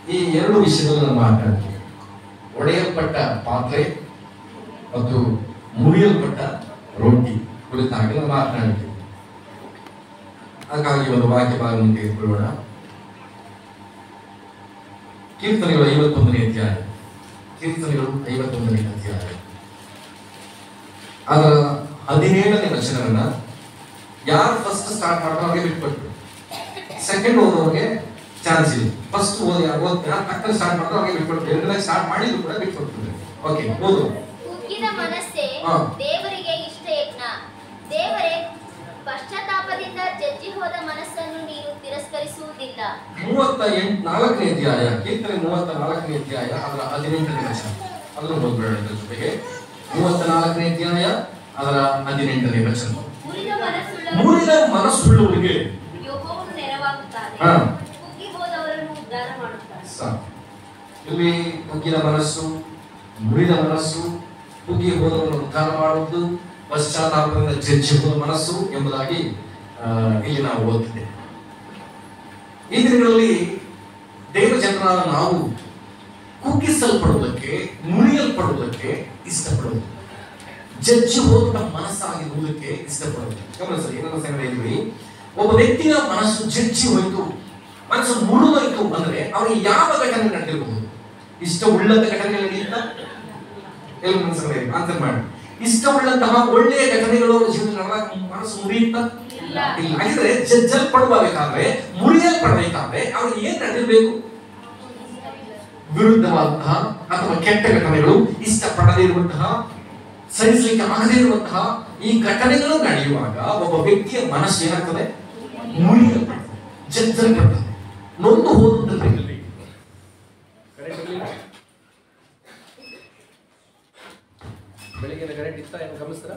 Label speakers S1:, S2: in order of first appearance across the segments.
S1: ಈ ಎರಡು ವಿಷಯದಲ್ಲಿ ನಾವು ಮಾತನಾಡ್ತೀವಿ ಒಡೆಯಲ್ಪಟ್ಟ ಪಾತ್ರೆ ಮತ್ತು ಮುರಿಯಲ್ಪಟ್ಟ ರೊಟ್ಟಿ ಕುರಿತಾಗಿ ನಾವು ಮಾತನಾಡ್ತೀವಿ ಹಾಗಾಗಿ ಒಂದು ವಾಕ್ಯ ಭಾಗವನ್ನು ತೆಗೆದುಕೊಳ್ಳೋಣ ಕೀರ್ತನೆಗಳು ಐವತ್ತೊಂದನೇ ಅಧ್ಯಾಯ ಕೀರ್ತನೆಗಳು ಐವತ್ತೊಂದನೇ ಅಧ್ಯಾಯ ಅದರ ಹದಿನೇಳನೇ ವಚನವನ್ನ ಯಾರು ಫಸ್ಟ್ ಸ್ಟಾರ್ಟ್ ಮಾಡ್ತಾರೋ ಅವ್ರಿಗೆ ಬಿಟ್ಕೊಟ್ರು ಸೆಕೆಂಡ್ ಓದೋರಿಗೆ ಚಾನ್ಸ್ ಇದೆ ಫಸ್ಟ್ ಓದಿ ಓದ್ ಯಾರು ಟಕ್ಕಲ್ಲಿ ಸ್ಟಾರ್ಟ್ ಮಾಡ್ತಾರೋ ಅವ್ರಿಗೆ ಬಿಟ್ಕೊಟ್ರು ಎರಡನೇ ಸ್ಟಾರ್ಟ್ ಮಾಡಿದ್ರು ಕೂಡ ಬಿಟ್ಕೊಟ್ರು ಓಕೆ ಓದು
S2: ಕುಗ್ಗಿದ ಮನಸ್ಸೇ
S1: ಹಾ.
S2: ದೇವರಿಗೆ ಇಷ್ಟ ಯಜ್ಞ ದೇವರೇ ಪಶ್ಚಾತ್ತಾಪದಿಂದ ಜಜ್ಜಿ ಹೋದ ಮನಸ್ಸನ್ನು ನೀನು ತಿರಸ್ಕರಿಸುವುದಿಲ್ಲ
S1: ಮೂವತ್ತ ಎಂಟು ನಾಲ್ಕನೇ ಅಧ್ಯಾಯ ಕೀರ್ತನೆ ಮೂವತ್ತ ನಾಲ್ಕನೇ ಅಧ್ಯಾಯ ಅದರ ಹದಿನೆಂಟನೇ ವಚನ ಅದನ್ನು ಓದ್ಬೇಡ ಇದ್ರ ಜೊತೆಗೆ ಮೂವತ್ತ ನಾಲ್ಕನೇ ಅಧ್ಯಾಯ ಅದರ ಹದಿನೆಂಟನೇ ವಚನ
S2: ಮುರಿದ ಮನಸ್ಸುಳ್ಳ
S1: ಮುರಿದ ಮನಸ್ಸುಳ್ಳವರಿಗೆ
S2: ಯೆಹೋವನು ನೆರವಾಗುತ್ತಾನೆ
S1: ಹಾ.
S2: ಕುಗ್ಗಿ ಹೋದವರನ್ನು ಉದ್ಧಾರ ಮಾಡುತ್ತಾನೆ
S1: ಸಾಕು ಇಲ್ಲಿ ಕುಗ್ಗಿದ ಮನಸ್ಸು ಮುರಿದ ಮನಸ್ಸು ಕುಗ್ಗಿ ಹೋದವನ್ನು ಉದ್ಧಾರ ಮಾಡುವುದು ಪಶ್ಚಾತ್ತಾಪದಿಂದ ಜಜ್ಜಿ ಹೋದ ಮನಸ್ಸು ಎಂಬುದಾಗಿ ಆ, ಇಲ್ಲಿ ನಾವು ಓದ್ತಿದ್ದೇವೆ ಈ ದಿನಗಳಲ್ಲಿ ದೇವ ಜನರಾದ ನಾವು ಕುಗ್ಗಿಸಲ್ಪಡುವುದಕ್ಕೆ ಮುರಿಯಲ್ಪಡುವುದಕ್ಕೆ ಇಷ್ಟಪಡುವುದು ಜಜ್ಜಿ ಹೋದ ಮನಸ್ಸಾಗಿರುವುದಕ್ಕೆ ಇಷ್ಟಪಡುವುದು ಗಮನಿಸಿ ಏನನ್ನ ಸಂಗತಿ ಹೇಳಿದ್ವಿ ಒಬ್ಬ ವ್ಯಕ್ತಿಯ ಮನಸ್ಸು ಜಜ್ಜಿ ಹೋಯಿತು ಮನಸ್ಸು ಮುರಿದೋಯ್ತು ಅಂದ್ರೆ ಅವನಿಗೆ ಯಾವ ಘಟನೆ ನಡೆದಿರಬಹುದು ಇಷ್ಟವುಳ್ಳಂತ ಘಟನೆ ನಡೆಯುತ್ತಾ ಎಲ್ಲ ಮನಸ್ಸಲ್ಲಿ ಆನ್ಸರ್ ಮಾಡಿ ಇಷ್ಟವುಳ್ಳಂತಹ ಒಳ್ಳೆಯ ಘಟನೆಗಳು ಅವ್ರ ಜೀವನದಲ್ಲಿ ನಡೆದಾಗ ಮನಸ್ಸು ಮುರಿಯುತ್ತಾ
S2: ಇಲ್ಲ.
S1: ಇಲ್ಲ ಹಾಗಿದ್ರೆ ಜಜ್ಜಲ್ಪಡಬೇಕಾದ್ರೆ ಮುರಿಯಲ್ಪಡಬೇಕಾದ್ರೆ ಅವ್ರಿಗೆ ಏನ್ ನಡೆದಿರಬೇಕು ವಿರುದ್ಧವಾದಂತಹ ಅಥವಾ ಕೆಟ್ಟ ಘಟನೆಗಳು ಇಷ್ಟಪಡದೇ ಇರುವಂತಹ ಸಹಿಸಲಿಕ್ಕೆ ಆಗದೇ ಇರುವಂತಹ ಈ ಘಟನೆಗಳು ನಡೆಯುವಾಗ ಒಬ್ಬ ವ್ಯಕ್ತಿಯ ಮನಸ್ಸು ಏನಾಗ್ತದೆ ಮುರಿಯಲ್ಪಡ್ತದೆ ಜಜ್ಜಲ್ಪಡ್ತದೆ ನೊಂದು ಹೋದಂತ ಬೆಳಿಗ್ಗೆ ಕರೆಂಟ್ ಇತ್ತ ಏನು ಗಮನಿಸ್ತಾರ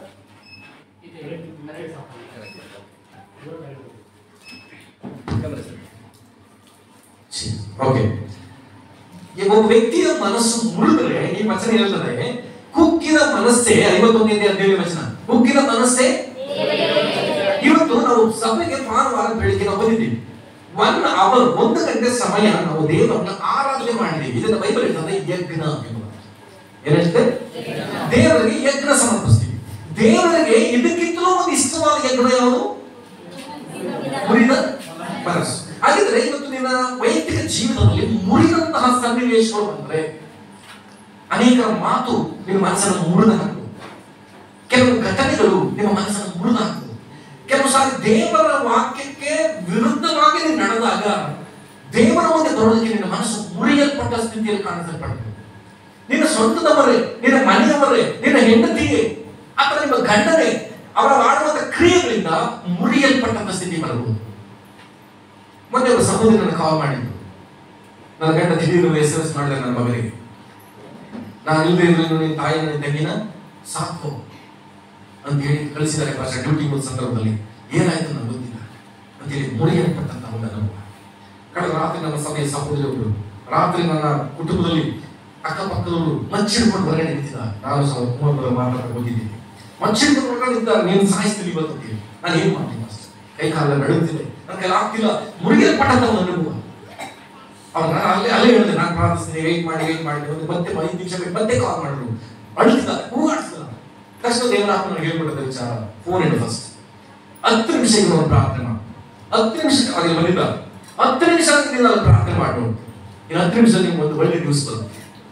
S1: ಓಕೆ ಒಬ್ಬ ವ್ಯಕ್ತಿಯ ಮನಸ್ಸು ಮುರಿದ್ರೆ ಈ ವಚನ ಹೇಳ್ತದೆ ಕುಕ್ಕಿದ ಮನಸ್ಸೇ ಐವತ್ತೊಂದನೇ ಹದಿನೇಳು ವಚನ ಕುಕ್ಕಿದ ಮನಸ್ಸೇ ಇವತ್ತು ನಾವು ಸಭೆಗೆ ಭಾನುವಾರ ಬೆಳಿಗ್ಗೆ ನಾವು ಬಂದಿದ್ದೀವಿ ಒನ್ ಅವರ್ ಒಂದು ಗಂಟೆ ಸಮಯ ನಾವು ದೇವರನ್ನ ಆರಾಧನೆ ಮಾಡಿದ್ದೀವಿ ಇದನ್ನ ಬೈಬಲ್ ಹೇಳ್ತದೆ ಯಜ್ಞ ಎಂಬುದು ಏನ್ ಹೇಳ್ತದೆ ದೇವರಿಗೆ ಯಜ್ಞ ಸಮರ್ಪಿಸ್ತೀವಿ ದೇವರಿಗೆ ಇದಕ್ಕಿಂತಲೂ ಒಂದು ಇಷ್ಟವಾದ ಯಜ್ಞ ಯಾವುದು ಮುರಿದ ಮನಸ್ಸು ಹಾಗಿದ್ರೆ ಇವತ್ತು ನಿನ್ನ ವೈಯಕ್ತಿಕ ಜೀವನದಲ್ಲಿ ಮುರಿದಂತಹ ಸನ್ನಿವೇಶಗಳು ಬಂದ್ರೆ ಅನೇಕ ಮಾತು ನಿಮ್ಮ ಮನಸ್ಸನ್ನು ಮುರಿದ ಹಾಕು ಕೆಲವು ಘಟನೆಗಳು ನಿಮ್ಮ ಮನಸ್ಸನ್ನು ಮುರಿದ ಹಾಕು ಕೆಲವು ಸಾರಿ ದೇವರ ವಾಕ್ಯಕ್ಕೆ ವಿರುದ್ಧವಾಗಿ ನೀನು ನಡೆದಾಗ ದೇವರ ಮುಂದೆ ಬರೋದಕ್ಕೆ ನಿನ್ನ ಮನಸ್ಸು ಮುರಿಯಲ್ಪಟ್ಟ ಸ್ಥಿತಿಯಲ್ಲಿ ಕಾಣಿಸಲ್ಪಡ್ತದೆ ನಿನ್ನ ಸ್ವಂತದವರೇ ನಿನ್ನ ಮನೆಯವರೇ ನಿನ್ನ ಹೆಂಡತಿಯೇ ಅಥವಾ ನಿಮ್ಮ ಗಂಡನೇ ಅವರ ಮಾಡುವಂತ ಕ್ರಿಯೆಗಳಿಂದ ಮುರಿಯಲ್ಪಟ್ಟಂತ ಸ್ಥಿತಿ ಬರಬಹುದು ಮೊನ್ನೆ ಒಬ್ಬ ಸಹೋದರಿ ನನ್ನ ಕಾಲ್ ಮಾಡಿದ್ರು ನನ್ನ ಗಂಡ ದಿಢೀರ್ನು ಎಸ್ ಎಸ್ ಮಾಡಿದೆ ನನ್ನ ಮಗನಿಗೆ ನಾನು ಇಲ್ಲದೆ ಇದ್ರೆ ನಿನ್ನ ತಾಯಿ ನನ್ನ ತಂಗಿನ ಸಾಕು ಅಂತ ಹೇಳಿ ಕಳಿಸಿದ್ದಾರೆ ಭಾಷ ಡ್ಯೂಟಿ ಹೋದ ಸಂದರ್ಭದಲ್ಲಿ ಏನಾಯ್ತು ನನಗೆ ಗೊತ್ತಿಲ್ಲ ಅಂತ ಹೇಳಿ ಮುರಿಯಲ್ಪಟ್ಟಂತ ಒಂದು ಅನುಭವ ಕಳೆದ ರಾತ್ರಿ ನನ್ನ ಸಭೆಯ ಸಹೋದರಿ ಒಬ್ಬರು ರಾತ್ರಿ ನನ್ನ ಕುಟುಂಬದಲ್ಲಿ ಅಕ್ಕಪಕ್ಕದವರು ಮಚ್ಚಿಡ್ಕೊಂಡು ಹೊರಗಡೆ ನಿಂತಿದ್ದ ನಾನು ಸಹ ಕುಟುಂಬದ ಮಾತಾಡಕ್ಕೆ ಹೋಗಿದ್ದೀನಿ ಮಚ್ಚಿಡ್ಕೊಂಡು ಹೊರಗಡೆ ನಿಂತ ನೀನು ಸಾಯಿಸ್ತೀನಿ ಇವತ್ತು ಅಂತ ಹೇಳಿ ನಾನು ಏನ್ ಮಾಡ್ತೀನಿ ಅಷ್ಟೇ ಕೈ ಕಾಲ ನಡುತ್ತಿದೆ ನನ್ನ ಕೈಲಿ ಆಗ್ತಿಲ್ಲ ಮುರಿಯಲ್ಪಟ್ಟಂತ ಒಂದು ಅನುಭವ ಅವಾಗ ನಾನು ಅಲ್ಲೇ ಅಲ್ಲೇ ಹೇಳಿದೆ ನಾನು ಪ್ರಾರ್ಥಿಸ್ತೀನಿ ವೇಟ್ ಮಾಡಿ ವೇಟ್ ಮಾಡಿ ಒಂದು ಮತ್ತೆ ಐದು ನಿಮಿಷ ಬಿಟ್ಟು ಮತ್ತೆ ಕಾಲ್ ಮಾಡಿದ್ರು ಅಳ್ತಿದ್ದ ಕೂಗಾಡ್ತಿದ್ದ ತಕ್ಷಣ ದೇವರಾತ್ಮ ನನಗೆ ಹೇಳ್ಬಿಟ್ಟದ ವಿಚಾರ ಫೋನ್ ಇಡು ಫಸ್ಟ್ ಹತ್ತು ನಿಮಿಷಗಳು ಒಂದು ಪ್ರಾರ್ಥನೆ ಮಾಡು ಹತ್ತು ನಿಮಿಷ ಅವರಿಗೆ ಬಂದಿದ್ದ ಹತ್ತು ನಿಮಿಷ ನೀನು ಅಲ್ಲಿ ಪ್ರಾರ್ಥನೆ ಮಾಡು ಇನ್ನು ಹತ್ತು ನಿಮಿಷದಲ್ಲಿ ನಿಮ್ಗೆ ಒಂದು ಒಳ್ಳೆ ನ್ಯೂಸ್ ಬರುತ್ತೆ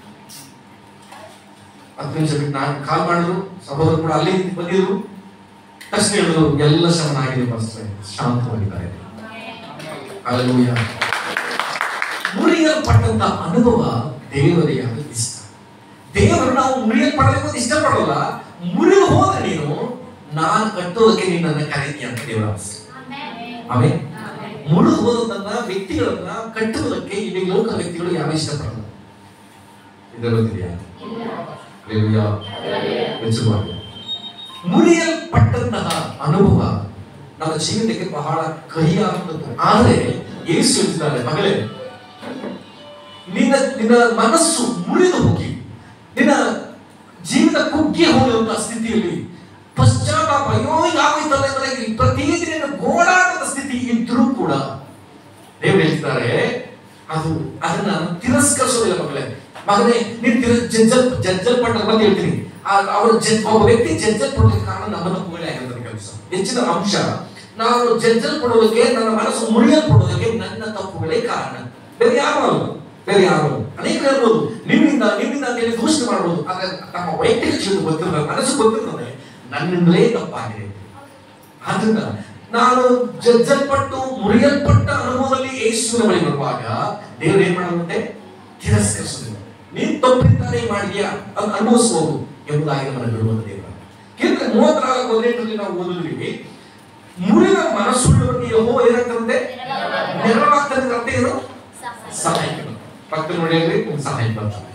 S1: ಹತ್ತು ನಿಮಿಷ ಬಿಟ್ಟು ನಾನು ಕಾಲ್ ಮಾಡಿದ್ರು ಸಹೋದರ ಕೂಡ ಅಲ್ಲಿ ಬಂದಿದ್ರು ತಕ್ಷಣ ಹೇಳಿದ್ರು ಎಲ್ಲ ಶಮನ ಆಗಿದೆ ಪಾಸ್ಟ್ರೆ ಶಾಂತವಾಗಿದ್ದಾರೆ ಅಲ್ಲೂಯ ಮುರಿಯಲ್ಪಟ್ಟಂತ ಅನುಭವ ದೇವರಿಗೆ ಅದು ಇಷ್ಟ ದೇವರು ನಾವು ಮುರಿಯಲ್ಪಡಬೇಕು ಅಂತ ಇಷ್ಟಪಡಲ್ಲ ಮುರಿದು ಹೋದ್ರೆ ನೀನು ನಾನು ಕಟ್ಟೋದಕ್ಕೆ ನಿನ್ನನ್ನು ಕರೀತಿ ಅಂತ ದೇವರ ಆಸೆ ಆಮೇಲೆ ಮುರಿದು ಹೋದಂತ ವ್ಯಕ್ತಿಗಳನ್ನ ಕಟ್ಟುವುದಕ್ಕೆ ಇಲ್ಲಿ ಲೋಕ ವ್ಯಕ್ತಿಗಳು ಯಾರು ಇಷ್ಟಪಡಲ್ಲ ಇದರ ಗೊತ್ತಿದೆಯಾ Hallelujah. ಮೆಚ್ಚುವಾಗಿ. ಮುರಿಯಲ್ಪಟ್ಟಂತಹ ಅನುಭವ ನಮ್ಮ ಜೀವಿತಕ್ಕೆ ಬಹಳ ಕಹಿಯಾಗುತ್ತದೆ ಆದರೆ ಯೇಸು ಹೇಳ್ತಿದ್ದಾರೆ ಮಗಳೇ ನಿನ್ನ ನಿನ್ನ ಮನಸ್ಸು ಮುರಿದು ಹೋಗಿ ನಿನ್ನ ಜೀವಿತ ಕುಗ್ಗಿ ಹೋಗುವಂತಹ ಸ್ಥಿತಿಯಲ್ಲಿ ಪಶ್ಚಾತ್ತಾಪ ಅಯ್ಯೋ ಹೀಗಾಗೋಯ್ತಲ್ಲ ಎಂಬುದಾಗಿ ಪ್ರತಿದಿನ ಗೋಳಾಟದ ಸ್ಥಿತಿ ಇದ್ರೂ ಕೂಡ ದೇವರು ಹೇಳ್ತಾರೆ ಅದು ಅದನ್ನ ತಿರಸ್ಕರಿಸೋದಿಲ್ಲ ಮಗಳೇ ಮಗನೇ ನೀನ್ ತಿರ ಜಜ್ಜಲ್ ಜಜ್ಜಲ್ಪಟ್ಟ ಮತ್ತೆ ಹೇಳ್ತೀನಿ ಆ- ಅವರ ಜಡ್- ಒಬ್ಬ ವ್ಯಕ್ತಿ ಜಜ್ಜಲ್ಪಡೋದಕ್ಕೆ ಕಾರಣ ನಮ್ಮನ್ನ ಪುಗಳೆ ಆಗಿರ್ತದೆ ಕೆಲಸ ಹೆಚ್ಚಿನ ಅಂಶ ನಾನು ಜಜ್ಜಲ್ಪಡೋದಕ್ಕೆ ನನ್ನ ಮನಸ್ಸು ಮುರಿಯಲ್ಪಡೋದಕ್ಕೆ ನನ್ನ ತಪ್ಪುಗಳೇ ಕಾರಣ ಬೇರೆ ಯಾರು ಅಲ್ಲ ಬೇರೆ ಯಾರು ಅಲ್ಲ ಅನೇಕ ಹೇಳ್ಬೋದು ನಿನ್ನಿಂದ ನಿನ್ನಿಂದ ಅಂತ ಹೇಳಿ ದೂಷಣೆ ಮಾಡ್ಬೋದು ಆದ್ರೆ ನಮ್ಮ ವೈಯಕ್ತಿಕ ಜೀವನ ಗೊತ್ತಿರ್ತದೆ ಮನಸ್ಸು ಗೊತ್ತಿರ್ತದೆ ನನ್ನಿಂದಲೇ ತಪ್ಪಾಗಿದೆ ಆದ್ರಿಂದ ನಾನು ಜಜ್ಜಲ್ಪಟ್ಟು ಮುರಿಯಲ್ಪಟ್ಟ ಅನುಭವದಲ್ಲಿ ಯೇಸುವಿನ ಬಳಿ ಬರುವಾಗ ದೇವರು ಏನ್ ಮಾಡುವಂತೆ ತಿರಸ್ಕರಿಸುವುದಿಲ್ಲ ನೀನ್ ತಪ್ಪಿದ್ದಾನೆ ಮಾಡಿದ್ಯಾ ಅದು ಅನುಭವಿಸಬಹುದು ಎಂಬುದಾಗಿ ನಮ್ಮನ್ನು ಬಿಡುವಂತ ದೇವರು ಕೇಂದ್ರ ಮೂವತ್ನಾಲ್ಕು ಹದಿನೆಂಟರಲ್ಲಿ ನಾವು ಓದಿದ್ವಿ ಮುರಿದ ಮನಸ್ಸುಳ್ಳವರಿಗೆ ಯಹೋ ಏನಾಗ್ತದಂತೆ ನೆರವಾಗ್ತದೆ ಅಂತ ಅರ್ಥ ಏನು ಸಹಾಯ ಪಕ್ಕ ನೋಡಿ ಹೇಳ್ರಿ ಸಹಾಯ ಬರ್ತಾರೆ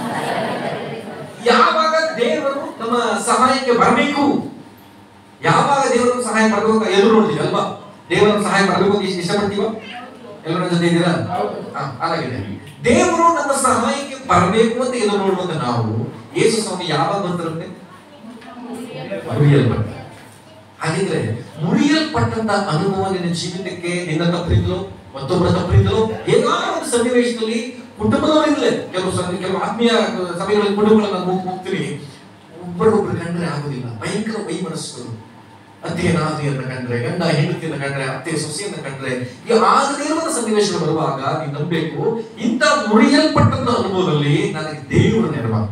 S1: ಯಾವಾಗ ದೇವರು ನಮ್ಮ ಸಹಾಯಕ್ಕೆ ಬರಬೇಕು ಯಾವಾಗ ದೇವರನ್ನು ಸಹಾಯ ಮಾಡಬೇಕು ಅಂತ ಎದುರು ನೋಡ್ತೀವಿ ಅಲ್ವಾ ದೇವರನ್ನು ಸಹಾಯ ಮಾಡಬೇಕು ಅಂತ ಇಷ್ಟ- ಇಷ್ಟಪಡ್ತೀವ ಎಲ್ಲರ ಜೊತೆ ಇದ್ದೀರಾ ಹಾ, ಹಾಗಾಗಿದೆ ದೇವರು ನಮ್ಮ ಸಹಾಯಕ್ಕೆ ಬರಬೇಕು ಅಂತ ಎದುರು ನೋಡುವಂತ ನಾವು ಯೇಸು ಸ್ವಾಮಿ ಯಾವಾಗ ಬರ್ತಾರಂತೆ ಮುರಿಯಲ್ಪಟ್ಟ ಹಾಗಿದ್ರೆ ಮುರಿಯಲ್ಪಟ್ಟಂತ ಅನುಭವ ನಿನ್ನ ಜೀವಿತಕ್ಕೆ ನಿನ್ನ ತಪ್ಪಿಂದಲೋ ಮತ್ತೊಬ್ಬರ ತಪ್ಪಿಂದಲೋ ಹೇಗಾದ್ರೂ ಒಂದು ಸನ್ನಿವೇಶದಲ್ಲಿ ಕುಟುಂಬದವರಿಂದಲೇ ಕೆಲವು ಸಲ ಕೆಲವು ಆತ್ಮೀಯ ಸಭೆಗಳಲ್ಲಿ ಕುಟುಂಬಗಳನ್ನ ನಾನು ಹೋಗ್- ಹೋಗ್ತೀನಿ ಒಬ್ಬರೊಬ್ಬರು ಕಂಡ್ರೆ ಆಗುದಿಲ್ಲ ಭಯಂಕರ ವೈ ಮನಸ್ಸುಗಳು ಅತ್ತೆ ನಾದಿಯನ್ನ ಕಂಡ್ರೆ ಗಂಡ ಹೆಂಡತಿಯನ್ನ ಕಂಡ್ರೆ ಅತ್ತೆ ಸೊಸೆಯನ್ನ ಕಂಡ್ರೆ ಈ ಆಗದೇ ಇರುವ ಸನ್ನಿವೇಶಗಳು ಬರುವಾಗ ನೀವು ನಂಬಬೇಕು ಇಂಥ ಮುರಿಯಲ್ಪಟ್ಟಂತ ಅನುಭವದಲ್ಲಿ ನನಗೆ ದೇವರು ನೆರವಾಗ್ತಾರೆ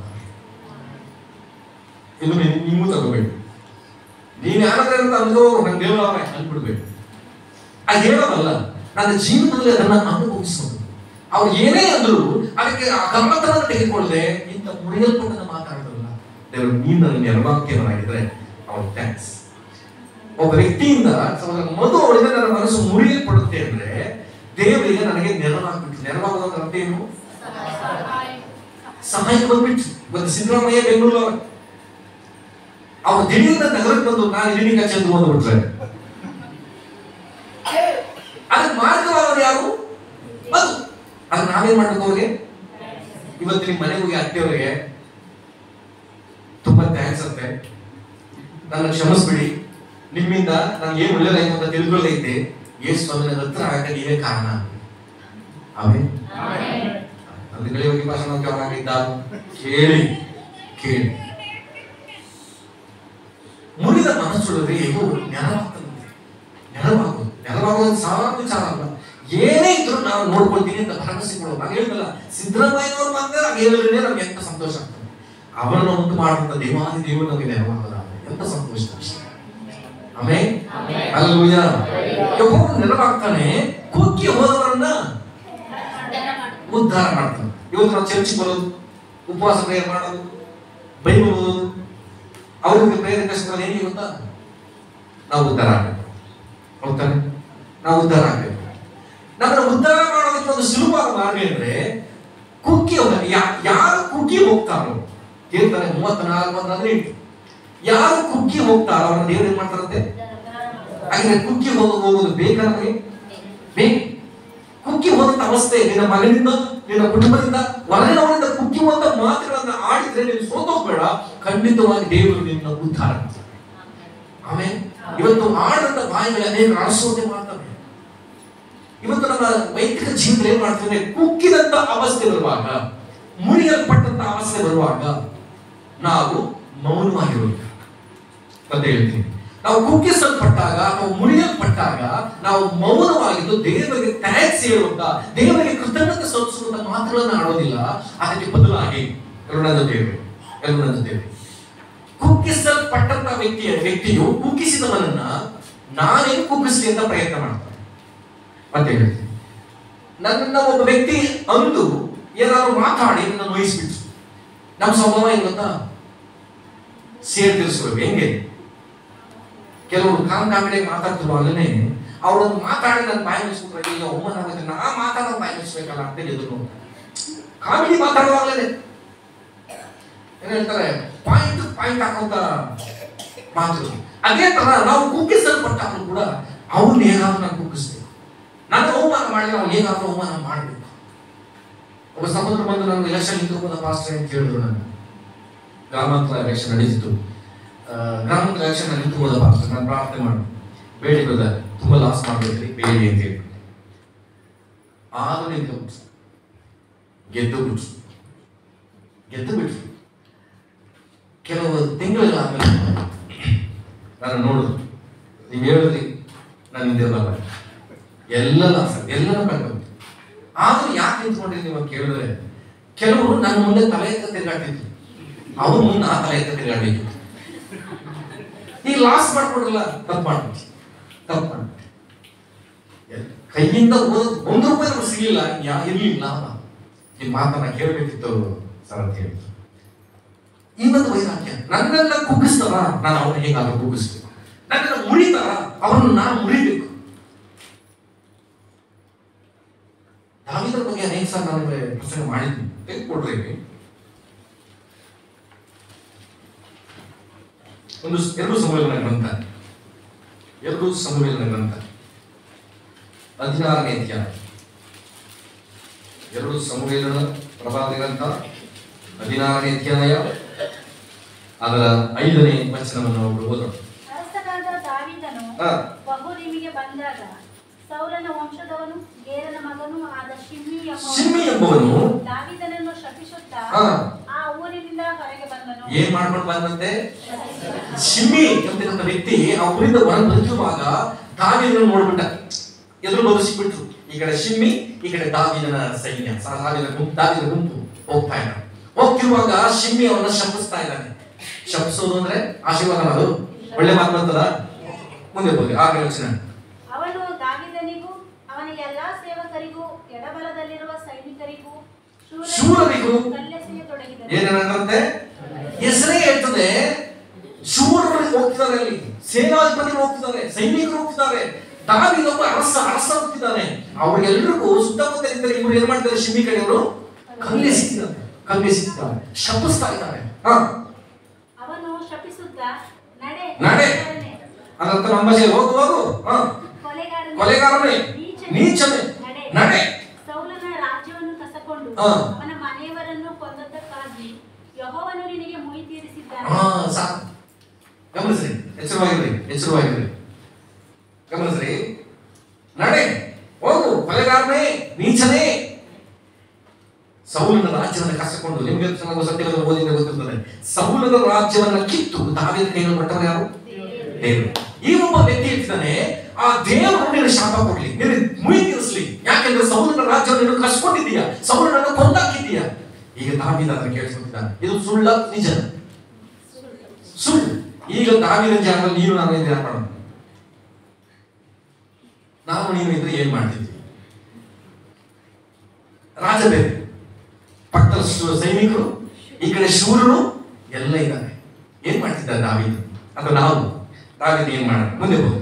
S1: ಇದು ನೀವು ನೀವು ತಗೋಬೇಕು ನೀನ್ ಯಾರಾದ್ರೆ ಅಂತ ಅನುಭವ ನಂಗೆ ದೇವರ ಅಂದ್ಬಿಡ್ಬೇಕು ಅದು ಹೇಳೋದಲ್ಲ ನನ್ನ ಜೀವನದಲ್ಲಿ ಅದನ್ನ ಅನುಭವಿಸೋದು ಅವ್ರು ಏನೇ ಅಂದ್ರು ಅದಕ್ಕೆ ಆ ಗಮನವನ್ನು ತೆಗೆದುಕೊಳ್ಳದೆ ಇಂಥ ಮುರಿಯಲ್ಪಟ್ಟದ ಮಾತಾಡೋದಲ್ಲ ದೇವರು ನೀನು ನನ್ನ ನೆರವಾಗ್ತಿಯವರಾಗಿದ್ರೆ ಅವ್ರ ಥ್ಯಾಂಕ್ಸ್ ಒಬ್ಬ ವ್ಯಕ್ತಿಯಿಂದ ಸಹೋದರ ಮಧು ಅವರಿಂದ ನನ್ನ ಮನಸ್ಸು ಮುರಿಯಲ್ಪಡುತ್ತೆ ಅಂದ್ರೆ ದೇವರಿಗೆ ನನಗೆ ನೆರವಾಗ್ಬಿಟ್ಟು ನೆರವಾಗೋದ್ರ ಅರ್ಥ ಏನು ಸಹಾಯಕ್ಕೆ ಬಂದ್ಬಿಟ್ಟು ಇವತ್ತು ಸಿದ್ದರಾಮಯ್ಯ ಬೆಂಗಳೂರು ಅವ್ರು ದಿಢೀರ್ನ ನಗರಕ್ಕೆ ಬಂದು ನಾನು ಇಲ್ಲಿನ ಚಂದು ಬಂದ್ಬಿಟ್ರೆ ಅದಕ್ಕೆ ಮಾರ್ಗವಾದವರು ಯಾರು ಅದು ಅದು ನಾವೇನ್ ಮಾಡ್ಬೇಕು ಅವ್ರಿಗೆ ಇವತ್ತು ನಿಮ್ಮ ಮನೆಗೆ ಹೋಗಿ ಅತ್ತೆಯವರಿಗೆ ತುಂಬಾ ಥ್ಯಾಂಕ್ಸ್ ಅಂತೆ ನನ್ನ ಕ್ಷಮಿಸ್ಬಿಡಿ ನಿಮ್ಮಿಂದ ನನ್ಗೆ ಏನ್ ಒಳ್ಳೇದಾಯ್ತು ಅಂತ ತಿಳ್ಕೊಳ್ಳೈತೆ ಯೇಸು ಸ್ವಾಮಿ ನನ್ನ ಹತ್ರ ಆಗಕ್ಕೆ ನೀವೇ ಕಾರಣ ಅವೇ అందుకనే ಹೋಗಿ ಭಾಷಣ ಕೇಳಾಗಿದ್ದ ಕೇಳಿ ಕೇಳಿ ಮುರಿದ ಮನಸ್ಸುಳ್ಳದೆ ಹೇಗೋ ನೆರವಾಗ್ತದೆ ನೆರವಾಗೋದು ನೆರವಾಗೋದು ಸಾಧಾರಣ ವಿಚಾರ ಅಲ್ಲ ಏನೇ ಇದ್ರು ನಾವು ನೋಡ್ಕೊಳ್ತೀನಿ ಅಂತ ಭರವಸೆ ಕೊಡೋದು ನಾನು ಹೇಳ್ದಲ್ಲ ಸಿದ್ದರಾಮಯ್ಯನವ್ರು ಬಂದ್ರೆ ಅದು ಹೇಳಿದ್ರೆ ನಮ್ಗೆ ಎಂತ ಸಂತೋಷ ಆಗ್ತದೆ ಅವರನ್ನು ಉಂಟು ಮಾಡುವಂತ ದೇವಾದಿ ದೇವರು ನಮಗೆ ನೆರವಾಗದ ಎಂತ ಸಂತೋಷ ಆಮೇಲೆ ಅಲ್ಲೂಯ ಯೆಹೋವನು ನೆರವಾಗ್ತಾನೆ ಕುಗ್ಗಿ ಹೋದವರನ್ನ ಉದ್ಧಾರ ಮಾಡ್ತಾನೆ ಇವತ್ತು ನಾವು ಚರ್ಚಿಗೆ ಬರೋದು ಉಪವಾಸ ಪ್ರೇಯರ್ ಮಾಡೋದು ಬೈಬಲ್ ಓದೋದು ಅವ್ರಿಗೆ ಪ್ರೇಯರ್ ಕಷ್ಟ ಏನಿಗೆ ಗೊತ್ತಾ ನಾವು ಉದ್ಧಾರ ಆಗ್ಬೇಕು ಹೌದಾನೆ ನಾವು ಉದ್ಧಾರ ಆಗ್ಬೇಕು ನಮ್ಮನ್ನ ಉದ್ಧಾರ ಮಾಡೋದಕ್ಕೆ ಒಂದು ಸುಲಭವಾದ ಮಾರ್ಗ ಅಂದ್ರೆ ಕುಕ್ಕಿ ಹೋಗ ಯಾ- ಯಾರು ಕುಕ್ಕಿ ಹೋಗ್ತಾರೋ ಕೇಳ್ತಾನೆ ಮೂವತ್ತ ನಾಲ್ಕು ಅಂದ್ರೆ ಯಾರು ಕುಕ್ಕಿ ಹೋಗ್ತಾರೋ ಅವ್ರ ದೇವ್ರು ಏನ್ ಮಾಡ್ತಾರಂತೆ ಹಾಗೆ ಕುಕ್ಕಿ ಹೋಗ ಹೋಗೋದು ಬೇಕಾ ನಮಗೆ ಬೇಕು ಕುಕ್ಕಿ ಹೋದಂತ ಅವಸ್ಥೆ ನಿನ್ನ ಮಗನಿಂದ ನಿನ್ನ ಕುಟುಂಬದಿಂದ ಹೊರಗಿನವರಿಂದ ಕುಕ್ಕಿ ಹೋದ ಮಾತುಗಳನ್ನ ಆಡಿದ್ರೆ ನೀನು ಸೋತೋಗ್ಬೇಡ ಖಂಡಿತವಾಗಿ ದೇವರು ನಿನ್ನ ಉದ್ಧಾರ ಮಾಡ್ತಾನೆ. ಆಮೇಲೆ ಇವತ್ತು ಆಡಂತ ಬಾಯಿಗಳ ಅನೇಕ ಆಡಿಸೋದೆ ಮಾಡ್ತವೆ ಇವತ್ತು ನಮ್ಮ ವೈಯಕ್ತಿಕ ಜೀವನ ಏನ್ ಮಾಡ್ತೇವೆ ಕುಕ್ಕಿದಂತ ಅವಸ್ಥೆ ಬರುವಾಗ ಮುರಿಯಲ್ಪಟ್ಟಂತ ಅವಸ್ಥೆ ಬರುವಾಗ ನಾವು ಮೌನವಾಗಿರಬೇಕು ಅಂತ ಹೇಳ್ತೀನಿ ನಾವು ಕುಗ್ಗಿಸಲ್ಪಟ್ಟಾಗ ನಾವು ಮುರಿಯಲ್ಪಟ್ಟಾಗ ನಾವು ಮೌನವಾಗಿದ್ದು ದೇವರಿಗೆ ಥ್ಯಾಂಕ್ಸ್ ಹೇಳುವಂತ ದೇವರಿಗೆ ಕೃತಜ್ಞತೆ ಸಲ್ಲಿಸುವಂತ ಮಾತುಗಳನ್ನ ಆಡೋದಿಲ್ಲ ಅದಕ್ಕೆ ಬದಲಾಗಿ ಕರುಣದ ದೇವರು ಕರುಣದ ದೇವರು ಕುಗ್ಗಿಸಲ್ಪಟ್ಟಂತ ವ್ಯಕ್ತಿಯ ವ್ಯಕ್ತಿಯು ಕುಗ್ಗಿಸಿದವನನ್ನ ನಾನೇನು ಕುಗ್ಗಿಸ್ಲಿ ಅಂತ ಪ್ರಯತ್ನ ಮಾಡ್ತಾನೆ ಮತ್ತೆ ಹೇಳ್ತೀನಿ ನನ್ನನ್ನ ಒಬ್ಬ ವ್ಯಕ್ತಿ ಅಂದು ಏನಾದ್ರು ಮಾತಾಡಿ ನನ್ನ ನೋಯಿಸ್ಬಿಟ್ಟು ನಮ್ಮ ಸ್ವಭಾವ ಏನ್ ಗೊತ್ತಾ ಸೇರ್ ತಿರ್ಸ್ಬೇಕು ಹೆಂಗೆ ಕೆಲವರು ಕಾಮ್ ಕಾಮಿಡಿ ಮಾತಾಡ್ತಿರುವಾಗಲೇ ಅವ್ರೊಂದು ಮಾತಾಡಿ ನನ್ನ ಬಾಯಿ ಮುಚ್ಚಿಬಿಟ್ರೆ ಈಗ ಅವಮಾನ ಆಗುತ್ತೆ ನಾ ಮಾತಾಡೋ ಬಾಯಿ ಮುಚ್ಚಬೇಕಲ್ಲ ಅಂತ ಎದುರು ಕಾಮಿಡಿ ಮಾತಾಡುವಾಗಲೇ ಏನ್ ಹೇಳ್ತಾರೆ ಪಾಯಿಂಟ್ ಪಾಯಿಂಟ್ ಹಾಕೋಂತ ಮಾತುಗಳು ಅದೇ ತರ ನಾವು ಕುಗ್ಗಿಸಲ್ಪಟ್ಟಾಗಲೂ ಕೂಡ ಅವ್ರನ್ನ ಹೇಗಾದ್ರೂ ನಾವು ಕುಗ್ಗಿಸ್ಬೇಕು ನಾನು ಅವಮಾನ ಮಾಡಿದ್ರೆ ಅವ್ನು ಹೇಗಾದ್ರೂ ಅವಮಾನ ಮಾಡಬೇಕು ಒಬ್ಬ ಸಹೋದರ ಬಂದು ನಾನು ಎಲೆಕ್ಷನ್ ನಿಂತ್ಕೊಂಡ ಪಾಸ್ಟರ್ ಅಂತ ಹೇಳಿದ್ರು ನಾನು ಗ್ರಾಮಾಂತರ ಎಲೆಕ್ಷನ್ ನಡೀತಿತ್ತು ಆ, ಗ್ರಾಮಾಂತರ ಎಲೆಕ್ಷನ್ ನಾನು ನಿಂತ್ಕೊಂಡ ಪಾಸ್ಟರ್ ನಾನು ಪ್ರಾರ್ಥನೆ ಮಾಡಿ ಬೇಡಿ ಬ್ರದರ್ ತುಂಬಾ ಲಾಸ್ ಮಾಡ್ಬೇಕ್ರಿ ಬೇಡಿ ಅಂತ ಹೇಳ್ಬಿಟ್ಟು ಆಗ ನಿಂತ್ಕೊಂಡ್ಬಿಟ್ರು ಗೆದ್ದು ಬಿಟ್ರು ಗೆದ್ದು ಬಿಟ್ರು ಕೆಲವು ತಿಂಗಳಾದ್ಮೇಲೆ ನಾನು ನೋಡುದು ನೀವು ಹೇಳಿದ್ರಿ ನಾನು ಇದೆಲ್ಲ ಎಲ್ಲ ಎಲ್ಲರ ಕಂಡು ಆದ್ರೂ ಯಾಕೆ ನಿಂತ್ಕೊಂಡ್ರಿ ನೀವು ಅಂತ ಕೇಳಿದ್ರೆ ಕೆಲವರು ನನ್ನ ಮುಂದೆ ತಲೆ ಎತ್ತ ತಿರುಗಾಡ್ತಿದ್ರು ಅವ್ರು ಮುಂದೆ ಆ ತಲೆ ಎತ್ತ ತಿರುಗಾಡ್ಬೇಕು ಈ ಲಾಸ್ ಮಾಡ್ಕೊಡ್ರಲ್ಲ ತಪ್ಪು ಮಾಡ್ಬಿಟ್ಟು ತಪ್ಪು ಮಾಡ್ಬಿಟ್ಟು ಎಲ್- ಕೈಯಿಂದ ಒಂದು ಒಂದು ರೂಪಾಯಿ ನಮ್ಗೆ ಸಿಗಲಿಲ್ಲ ಯಾ ಇರ್ಲಿಲ್ಲ ಈ ಮಾತನ್ನ ಕೇಳಬೇಕಿತ್ತು ಸರ್ ಅಂತ ಹೇಳಿದ್ರು ಇನ್ನೊಂದು ವೈರಾಗ್ಯ ನನ್ನೆಲ್ಲ ಕುಗ್ಗಿಸ್ತಾರ ನಾನು ಅವ್ರನ್ನ ಹೇಗಾದ್ರೂ ಕುಗ್ಗಿಸ್ಬೇಕು ನನ್ನನ್ನು ಮುರಿತಾರ ಅವ್ರನ್ನ ನಾನು ಮುರಿಬೇಕು ದಾವಿದರ ಬಗ್ಗೆ ಅನೇಕ ಸಲ ನಾನು ಪ್ರಸಂಗ ಮಾಡಿದ್ದೀನಿ ತೆಗೆದುಕೊಡ್ರಿ ಒಂದು ಸ್- ಎರಡು ಸಮಯಗಳ ಗ್ರಂಥ ಎರಡು ಸಮಯಗಳ ಗ್ರಂಥ ಹದಿನಾರನೇ ಅಧ್ಯಾಯ ಎರಡು ಸಮಯಗಳ ಪ್ರಭಾತ ಗ್ರಂಥ ಹದಿನಾರನೇ ಅಧ್ಯಾಯ ಅದರ ಐದನೇ ವಚನವನ್ನು ನಾವು ಓದೋಣ
S3: ಅರಸನಾದ ದಾವೀದನು
S1: ಹಾ.
S3: ಬಹುರಿಮಿಗೆ ಬಂದಾಗ ಸೌಲನ ವಂಶದವನು ಗೇರನ ಮಗನೂ ಆದ ಶಿಮ್ಮಿ
S1: ಶಿಮ್ಮಿ
S3: ಎಂಬವನು
S1: ಎಂಬುವನು
S3: ದಾವೀದನನ್ನು ಶಪಿಸುತ್ತಾ
S1: ಹಾ.
S3: ಆ ಊರಿನಿಂದ ಹೊರಗೆ ಬಂದನು
S1: ಏನ್ ಮಾಡ್ಕೊಂಡು ಬಂದಂತೆ ಶಿಮ್ಮಿ ಎಂಬತಕ್ಕಂಥ ವ್ಯಕ್ತಿ ಆ ಊರಿಂದ ಹೊರ ಬರುತ್ತಿರುವಾಗ ದಾವಿದನ್ನು ನೋಡ್ಬಿಟ್ಟ ಎದುರು ಬದುಸಿಬಿಟ್ರು ಈ ಕಡೆ ಶಿಮ್ಮಿ ಈ ಕಡೆ ದಾವಿದನ ಸೈನ್ಯ ಸ- ದಾವಿದನ ಗುಂಪು ದಾವಿದನ ಗುಂಪು ಹೋಗ್ತಾ ಇದ್ದಾನೆ ಹೋಗ್ತಿರುವಾಗ ಶಿಮ್ಮಿ ಅವನ್ನ ಶಪಿಸ್ತಾ ಇದ್ದಾನೆ ಶಪಿಸೋದು ಅಂದ್ರೆ ಆಶೀರ್ವಾದ ಮಾಡೋದು ಒಳ್ಳೆ ಮಾತು ಬರ್ತದ ಮುಂದೆ ಹೋಗಿ ಆಗ ಯೋಚನೆ
S3: ಅವನು ದಾವೀದನಿಗೂ ಅವನ ಎಲ್ಲಾ ಸೇವಕರಿಗೂ ಎಡಬಲದಲ್ಲಿರುವ ಸೈನಿಕರಿಗೂ
S1: ಶೂರರಿಗೂ
S3: ಕಲ್ಲೆಸೆಯತೊಡಗಿದನು
S1: ಏನೇನಂತೆ ಹೆಸರೇ ಹೇಳ್ತದೆ ಶೂರರು ಹೋಗ್ತಿದ್ದಾರೆ ಅಲ್ಲಿ ಸೇನಾಧಿಪತಿಗಳು ಹೋಗ್ತಿದ್ದಾರೆ ಸೈನಿಕರು ಹೋಗ್ತಿದ್ದಾರೆ ದಾವಿದೊಬ್ಬ ಅರಸ ಅರಸ ಹೋಗ್ತಿದ್ದಾನೆ ಅವ್ರಿಗೆಲ್ರಿಗೂ ಸುತ್ತಮುತ್ತ ಇದ್ದಾರೆ ಇವರು ಏನ್ ಮಾಡ್ತಾರೆ ಶಿಮ್ಮಿ ಕಡೆಯವರು ಕಲ್ಲೆಸಿದ್ದಾರೆ ಕಲ್ಲೆಸಿದ್ದಾರೆ ಶಪಿಸ್ತಾ ಇದ್ದಾರೆ ಹಾ
S3: ಅವನು ಶಪಿಸುತ್ತಾ ನಡೆ
S1: ನಡೆ.
S3: ಕೊಲೆಗಾರನೇ,
S1: ಅದಂತ ನಮ್ಮ ಭಾಷೆ ಹೋಗು ಹೋಗು ಹಾ
S3: ಕೊಲೆಗಾರನೇ,
S1: ಕೊಲೆಗಾರನೇ
S3: ನೀಚನೇ,
S1: ನೀಚನೇ
S3: ನಡೆ.
S1: ನಡೆ
S3: ಸೌಲನ ರಾಜ್ಯವನ್ನು ಕಸಕೊಂಡು
S1: ಹಾ.
S3: ಅವನ ಮನೆಯವರನ್ನು ಕೊಂದದ್ದಕ್ಕಾಗಿ ಯೆಹೋವನು ನಿನಗೆ ಮುಯಿ ತೀರಿಸಿದ್ದಾನೆ
S1: ಹಾ ಸಾಕು ಗಮನಿಸ್ರಿ ಎಚ್ಚರವಾಗಿರ್ರಿ ಎಚ್ಚರವಾಗಿರ್ರಿ ಗಮನಿಸ್ರಿ ನಡೆ ಹೋಗು ಕೊಲೆಗಾರನೇ ನೀಚನೇ ಸೌಲನ ರಾಜ್ಯವನ್ನು ಕಸಿಕೊಂಡು ನಿಮ್ಗೆ ಚೆನ್ನಾಗಿ ಸತ್ಯವನ್ನು ಓದಿದ್ರೆ ಗೊತ್ತಿರ್ತದೆ ಸೌಲನ ರಾಜ್ಯವನ್ನ ಕಿತ್ತು ದಾವಿದ ಕೈಯನ್ನು ಕೊಟ್ಟವರು ಯಾರು ದೇವರು ಈ ಒಬ್ಬ ವ್ಯಕ್ತಿ ಹೇಳ್ತಿದ್ದಾನೆ ಆ ದೇವರು ನಿನಗೆ ಶಾಪ ಕೊಡ್ಲಿ ನಿನಗೆ ಮುಯಿ ತೀರಿಸ್ಲಿ ಯಾಕೆಂದ್ರೆ ಸೌಲನ ರಾಜ್ಯವನ್ನು ನೀನು ಕಸ್ಕೊಂಡಿದ್ದೀಯ ಸೌಲನನ್ನು ಕೊಂದಾಕಿದ್ದೀಯ ಈಗ ದಾವಿದ ಅದನ್ನು ಕೇಳಿಸ್ಕೊತಿದ್ದಾನೆ ಇದು ಸುಳ್ಳ ನಿಜ ಸುಳ್ಳು ಈಗ ದಾವಿದ ಜಾಗದಲ್ಲಿ ನೀನು ನಾನು ಇದ್ರೆ ಮಾಡೋಣ ನಾವು ನೀನು ಇದ್ರೆ ಏನ್ ಮಾಡ್ತಿದ್ವಿ ರಾಜ ಬೇರೆ ಪಕ್ಕದ ಶೂ- ಸೈನಿಕರು ಈ ಕಡೆ ಶೂರರು ಎಲ್ಲ ಇದ್ದಾರೆ ಏನ್ ಮಾಡ್ತಿದ್ದಾರೆ ದಾವಿದ ಅಥವಾ ನಾವು ದಾವಿದ ಏನ್ ಮಾಡ ಮುಂದೆ ಹೋಗಿ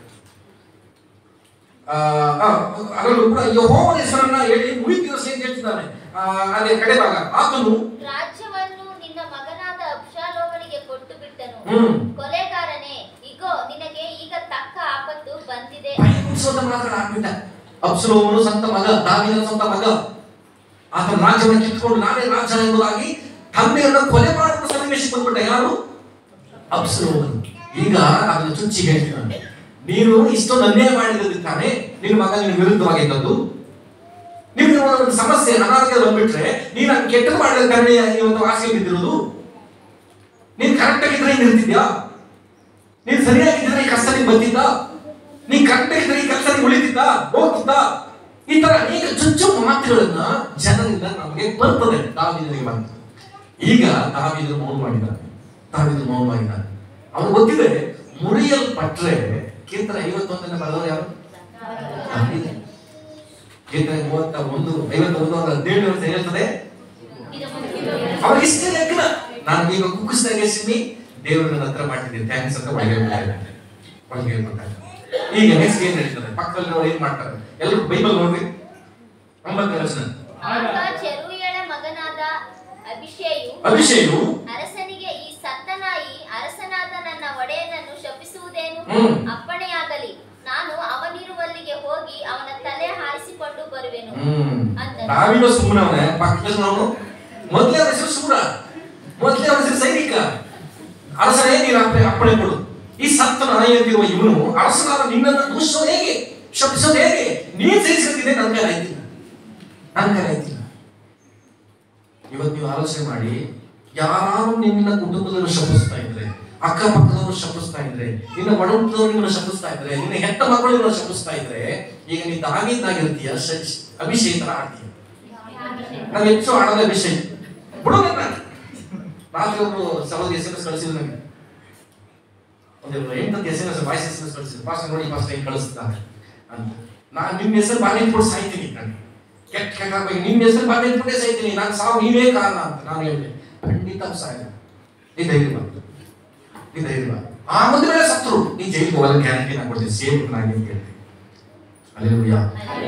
S1: ಆ, ಆ, ಅದರಲ್ಲೂ ಕೂಡ ಯೆಹೋವನ ಹೆಸರನ್ನ ಹೇಳಿ ಮುಳಿ ತೀರಿಸಿ ಅಂತ ಹೇಳ್ತಿದ್ದಾನೆ ಆ, ಅದೇ ಕಡೆ ಭಾಗ ಆತನು
S2: ರಾಜ್ಯವನ್ನು ನಿನ್ನ ಮಗನಾದ ಅಬ್ಷಾಲೋಮನಿಗೆ ಕೊಟ್ಟು ಬಿಟ್ಟನು
S1: ಹ್ಮ್
S2: ಕೊಲೆಗಾರನೇ ಇಗೋ ನಿನಗೆ ಈಗ ತಕ್ಕ ಆಪತ್ತು ಬಂದಿದೆ
S1: ಭಯಪಡಿಸುವಂತ ಮಾತ್ರ ಆಗ್ಬಿಟ್ಟ ಅಬ್ಸಲೋಮನು ಸ್ವಂತ ಮಗ ದಾವಿದನ ಸ್ವಂತ ಮಗ ಆತನ ರಾಜ್ಯವನ್ನು ಕಿತ್ಕೊಂಡು ನಾನೇ ರಾಜ ಎಂಬುದಾಗಿ ತಂದೆಯನ್ನು ಕೊಲೆ ಮಾಡುವ ಸನ್ನಿವೇಶಕ್ಕೆ ಬಂದ್ಬಿಟ್ಟ ಯಾರು ಅಬ್ಸಲೋಮನು ಈಗ ಅದನ್ನು ಚುಚ್ಚಿ ಹೇಳ್ತಿದ್ದಾನೆ ನೀನು ಇಷ್ಟೊಂದು ಅನ್ಯಾಯ ಮಾಡಿರೋದಕ್ಕೆ ತಾನೇ ನಿನ್ನ ಮಗ ನಿನ್ನ ವಿರುದ್ಧವಾಗಿದ್ದದ್ದು ನಿಮ್ಗೆ ಒಂದು ಸಮಸ್ಯೆ ಅನಾರೋಗ್ಯ ಬಂದ್ಬಿಟ್ರೆ ನೀನು ಹಂಗೆ ಕೆಟ್ಟ ಮಾಡಿದ ಕಾರಣ ಇವತ್ತು ಹಾಸಿಗೆ ಬಿದ್ದಿರೋದು ನೀನ್ ಕರೆಕ್ಟ್ ಆಗಿದ್ರೆ ಹಿಂಗ್ ಇರ್ತಿದ್ಯಾ ನೀನ್ ಸರಿಯಾಗಿದ್ರೆ ಈ ಕಷ್ಟ ನಿಂಗೆ ಬಂದಿದ್ದ ನೀನ್ ಕರೆಕ್ಟ್ ಆಗಿದ್ರೆ ಈ ಕೆಲಸ ನಿಂಗೆ ಉಳಿತಿದ್ದ ಹೋಗ್ತಿದ್ದ ಈ ತರ ಅನೇಕ ಚುಚ್ಚು ಮಾತುಗಳನ್ನ ಜನರಿಂದ ನಮಗೆ ಬರ್ತದೆ ದಾವಿದನಿಗೆ ಬಂತು ಈಗ ದಾವಿದನು ಮೌನ ಮಾಡಿದ್ದಾನೆ ದಾವಿದನು ಮೌನ ಮಾಡಿದ್ದಾನೆ ಅವನು ಗೊತ್ತಿದೆ ಮುರಿಯಲ್ಪಟ್ರೆ ಕೀರ್ತನ ಐವತ್ತೊಂದನ್ನ ಬರೆದವರು ಯಾರು ದಾವೀದ. ಕೀರ್ತನೆ ಮೂವತ್ತ ಒಂದು ಐವತ್ತೊಂದು ಅಂದ್ರೆ ಹದಿನೇಳು ವರ್ಷ ಹೇಳ್ತದೆ ಅವ್ರಿಗೆ ಇಷ್ಟ ಲೆಕ್ಕನ ನಾನು ಈಗ ಕುಗ್ಗಿಸಿದಾಗ ಸಿಮ್ಮಿ ದೇವರು ನನ್ನ ಹತ್ರ ಮಾಡಿದ್ದೀನಿ ಥ್ಯಾಂಕ್ಸ್ ಅಂತ ಒಳಗೆ ಹೇಳ್ಬಿಟ್ಟಿದ್ದಾರೆ. ಒಳಗೆ ಹೇಳ್ಬಿಟ್ಟಾರೆ ಈಗ ನೆಕ್ಸ್ಟ್ ಏನ್ ನಡೀತದೆ ಪಕ್ಕದಲ್ಲಿ ಅವ್ರು ಏನ್ ಮಾಡ್ತಾರೆ ಎಲ್ಲರೂ ಬೈಬಲ್ ನೋಡ್ರಿ ಒಂಬತ್ತನೇ ವಚನ
S2: ಆಗ ಚೆರುಯಳ ಮಗನಾದ ಅಭಿಷೇಯು
S1: ಅಭಿಷೇಕು
S2: ಅರಸನಿಗೆ ಈ ಸತ್ತ ನಾಯಿ ಅರಸನಾದ ನನ್ನ ಒಡೆಯನನ್ನು ಶಪಿಸುವುದೇನು
S1: ಹ್ಮ್.
S2: ಅಪ್ಪಣೆಯಾಗಲಿ ನಾನು ಅವನಿರುವಲ್ಲಿಗೆ ಹೋಗಿ ಅವನ ತಲೆ ಹಾರಿಸಿಕೊಂಡು ಬರುವೆನು
S1: ಹ್ಮ್
S2: ಅಂದನು.
S1: ನಾವಿನ ಸುಮ್ಮನವನೇ ಪಕ್ಕದಲ್ಲಿ ನಾವು ಮೊದಲೇ ಅವನ ಹೆಸರು ಸೂರ ಮೊದಲೇ ಅವನ ಹೆಸರು ಸೈನಿಕ ಅರಸನೇ ನೀನು ಅಪ್ಪ- ಅಪ್ಪಣೆ ಕೊಡು ಈ ಸತ್ತ ನಾಯಿ ಅಂತಿರುವ ಇವನು ಅರಸನಾದ ನಿನ್ನನ್ನು ದೂಷಿಸೋದು ಹೇಗೆ ಶಪಿಸೋದು ಹೇಗೆ ನೀನ್ ಸಹಿಸ್ಕೊತಿದ್ದೆ ನನ್ನ ಕೈ ಆಯ್ತಿಲ್ಲ ನನ್ನ ಕೈ ಆಯ್ತಿಲ್ಲ ಇವತ್ತು ನೀವು ಆಲೋಚನೆ ಮಾಡಿ ಯಾರು ನಿನ್ನ ಕುಟುಂಬದವರು ಶಪಿಸ್ತಾ ಇದ್ರೆ ಅಕ್ಕಪಕ್ಕದವರು ಶಪಿಸ್ತಾ ಇದ್ರೆ ನಿನ್ನ ಒಡಹುಟ್ಟಿದವರು ನಿಮ್ಮನ್ನ ಶಪಿಸ್ತಾ ಇದ್ರೆ ನಿನ್ನ ಹೆತ್ತ ಮಕ್ಕಳು ನಿಮ್ಮನ್ನ ಶಪಿಸ್ತಾ ಇದ್ರೆ ಈಗ ನೀ ದಾಗಿದ್ದಾಗಿರ್ತೀಯ ಅಭಿಷೇಕರ ಆಡ್ತೀಯ ನಾವು ಹೆಚ್ಚು ಆಡೋದೇ ಅಭಿಷೇಕ್ ಬಿಡೋದನ್ನ ರಾತ್ರಿ ಒಬ್ರು ಸಹೋದರಿ ಎಸ್ ಎಂ ಎಸ್ ಕಳಿಸಿದ್ರು ನನಗೆ ಒಂದು ಎಂಟತ್ತು S M S voice S M S ಕಳಿಸಿದ್ರು ಪಾಸ್ ನೋಡಿ ಪಾಸ್ ಹೆಂಗ್ ಕಳಿಸ್ತಾರೆ ಅಂತ ನಾನು ನಿಮ್ಮ ಹೆಸರು ಬಾರಿ ಇಟ್ಬಿಟ್ಟು ಸಾಯ್ತೀನಿ ನಾನು ಕೆಟ್ಟ ಕೆಟ್ಟ ಆಗ್ಬೇಕು ನಿಮ್ಮ ಹೆಸರು ಬಾರಿ ಇಟ್ಬಿಟ್ಟೆ ಸಾಯ್ತೀನಿ ನಾನು ಸಾವು ನೀವೇ ಕಾರಣ ಅಂತ ನಾನು ಹೇಳಿದೆ ಖಂಡಿತ ಸಾಯ ನೀ ಧೈರ್ಯ ನೀ ಧೈರ್ಯ ಆ ಒಂದು ವೇಳೆ ಸತ್ರು ನೀ ಜೈಲಿಗೆ ಹೋಗಲ್ಲ ಗ್ಯಾರಂಟಿ ನಾನು ಕೊಡ್ತೀನಿ ಸೇಫ್ ನಾಗಿ ಅಂತ ಹೇಳ್ತೀನಿ ಅಲ್ಲೆಲ್ಲೂಯ್ಯ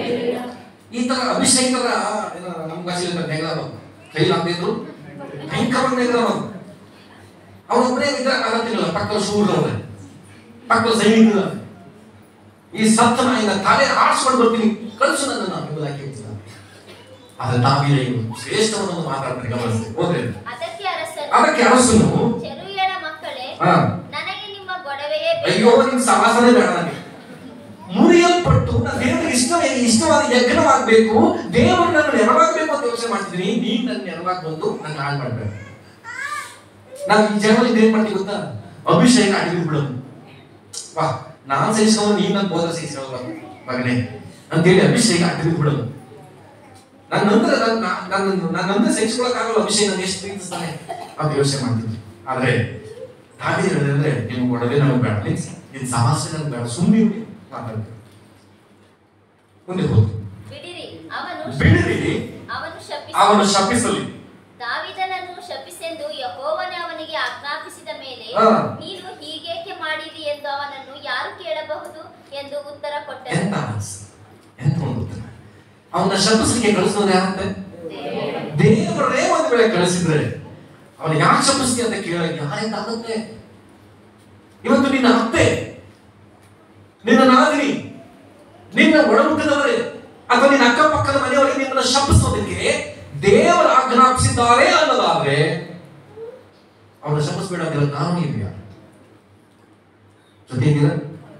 S1: ಈ ತರ ಅಭಿಷೇಕರ ಏನೋ ನಮ್ಮ ಭಾಷೆಯಲ್ಲಿ ನೆಗದ ಕೈಲಿ ಹಾಕಿದ್ರು ಭಯಂಕರವಾಗಿ ನೆಗದ ಅವನೊಬ್ಬನೇ ಇದ್ರೆ ಆಗತ್ತಿಲ್ಲ ಪಕ್ಕದ ಶೂರ್ದವ್ರೆ ಪಕ್ಕದ ಸೈನಿಕ ಈ ಸತ್ತ ನಾಯಿನ ತಲೆ ಆಡ್ಸ್ಕೊಂಡು ಬರ್ತೀನಿ ಕಳಿಸು ನನ್ನ ಎಂಬುದಾಗಿ ಹೇಳ್ತೀನಿ ಆದ್ರೆ ನಾವೀರ ಇವರು ಶ್ರೇಷ್ಠವನ್ನು ಮಾತಾಡ್ತಾರೆ ಗಮನಿಸಿ ಹೋದ್ರೆ
S2: ಅದಕ್ಕೆ ಅರಸನು
S1: ಅದಕ್ಕೆ ಅರಸನು
S2: ಚೆರುಯಳ ಮಕ್ಕಳೇ
S1: ಹಾ
S2: ನನಗೆ ನಿಮ್ಮ ಗೊಡವೆಯೇ
S1: ಅಯ್ಯೋ
S2: ಬೇಕು
S1: ನಿಮ್ ಸಮಾಸನೇ ಬೇಡ ನನಗೆ ಮುರಿಯಲ್ಪಟ್ಟು ನಾನು ದೇವರಿಗೆ ಇಷ್ಟವೇ ಇಷ್ಟವಾದ ಯಜ್ಞವಾಗಬೇಕು ದೇವರು ನನ್ನ ನೆರವಾಗಬೇಕು ಅಂತ ಯೋಚನೆ ಮಾಡ್ತಿದ್ದೀನಿ ನೀನ್ ನನ್ನ ನೆರವಾಗಿ ಬಂದು ನನ್ನ ಹಾಳು ಮಾಡ್ಬೇಕು ನಾವು ಈ ಜನರಲ್ಲಿ ಏನ್ ಮಾಡ್ತೀವಿ ಗೊತ್ತಾ ಅಭಿಷೇಕ ಅಡಿಗೆ ಬಿಡೋದು ವಾ ನಾನ್ ಸಹಿಸ್ಕೊಂಡು ನೀನ್ ನನ್ನ ಬೋಧ ಸಹಿಸ್ಕೊಳ್ಳ ಮಗನೇ ಅಂತೇಳಿ ಅಭಿಷೇಕ ಅಡಿಗೆ ಬಿಡೋದು ನನ್ನ ನಂತರ ನನ್ನ ನನ್ನ ನನ್ನ ನಂತರ ಸಹಿಸ್ಕೊಳಕ್ಕಾಗಲ್ಲ ಅಭಿಷೇಕ ನಾನು ಎಷ್ಟು ಪ್ರೀತಿಸ್ತಾನೆ ಅಂತ ಯೋಚನೆ ಮಾಡ್ತೀನಿ ಆದ್ರೆ ಹಾಗೆ ಹೇಳಿದ್ರೆ ನಿಮ್ಗೆ ಒಡವೆ ನಮಗೆ ಬೇಡ ನಿನ್ ಸಮಾಸ ನಮ್ಗೆ ಬೇಡ ಸುಮ್ಮನೆ ಮಾತಾಡ್ತೀವಿ ಮುಂದೆ ಹೋಗಿ
S2: ಬಿಡಿರಿ ಅವನು
S1: ಬಿಡಿರಿ
S2: ಅವನು
S1: ಅವನು
S2: ಶಪಿಸಿ
S1: ಶಪಿಸಲಿ
S2: ದಾವಿದನನ್ನು ಶಪಿಸೆಂದು ಯಹೋವನೇ ಅವನಿಗೆ ಆಜ್ಞಾಪಿಸಿದ ಮೇಲೆ
S1: ಹಾ.
S2: ನೀನು ಹೀಗೇಕೆ ಮಾಡಿರಿ ಎಂದು ಅವನನ್ನು ಯಾರು ಕೇಳಬಹುದು ಎಂದು ಉತ್ತರ ಕೊಟ್ಟನು
S1: ಎಂತ ಮನಸ್ಸು ಎಂತ ಒಂದು ಉತ್ತರ ಅವನ ಶಪಿಸಲಿಕ್ಕೆ ಕಳಿಸೋದು ಯಾರಂತೆ ದೇವರೇ ಒಂದು ವೇಳೆ ಕಳಿಸಿದ್ರೆ ಅವನ ಯಾಕೆ ಶಪಿಸ್ತಿ ಅಂತ ಕೇಳ ಯಾರಿಂದ ಆಗುತ್ತೆ ಇವತ್ತು ನಿನ್ನ ಅತ್ತೆ ನಿನ್ನ ನಾದಿನಿ ನಿನ್ನ ಒಡಹುಟ್ಟಿದವರೇ ಅಥವಾ ನಿನ್ನ ಅಕ್ಕಪಕ್ಕದ ಮನೆಯವರಿಗೆ ನಿಮ್ಮನ್ನ ಶಪಿಸೋದಕ್ಕೆ ದೇವರ ಆಜ್ಞಾಪಿಸಿದ್ದಾರೆ ಅನ್ನೋದಾದ್ರೆ ಅವನ ಶಪಿಸಬೇಡ ಅಂತ ಹೇಳೋ ಕಾರಣ ಇದೆಯಾ ಜೊತೆಗಿರ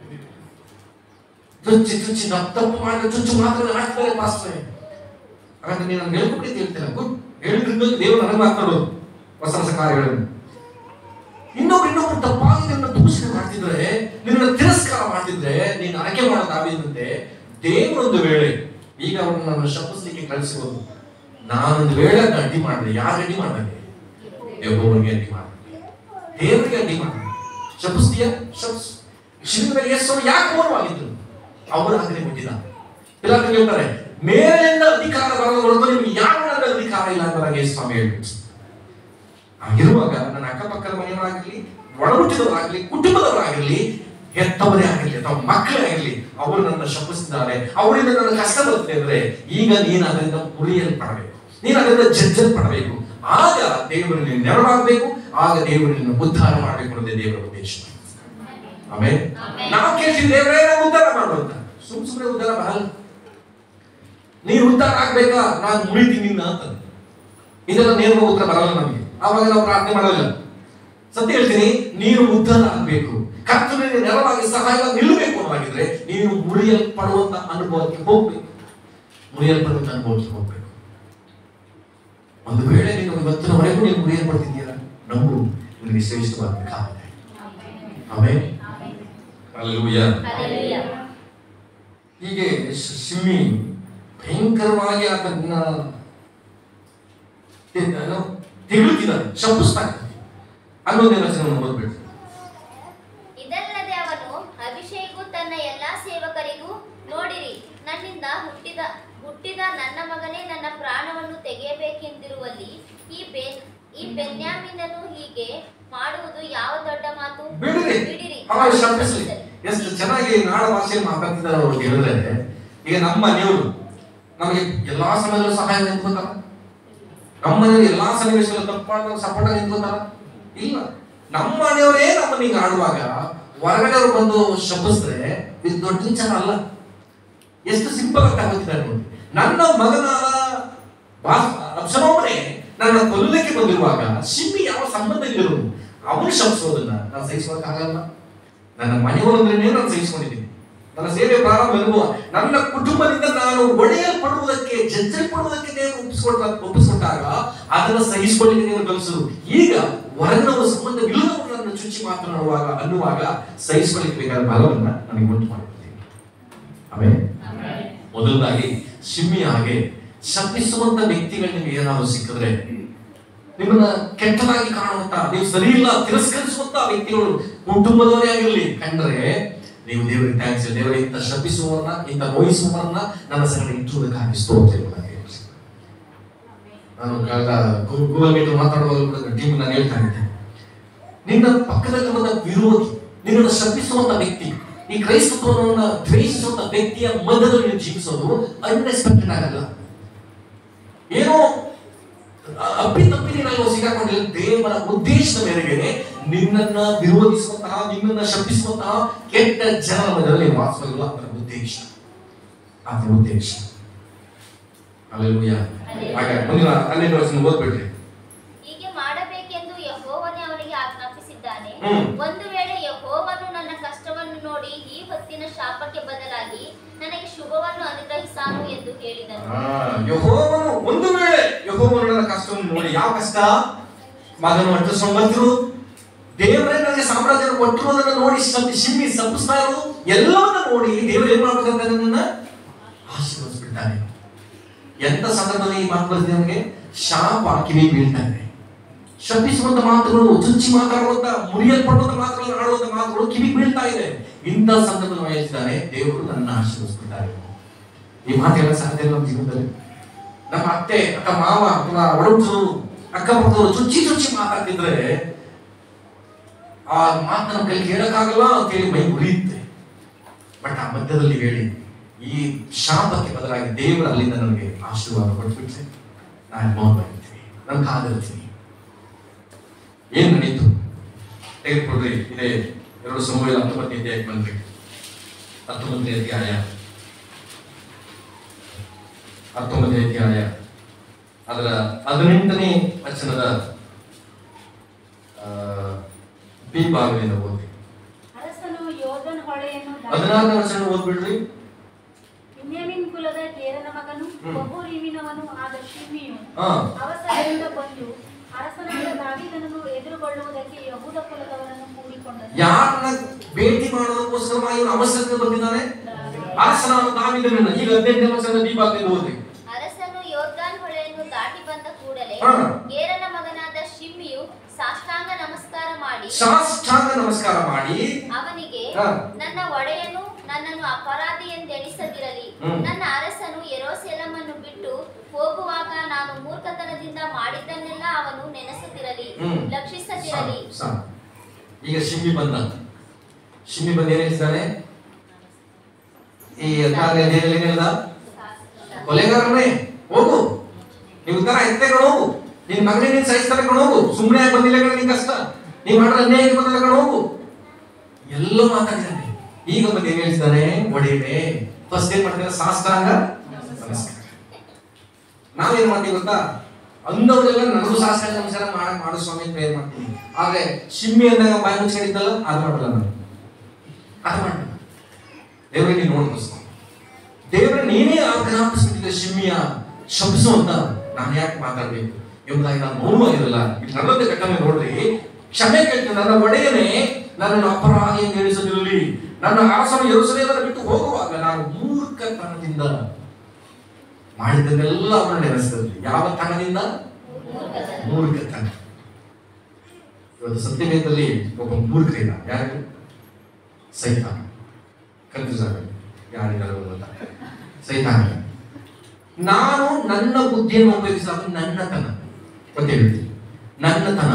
S1: ಚುಚ್ಚಿ ಚುಚ್ಚಿ ನಾವು ತಪ್ಪು ಮಾಡಿದ್ರೆ ಚುಚ್ಚು ಮಾತ್ರ ಹಾಕ್ತಾರೆ ಪಾಸ್ತಾರೆ ಹಾಗಾದ್ರೆ ನೀನು ನಾನು ಹೇಳ್ಕೊಟ್ಟಿದ್ದು ಹೇಳ್ತೇನೆ ಗುಡ್ ಹೇಳಿದ್ರಿಂದ ದೇವರು ನನಗೆ ಮಾತಾಡೋದು ಹೊಸ ಹೊಸ ಕಾರ್ಯಗಳನ್ನು ಇನ್ನೊಬ್ರು ಇನ್ನೊಬ್ರು ತಪ್ಪಾಗಿ ನಿನ್ನ ದೂಷಣೆ ಮಾಡ್ತಿದ್ರೆ ನಿನ್ನ ತಿರಸ್ಕಾರ ಮಾಡ್ತಿದ್ರೆ ನೀನು ಆಯ್ಕೆ ಮಾಡೋದಾಗಿದ್ದಂತೆ ದೇವರೊಂದು ವೇಳೆ ಈಗ ಅವನು ನನ್ನ ಶಪಿಸ್ಲಿಕ್ಕೆ ಕಳಿಸಿರೋದು ನಾನೊಂದು ವೇಳೆ ಅದನ್ನ ಅಡ್ಡಿ ಮಾಡಿದೆ ಯಾರು ಅಡ್ಡಿ ಮಾಡಿದೆ ಯೆಹೋವನಿಗೆ ಅಡ್ಡಿ ಮಾಡಿದೆ ದೇವರಿಗೆ ಅಡ್ಡಿ ಮಾಡಿದೆ ಶಪಿಸ್ತೀಯ ಶಪಿಸ್ ಶಿಲ್ಪದಲ್ಲಿ ಯೇಸು ಯಾಕೆ ಮೌನವಾಗಿದ್ರು ಅವರು ಆಜ್ಞೆ ಕೊಟ್ಟಿಲ್ಲ ಪಿಲಾತನಿಗೆ ಹೇಳ್ತಾರೆ ಮೇಲಿಂದ ಅಧಿಕಾರ ಬರೋದು ಹೊರತು ನಿಮ್ಗೆ ಯಾವ ಮೇಲೆ ಅಧಿಕಾರ ಇಲ್ಲ ಅಂತ ಸ್ವಾಮಿ ಹೇಳ್ಬಿಟ್ಟು ಹಾಗಿರುವಾಗ ನನ್ನ ಅಕ್ಕಪಕ್ಕದ ಮನೆಯವರಾಗಲಿ ಒಳಹುಟ್ಟಿದವರಾಗಲಿ ಕುಟುಂಬದವರಾಗಲಿ ಹೆತ್ತವರೇ ಆಗಿರಲಿ ಅಥವಾ ಮಕ್ಕಳೇ ಆಗಿರಲಿ ಅವರು ನನ್ನ ಶಪಿಸಿದ್ದಾರೆ ಅವರಿಂದ ನನ್ನ ಕಷ್ಟ ಬರುತ್ತೆ ಅಂದ್ರೆ ಈಗ ನೀನು ಅದರಿಂದ ಉರಿಯಲ್ಪಡಬೇಕು ನೀನು ಅದರಿಂದ ಜಜ್ಜಲ್ಪಡಬೇಕು ಆಗ ದೇವರು ನೀನು ನೆರವಾಗಬೇಕು ಆಗ ದೇವರು ನಿನ್ನ ಉದ್ಧಾರ ಮಾಡಬೇಕು ಅನ್ನೋದೇ ದೇವರ ಉದ್ದೇಶ ಆಮೇಲೆ ನಾವು ಕೇಳ್ತೀವಿ ದೇವರೇ ನಾವು ಉದ್ಧಾರ ಮಾಡು ಅಂತ ಸುಮ್ ಸುಮ್ಮನೆ ಉದ್ಧಾರ ಬರಲ್ಲ ನೀನು ಉದ್ಧಾರ ಆಗ್ಬೇಕಾ ನಾನು ಮುಳಿತೀನಿ ನಿನ್ನ ಅಂತ ಇದೆಲ್ಲ ನೇರ ಉತ್ತರ ಬರಲ್ಲ ನಮಗೆ ಆವಾಗ ನಾವು ಪ್ರಾರ್ಥನೆ ಮಾಡೋದಿಲ್ಲ ಸತ್ಯ ಹೇಳ್ತೀನಿ ನೀನು ಉದ್ಧಾರ ಆಗ್ಬೇಕು ಕರ್ತನಿಗೆ ನೆರವಾಗಿ ಸಹಾಯವಾಗಿ ನಿಲ್ಲಬೇಕು ಅನ್ನೋದಾಗಿದ್ರೆ ನೀನು ಮುರಿಯಲ್ಪಡುವಂತ ಅನುಭವಕ್ಕೆ ಹೋಗ್ಬೇಕು ಮುರಿಯಲ್ಪಡುವಂತ ಅನುಭವಕ್ಕೆ ಹೋಗ್ಬೇಕು ಒಂದು ವೇಳೆ ನೀನು ಇವತ್ತಿನವರೆಗೂ ನೀನು ಮುರಿಯಲ್ಪಡ್ತಿದ್ದೀರಾ ನಂಬು ನಿನಗೆ ಶ್ರೇಷ್ಠವಾಗಬೇಕಾಗುತ್ತೆ ಆಮೇಲೆ ಅಲ್ಲೂಯ್ಯ
S2: ಹಲ್ಲೆಲೂಯಾ.
S1: ಹೀಗೆ ಶ್- ಶಿಮ್ಮಿ ಭಯಂಕರವಾಗಿ ಆತನ ತೆಗಳುತ್ತಿದ್ದಾನೆ ಶಪಿಸ್ತಾನೆ ಅನ್ನೋದೇ ವಚನವನ್ನು ಓದ್ಬೇಕು
S2: ಇದಲ್ಲದೆ ಅವನು ಅಭಿಷೇಕು ತನ್ನ ಎಲ್ಲಾ ಸೇವಕರಿಗೂ ನೋಡಿರಿ ನನ್ನಿಂದ ಹುಟ್ಟಿದ ಹುಟ್ಟಿದ ನನ್ನ ಮಗನೇ ನನ್ನ ಪ್ರಾಣವನ್ನು ತೆಗೆಯಬೇಕೆಂದಿರುವಲ್ಲಿ ಈ ಬೆನ್ ಈ ಬೆನ್ಯಾಮಿನನು ಹೀಗೆ ಮಾಡುವುದು ಯಾವ ದೊಡ್ಡ ಮಾತು
S1: ಬಿಡಿರಿ
S2: ಬಿಡಿರಿ
S1: ಅವಾಗ ಶಪಿಸ್ಲಿ ಎಷ್ಟು ಚೆನ್ನಾಗಿ ನಾಡ ಭಾಷೆಯಲ್ಲಿ ಮಾತಾಡ್ತಿದ್ದಾರೆ ಅವರು ಹೇಳಿದ್ರೆ ಈಗ ನಮ್ಮ ಮನೆಯವರು ನಮಗೆ ಎಲ್ಲಾ ಸಮಯದಲ್ಲೂ ಸಹಾಯ ನಿಂತ್ಕೊತಾರ ನಮ್ಮ ಮನೆಯವರು ಎಲ್ಲಾ ಸನ್ನಿವೇಶಗಳು ತಪ್ಪು ಮಾಡಿದಾಗ ಸಪೋರ್ಟ್ ನಿಂತ್ಕೊತಾರ ಇಲ್ಲ ನಮ್ಮ ಮನೆಯವರೇ ನಮ್ಮನ್ನ ಈಗ ಆಡುವಾಗ ಹೊರಗಡೆಯವರು ಬಂದು ಶಪಿಸಿದ್ರೆ ಇದು ದೊಡ್ಡ ವಿಚಾರ ಅಲ್ಲ ಎಷ್ಟು ಸಿಂಪಲ್ ಅಂತ ಆಗುತ್ತಿದ್ದಾರೆ ನೋಡಿ ನನ್ನ ಮಗನಾದ ಅಪ್ಸನೊಬ್ಬನೇ ನನ್ನ ಕೊಲ್ಲಕ್ಕೆ ಬಂದಿರುವಾಗ ಶಿಮ್ಮಿ ಯಾವ ಸಂಬಂಧ ಇಲ್ಲಿರೋದು ಅವನು ಶಪಿಸೋದನ್ನ ನಾನು ಸಹಿಸೋದಕ್ಕಾಗಲ್ಲ ನನ್ನ ಮನೆಯವರು ಅಂದ್ರೆ ನಾನು ಸಹಿಸ್ಕೊಂಡಿದ್ದೀನಿ ನನ್ನ ಸೇವೆ ಪ್ರಾರಂಭ ಅನುಭವ ನನ್ನ ಕುಟುಂಬದಿಂದ ನಾನು ಒಡೆಯಲ್ಪಡುವುದಕ್ಕೆ ಜಜ್ಜಲ್ಪಡುವುದಕ್ಕೆ ದೇವರು ಒಪ್ಪಿಸ್ಕೊಟ್ಟ ಒಪ್ಪಿಸ್ಕೊಟ್ಟಾಗ ಅದನ್ನು ಸಹಿಸಿಕೊಳ್ಳಿಕ್ಕೆ ದೇವರು ಕಲಿಸುದು ಈಗ ಹೊರಗಿನವ ಸಂಬಂಧವಿಲ್ಲದವರು ನನ್ನ ಚುಚ್ಚಿ ಮಾತನಾಡುವಾಗ ಅನ್ನುವಾಗ ಸಹಿಸಿಕೊಳ್ಳಿಕ್ಕೆ ಬೇಕಾದ ಬಲವನ್ನ ನನಗೆ ಉಂಟು ಮಾಡುತ್ತದೆ ಆಮೇಲೆ ಮೊದಲದಾಗಿ ಶಿಮ್ಮಿ ಹಾಗೆ ಶಪಿಸುವಂತ ವ್ಯಕ್ತಿಗಳು ನಿಮಗೆ ಏನಾದ್ರು ಸಿಕ್ಕಿದ್ರೆ ನಿಮ್ಮನ್ನ ಕೆಟ್ಟದಾಗಿ ಕಾಣುವಂತ ನೀವು ಸರಿ ಇಲ್ಲ ತಿರಸ್ಕರಿಸುವಂತ ವ್ಯಕ್ತಿಗಳು ಕುಟುಂಬದವರೇ ಆಗಿರಲಿ ಕಂಡ್ರೆ ನೀವು ದೇವರಿಗೆ ಥ್ಯಾಂಕ್ಸ್ ದೇವರ ಇಂಥ ಶಪಿಸುವವರನ್ನ ಇಂಥ ನೋಯಿಸುವವರನ್ನ ನನ್ನ ಸಂಗಡ ಇಟ್ಟುವುದಕ್ಕಾಗಿ ಸ್ತೋತ್ರ ಎಂಬುದಾಗಿ ಹೇಳಿ. ನಾನು ಕಳೆದ ಗೂಗಲ್ ಮೀಟ್ ಮಾತಾಡುವಾಗ ಕೂಡ ಟೀಮ್ ನಾನು ಹೇಳ್ತಾ ಇದ್ದೆ ನಿನ್ನ ಪಕ್ಕದಲ್ಲಿರುವಂತ ವಿರೋಧಿ ನಿನ್ನನ್ನು ಶಪಿಸುವಂತ ವ್ಯಕ್ತಿ ಈ ಕ್ರೈಸ್ತತ್ವವನ್ನು ದ್ವೇಷಿಸುವಂತ ವ್ಯಕ್ತಿಯ ಮಧ್ಯದಲ್ಲಿ ನೀವು ಜೀವಿಸೋದು ಅನ್ಎಕ್ಸ್ಪೆಕ್ಟೆಡ್ ಆಗಲ್ಲ ಏನೋ ಅಪ್ಪಿ ತಪ್ಪಿ ನೀನು ಸಿಗಾಕೊಂಡಿಲ್ಲ ದೇವರ ಉದ್ದೇಶದ ಮೇರೆಗೆ ನಿನ್ನನ್ನ ವಿರೋಧಿಸುವಂತಹ ನಿನ್ನನ್ನ ಶಪಿಸುವಂತಹ ಕೆಟ್ಟ ಜನರ ಮಧ್ಯದಲ್ಲಿ ನೀವು ವಾಸವಾಗಿಲ್ಲ ಅದರ ಉದ್ದೇಶ ಅದರ ಉದ್ದೇಶ ಅಲ್ಲೆಲ್ಲೂಯ್ಯ ಹಾಗಾಗಿ ಮುಂದಿನ ಹನ್ನೆರಡು ವರ್ಷ ಓದ್ಬಿಡ್ರಿ
S2: ಹೀಗೆ ಮಾಡಬೇಕೆಂದು ಯಹೋವನೇ ಅವನಿಗೆ ಆಜ್ಞಾಪಿಸಿದ್ದಾನೆ
S1: ಹ್ಮ್.
S2: ಒಂದು ವೇಳೆ ಯಹೋವನು ನನ್ನ ಕಷ್ಟವನ್ನು ನೋಡಿ ಈ ಹೊತ್ತಿನ ಶಾಪಕ್ಕೆ ಬದಲಾಗಿ ನನಗೆ ಶುಭವನ್ನು ಅನುಗ್ರಹಿಸಾನು ಎಂದು ಹೇಳಿದನು
S1: ಆ, ಯೆಹೋವನು ಒಂದು ವೇಳೆ ಯೆಹೋವನು ನನ್ನ ಕಷ್ಟವನ್ನು ನೋಡಿ ಯಾವ ಕಷ್ಟ ಮಗನು ಅಟ್ಟಿಸ್ಕೊಂಡು ಬಂದ್ರು ದೇವರೇ ನನಗೆ ಸಾಮ್ರಾಜ್ಯ ಕೊಟ್ಟಿರೋದನ್ನ ನೋಡಿ ಶಮ್- ಶಿಮ್ಮಿ ಸಪ್ಪಿಸ್ತಾ ಇರೋದು ಎಲ್ಲವನ್ನ ನೋಡಿ ದೇವರು ಏನ್ ಮಾಡ್ಬೇಕಂತ ನನ್ನನ್ನ ಆಶೀರ್ವದಿಸ್ಬಿಡ್ತಾನೆ ಎಂತ ಸಂದರ್ಭದಲ್ಲಿ ಈ ಮಾತು ಬರ್ತಿದೆ ನಮಗೆ ಶಾಪ ಕಿವಿ ಬೀಳ್ತಾ ಇದೆ ಶಪಿಸುವಂತ ಮಾತುಗಳು ಚುಚ್ಚಿ ಮಾತಾಡುವಂತ ಮುರಿಯಲ್ಪಡುವಂತ ಮಾತುಗಳನ್ನು ಆಡುವಂತ ಮಾತುಗಳು ಕಿವಿ ಬೀಳ್ತಾ ಇದೆ ಇಂಥ ಸಂದರ್ಭದಲ್ಲಿ ವಹಿಸಿದ್ದಾನೆ ದೇವರು ನನ್ನ ಆಶೀರ್ವದಿಸ್ಬಿಡ್ತಾರೆ ಈ ಮಾತೆಲ್ಲ ಸಾಧ್ಯ ಇಲ್ಲ ನಮ್ಮ ಜೀವನದಲ್ಲಿ ನಮ್ಮ ಅತ್ತೆ ಅಕ್ಕ ಮಾವ ಅಥವಾ ಒಡಹುಟ್ಟಿದವರು ಅಕ್ಕಪಕ್ಕದವರು ಚುಚ್ಚಿ ಚುಚ್ಚಿ ಮಾತಾಡ್ತಿದ್ರೆ ಆ ಮಾತು ನಮ್ಮ ಕೈಲಿ ಕೇಳಕ್ಕಾಗಲ್ಲ ಅಂತೇಳಿ ಮೈ ಉರಿಯುತ್ತೆ ಬಟ್ ಆ ಮಧ್ಯದಲ್ಲಿ ಹೇಳಿ ಈ ಶಾಪಕ್ಕೆ ಬದಲಾಗಿ ದೇವರು ಅಲ್ಲಿಂದ ನನಗೆ ಆಶೀರ್ವಾದ ಕೊಟ್ಬಿಟ್ರೆ ನಾನು ಮೌನವಾಗಿರ್ತೀನಿ ನಾನು ಕಾದಿರ್ತೀನಿ ಏನ್ ನಡೀತು ತೆಗೆದುಕೊಳ್ರಿ ಇದೇ ಎರಡು ಸಮೂಹ ಹತ್ತೊಂಬತ್ತನೇ ಅಧ್ಯಾಯಕ್ಕೆ ಬಂದ್ರಿ ಹತ್ತೊಂಬತ್ತನೇ ಅಧ್ಯಾಯ ಹತ್ತೊಂಬತ್ತನೇ ಅಧ್ಯಾಯ ಅದರ ಹದಿನೆಂಟನೇ ವಚನದ ಆ, ಬಿ ಭಾಗದಿಂದ ಓದಿ
S3: ಅರಸನು ಯೋಧನ ಹೊಳೆಯನ್ನು ದಾಟಿ
S1: ಹದಿನಾರನೇ ವಚನ ಓದ್ಬಿಡ್ರಿ
S3: ಬಿನ್ಯಾಮಿನ್ ಕುಲದ ಕೇರನ ಮಗನು
S1: ಹ್ಮ್.
S3: ಬಹುರೀಮಿನವನು ಆದ ಶಿಮ್ಮಿಯು
S1: ಹಾ
S3: ಅವಸರದಿಂದ ಬಂದು ಅರಸನಾದ ದಾವಿದನನ್ನು ಎದುರುಗೊಳ್ಳುವುದಕ್ಕೆ ಯಹೂದ ಕುಲದವರನ್ನು ಕೂಡಿಕೊಂಡನು
S1: ಯಾರನ್ನ ಭೇಟಿ ಮಾಡೋದಕ್ಕೋಸ್ಕರವಾಗಿ ಇವನು ಅವಸರದಿಂದ ಬಂದಿದ್ದಾನೆ ಅರಸನಾದ ದಾವಿದನನ್ನ ಈಗ ಹದಿನೆಂಟನೇ ವಚನದ ಬಿ ಭಾಗದಿಂದ ಓದಿ
S2: ಅರಸನು ಯೋರ್ದಾನ್ ಹೊಳೆಯನ್ನು ದಾಟಿ ಬಂದ ಕೂಡಲೇ
S1: ಹಾ.
S2: ಗೇರನ ಮಗನಾದ ಶಿಮ್ಮಿಯು ಸಾಷ್ಟಾಂಗ ನಮಸ್ಕಾರ ಮಾಡಿ
S1: ಸಾಷ್ಟಾಂಗ ನಮಸ್ಕಾರ ಮಾಡಿ
S2: ಅವನಿಗೆ
S1: ಹಾ.
S2: ನನ್ನ ಒಡೆಯನು ನನ್ನನ್ನು ಅಪರಾಧಿ ಎಂದೆಣಿಸದಿರಲಿ
S1: ಹ್ಮ್.
S2: ನನ್ನ ಅರಸನು ಯೆರೂಸಲೇಮನ್ನು ಬಿಟ್ಟು ಹೋಗುವಾಗ ನಾನು ಮೂರ್ಖತನದಿಂದ ಮಾಡಿದ್ದನ್ನೆಲ್ಲ ಅವನು ನೆನೆಸುತ್ತಿರಲಿ
S1: ಹ್ಮ್.
S2: ಲಕ್ಷಿಸದಿರಲಿ
S1: ಸಾಕು, ಸಾಕು. ಈಗ ಶಿಮ್ಮಿ ಬಂದ ಶಿಮ್ಮಿ ಬಂದು ಏನ್ ಹೇಳ್ತಾನೆ ಈ ಹದಿನಾರನೇ ಅಧ್ಯಾಯದಲ್ಲಿ ಏನ್ ಹೇಳ್ದ ಕೊಲೆಗಾರನೇ ಹೋಗು ನೀವು ತರ ಎತ್ತೆಗಳು ಹೋಗು ನಿನ್ ಮಗನೇ ನೀನ್ ಸಾಯಿಸ್ತಾರೆ ಕಣ ಹೋಗು ಸುಮ್ಮನೆ ಬಂದಿಲ್ಲ ಕಣ ನಿನ್ ಕಷ್ಟ ನೀವ್ ಮಾಡಿದ್ರೆ ಅನ್ಯಾಯಕ್ಕೆ ಬಂದಿಲ್ಲ ಕಣ ಹೋಗು ಎಲ್ಲ ಮಾತಾಡಿದ್ದಾನೆ ಈಗ ಬಂದು ಏನ್ ಹೇಳ್ತಾನೆ ಒಡೆಯನೆ ಫಸ್ಟ್ ಏನ್ ಮಾಡ್ತಾರೆ ಸಾಷ್ಟಾಂಗ ನಮಸ್ಕಾರ ನಾವೇನ್ ಮಾಡ್ತೀವಿ ಗೊತ್ತಾ ಅಂದವರೆಲ್ಲ ನನಗೂ ಸಾಷ್ಟಾಂಗ ನಮಸ್ಕಾರ ಮಾಡಕ್ ಮಾಡು ಸ್ವಾಮಿ ಪ್ರೇಯರ್ ಮಾಡ್ತೀನಿ ಆದ್ರೆ ಶಿಮ್ಮಿ ಅಂದಾಗ ಬಾಯಿ ಮುಚ್ಕೊಂಡಿದ್ದಲ್ಲ ಅದು ಮಾಡಲ್ಲ ನಾನು ಅದು ಮಾಡಲ್ಲ ದೇವರೇ ನೀನು ನೋಡ್ಬೋದು ಸ್ವಾಮಿ ದೇವರ ನೀನೇ ಆಜ್ಞಾಪಿಸ್ಬಿಟ್ಟಿದೆ ಶಿಮ್ಮಿಯ ಶಬ್ಸು ಅಂತ ನಾನು ಯಾಕೆ ಮಾತಾಡ್ಬೇಕು ಎಂಬುದಾಗಿ ನಾನು ಮೌನವಾಗಿರಲ್ಲ ಇಲ್ಲಿ ನಡೆದ ಘಟನೆ ನೋಡ್ರಿ ಕ್ಷಮೆ ಕೇಳ್ತೀನಿ ನನ್ನ ಒಡೆಯನೇ ನನ್ನನ್ನು ಅಪರಾಧಿ ಎಂದು ಎಣಿಸದಿರಲಿ ನನ್ನ ಅರಸನು ಯೆರೂಸಲೇಮನ್ನು ಬಿಟ್ಟು ಹೋಗುವಾಗ ನಾನು ಮೂರ್ಖತನದಿಂದ ಮಾಡಿದ್ದನ್ನೆಲ್ಲ ಅವನು ನೆನೆಸಿದಲ್ಲಿ ಯಾವ ತನದಿಂದ ಮೂರ್ಖತನ ಇವತ್ತು ಸತ್ಯವೇದದಲ್ಲಿ ಒಬ್ಬ ಮೂರ್ಖ ಇಲ್ಲ ಯಾರು ಸೈತಾನ ಕನ್ಫ್ಯೂಸ್ ಆಗಲ್ಲ ಯಾರಿಗಾರು ಗೊತ್ತಾ ಸೈತಾನ ನಾನು ನನ್ನ ಬುದ್ಧಿಯನ್ನು ಉಪಯೋಗಿಸಿದಾಗ ನನ್ನತನ ಅಂತ ಹೇಳ್ತೀನಿ ನನ್ನತನ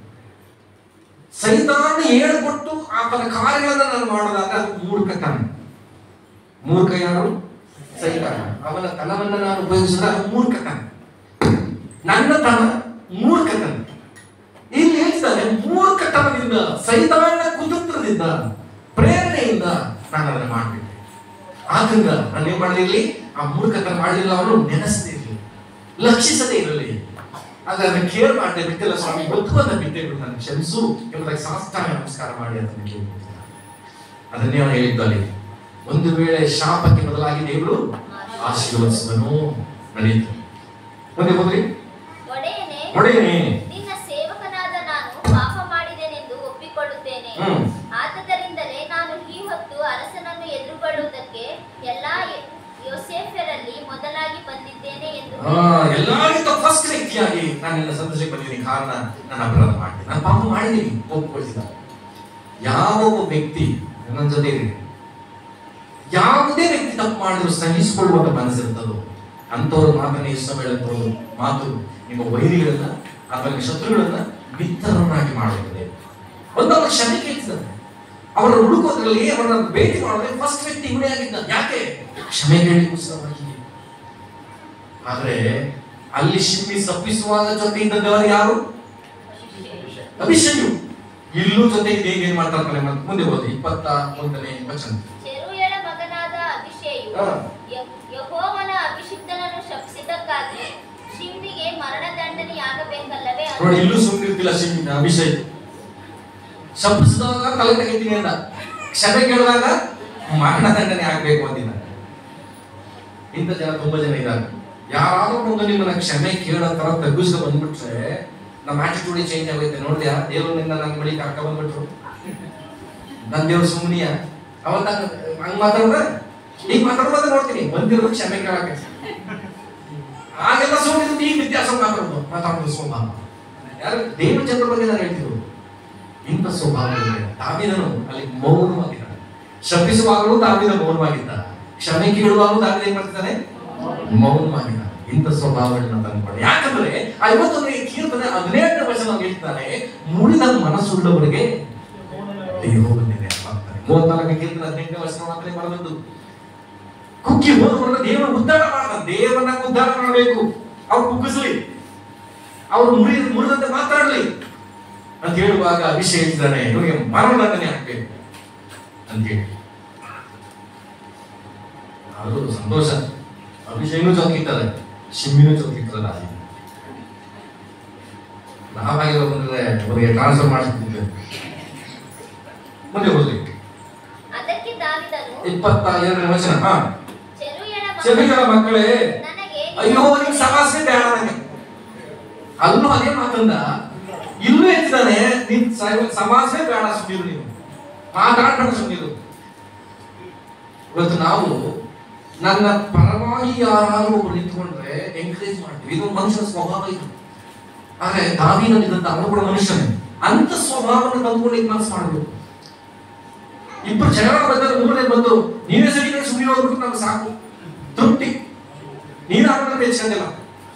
S1: ಸೈತಾನ ಹೇಳ್ಕೊಟ್ಟು ಆತನ ಕಾರ್ಯಗಳನ್ನ ನಾನು ಮಾಡೋದಾಗ ಅದು ಮೂರ್ಖತನ ಮೂರ್ಖ ಯಾರು ಸೈತಾನ ಅವನ ತನವನ್ನ ನಾನು ಉಪಯೋಗಿಸಿದಾಗ ಅದು ಮೂರ್ಖತನ ನನ್ನತನ ಮೂರ್ಖತನ ಇಲ್ಲಿ ಹೇಳ್ತಾರೆ ಮೂರ್ಖತನದಿಂದ ಸೈತಾನ ಕುತಂತ್ರದಿಂದ ಪ್ರೇರಣೆಯಿಂದ ನಾನು ಅದನ್ನ ಮಾಡ್ಬಿಟ್ಟೆ ಆದ್ರಿಂದ ನಾನು ಏನ್ ಮಾಡಿರ್ಲಿ ಆ ಮೂರ್ಖತನ ಮಾಡಲಿಲ್ಲ ಅವನು ನೆನೆಸದೇ ಇರಲಿ ಲಕ್ಷಿಸದೇ ಇರಲಿ ಆದ್ರೆ ಅದನ್ನ ಕೇರ್ ಮಾಡದೆ ಬಿಟ್ಟಿಲ್ಲ ಸ್ವಾಮಿ ಗೊತ್ತು ಅಂತ ಬಿಟ್ಟೆ ಬಿಟ್ಟು ನಾನು ಕ್ಷಮಿಸು ಎಂಬುದಾಗಿ ಸಾಷ್ಟಾಂಗ ನಮಸ್ಕಾರ ಮಾಡಿ ಅಂತ ಕೇಳ್ಕೊಳ್ತೀನಿ ಅದನ್ನೇ ಅವನು ಹೇಳಿದ್ದು ಅಲ್ಲಿ ಒಂದು ವೇಳೆ ಶಾಪಕ್ಕೆ ಬದಲಾಗಿ ದೇವರು ಆಶೀರ್ವದಿಸುವನು ನಡೆಯಿತು ಮುಂದೆ ಹೋದ್ರಿ
S2: ಒಡೆಯನೇ
S1: ಒಡೆಯನೇ
S2: ನಿನ್ನ ಸೇವಕನಾದ ನಾನು ಪಾಪ ಮಾಡಿದೆನೆಂದು ಒಪ್ಪಿಕೊಳ್ಳುತ್ತೇನೆ
S1: ಹ್ಮ್.
S2: ಆದ್ದರಿಂದಲೇ ನಾನು ಈ ಹೊತ್ತು ಅರಸನನ್ನು ಎದುರುಗೊಳ್ಳುವುದಕ್ಕೆ ಎಲ್ಲಾ ಯೊ- ಯೋಸೇಫರಲ್ಲಿ ಮೊದಲಾಗಿ ಬಂದಿದ್ದೇನೆ ಎಂದು
S1: ಆ, ಎಲ್ಲರಿಗಿಂತ ಫಸ್ಟ್ ವ್ಯಕ್ತಿಯಾಗಿ ನಾನು ನಿನ್ನ ಸಂತೋಷಕ್ಕೆ ಬಂದಿದ್ದೀನಿ ಕಾರಣ ನಾನು ಅಪರಾಧ ಮಾಡಿದ್ದೀನಿ ನಾನು ಪಾಪ ಮಾಡಿದ್ದೀನಿ ಒಪ್ಪಿಕೊಳ್ತಿದ್ದ ಯಾವ ಒಬ್ಬ ವ್ಯಕ್ತಿ ನನ್ನ ಜೊತೆ ಇರಿ ಯಾವುದೇ ವ್ಯಕ್ತಿ ತಪ್ಪು ಮಾಡಿದ್ರು ಸಹಿಸಿಕೊಳ್ಳುವಂತ ಮನಸ್ಸಿರ್ತದೋ ಅಂತವ್ರ ಮಾತನ್ನ ಇಷ್ಟಬೇಡಂತವ್ರು ಮಾತು ನಿಮ್ಮ ವೈರಿಗಳನ್ನ ಅಥವಾ ನಿಮ್ಮ ಶತ್ರುಗಳನ್ನ ಮಿತ್ರರನ್ನಾಗಿ ಮಾಡುತ್ತದೆ ಒಂದವರ ಕ್ಷಮೆ ಕೇಳ್ತಿದ್ದಾರೆ ಅವರನ್ನು ಹುಡುಕೋದ್ರಲ್ಲಿ ಅವರನ್ನ ಭೇಟಿ ಮಾಡೋದ್ರೆ ಫಸ್ಟ್ ವ್ಯಕ್ತಿ ಇವನೇ ಆಗಿದ್ದ ಯಾಕೆ ಕ್ಷಮೆ ಕೇಳಿಗೋಸ್ಕರವಾಗಿ ಆದ್ರೆ ಅಲ್ಲಿ ಶಿಮ್ಮಿ ಸಪ್ಪಿಸುವಾಗ ಜೊತೆ ಇದ್ದವರು ಯಾರು ಅಭಿಷೇಕು ಇಲ್ಲೂ ಜೊತೆ ಇದೆ ಏನ್ ಮಾಡ್ತಾರೆ ಮುಂದೆ ಹೋಗಿ ಇಪ್ಪತ್ತ ಒಂದನೇ ವಚನ
S2: ಚೆರುಯಳ ಮಗನಾದ ಅಭಿಷೇಯು
S1: ಹಾ.
S2: ಯ- ಯೆಹೋವನ ಅಭಿಷಿಕ್ತನನ್ನು ಶಪಿಸಿದ್ದಕ್ಕಾಗಿ ಶಿಮ್ಮಿಗೆ ಮರಣದಂಡನೆಯಾಗಬೇಕಲ್ಲವೇ ಅಂದನು.
S1: ನೋಡಿ ಇಲ್ಲೂ ಸುಮ್ಮನೆ ಇರ್ತಿಲ್ಲ ಶಿಮ್ಮಿ ಅಭಿಷೇಕ್ ಶಪಿಸಿದಾಗ ತಲೆ ತೆಗಿತೀನಿ ಅಂದ ಕ್ಷಮೆ ಕೇಳಿದಾಗ ಮರಣದಂಡನೆ ಆಗ್ಬೇಕು ಅಂದಿದ್ದ ಇಂಥ ಜನ ತುಂಬಾ ಜನ ಇದ್ದಾರೆ ಯಾರಾದ್ರೂ ಒಂದು ನಿಮ್ಮನ್ನ ಕ್ಷಮೆ ಕೇಳೋ ತರ ತಗ್ಗಿಸ್ಕೊ ಬಂದ್ಬಿಟ್ರೆ ನಮ್ಮ ಆಟಿಟ್ಯೂಡ್ ಚೇಂಜ್ ಆಗುತ್ತೆ ನೋಡ್ದ್ಯಾ ದೇವ್ರನಿಂದ ನನ್ನ ಬಳಿ ಕರ್ಕ ಬಂದ್ಬಿಟ್ರು ನನ್ನ ದೇವ್ರ ಸುಮ್ಮನಿಯ ಅವತ್ತ ಹಂಗ್ ಮಾತಾಡ್ದ ಈಗ ಮಾತಾಡೋದ ನೋಡ್ತೀನಿ ಬಂದಿರೋ ಕ್ಷಮೆ ಕೇಳಕ್ಕೆ ಆಗೆಲ್ಲ ಸುಮ್ಮನೆ ಈಗ ವ್ಯತ್ಯಾಸ ಮಾತಾಡೋದು ಮಾತಾಡೋದು ಸ್ವಭಾವ ಯಾರು ದೇವ್ರ ಜನರ ಬಗ್ಗೆ ನಾನು ಹೇಳ್ತಿರೋದು ಇಂಥ ಸ್ವಭಾವ ತಾವಿದನು ಅಲ್ಲಿ ಮೌನವಾಗಿದ್ದಾನೆ ಶಪಿಸುವಾಗಲೂ ತಾವಿದ ಮೌನವಾಗಿದ್ದ ಕ್ಷಮೆ ಕೇಳುವಾಗಲೂ ತಾವಿದ ಏನ್ ಮಾಡ್ತಿದ್ದಾನೆ ಮೌನವಾಗಿದ್ದಾನೆ ಇಂಥ ಸ್ವಭಾವಗಳನ್ನ ತಂದ್ಕೊಂಡು ಯಾಕಂದ್ರೆ ಐವತ್ತೊಂದನೇ ಕೀರ್ತನೆ ಹದಿನೇಳನೇ ವಚನ ಹೇಳ್ತಾನೆ ಮುಳಿದ ಮನಸ್ಸುಳ್ಳವರಿಗೆ ದೇವರು ಬಂದಿದೆ ಅಂತ ಅಂತಾನೆ. ಮೂವತ್ನಾಲ್ಕನೇ ಕೀರ್ತನೆ ಹದಿನೆಂಟನೇ ವಚನ ಮಾತ್ರ ಬರೆದದ್ದು ಕುಕ್ಕಿ ಹೋದವರನ್ನ ದೇವರ ಉದ್ಧಾರ ಮಾಡ್ದ ದೇವರನ್ನ ಉದ್ಧಾರ ಮಾಡಬೇಕು ಅವ್ರು ಕುಗ್ಗಿಸ್ಲಿ ಅವ್ರು ಮುರಿ ಮುರಿದಂತೆ ಮಾತಾಡ್ಲಿ ಅಂತ ಹೇಳುವಾಗ ಅಭಿಷೇಕ್ ಹೇಳ್ತಾನೆ ಇವನಿಗೆ ಮರಣದಂಡನೆ ಹಾಕ್ಬೇಕು ಅಂತ ಹೇಳಿ ಅದು ಸಂತೋಷ ಅಭಿಷೇಕನು ಚೌಕಿದ್ದಾರೆ ಶಿಮ್ಮಿನೂ ಚೌಕಿಟ್ಟಲ್ಲ ನಾವಾಗಿರೋ ಬಂದ್ರೆ ಅವರಿಗೆ ಟ್ರಾನ್ಸ್ಫರ್ ಮಾಡಿಸ್ತಿದ್ದೆ ಮುಂದೆ ಹೋಗ್ಲಿ
S2: ಅದಕ್ಕೆ ದಾವಿದನು
S1: ಇಪ್ಪತ್ತ ಎರಡನೇ ವಚನ ಹಾ
S2: ಚೆರುಯಳ
S1: ಚೆವಿಗಳ ಮಕ್ಕಳೇ
S2: ನನಗೆ
S1: ಅಯ್ಯೋ ನಿಮ್ ಸಮಾಸೆ ಬೇಡ ನನಗೆ ಅಲ್ಲೂ ಅದೇ ಮಾತಂದ ಇಲ್ಲೂ ಹೇಳ್ತಿದ್ದಾನೆ ನಿನ್ ಸಮಾಸೆ ಬೇಡ ಸುಮ್ಮೀರು ನೀವು ಮಾತಾಡ್ಬೇಡ ಸುಮ್ಮೀರು ಇವತ್ತು ನಾವು ನನ್ನ ಪರವಾಗಿ ಯಾರಾದ್ರೂ ಒಬ್ರು ನಿಂತ್ಕೊಂಡ್ರೆ ಎಂಕರೇಜ್ ಮಾಡ್ತೀವಿ ಇದು ಮನುಷ್ಯನ ಸ್ವಭಾವ ಇದು ಆದ್ರೆ ದಾವಿನಲ್ಲಿದ್ದಂತ ಅವನು ಕೂಡ ಮನುಷ್ಯನೇ ಅಂತ ಸ್ವಭಾವವನ್ನು ತಂದ್ಕೊಳ್ಳಿಕ್ಕೆ ಮನಸ್ಸು ಮಾಡಬೇಕು ಇಬ್ಬರು ಜಗಳ ಬಂದರೆ ಮೂರನೇ ಬಂದು ನೀವೇ ಸರಿ ಸುಮ್ಮನೆ ಹೋಗ್ಬಿಟ್ಟು ನಮ್ಗೆ ಸಾಕು ತೃಪ್ತಿ ನೀನು ಅವರನ್ನು ಮೆಚ್ಕೊಂಡಿಲ್ಲ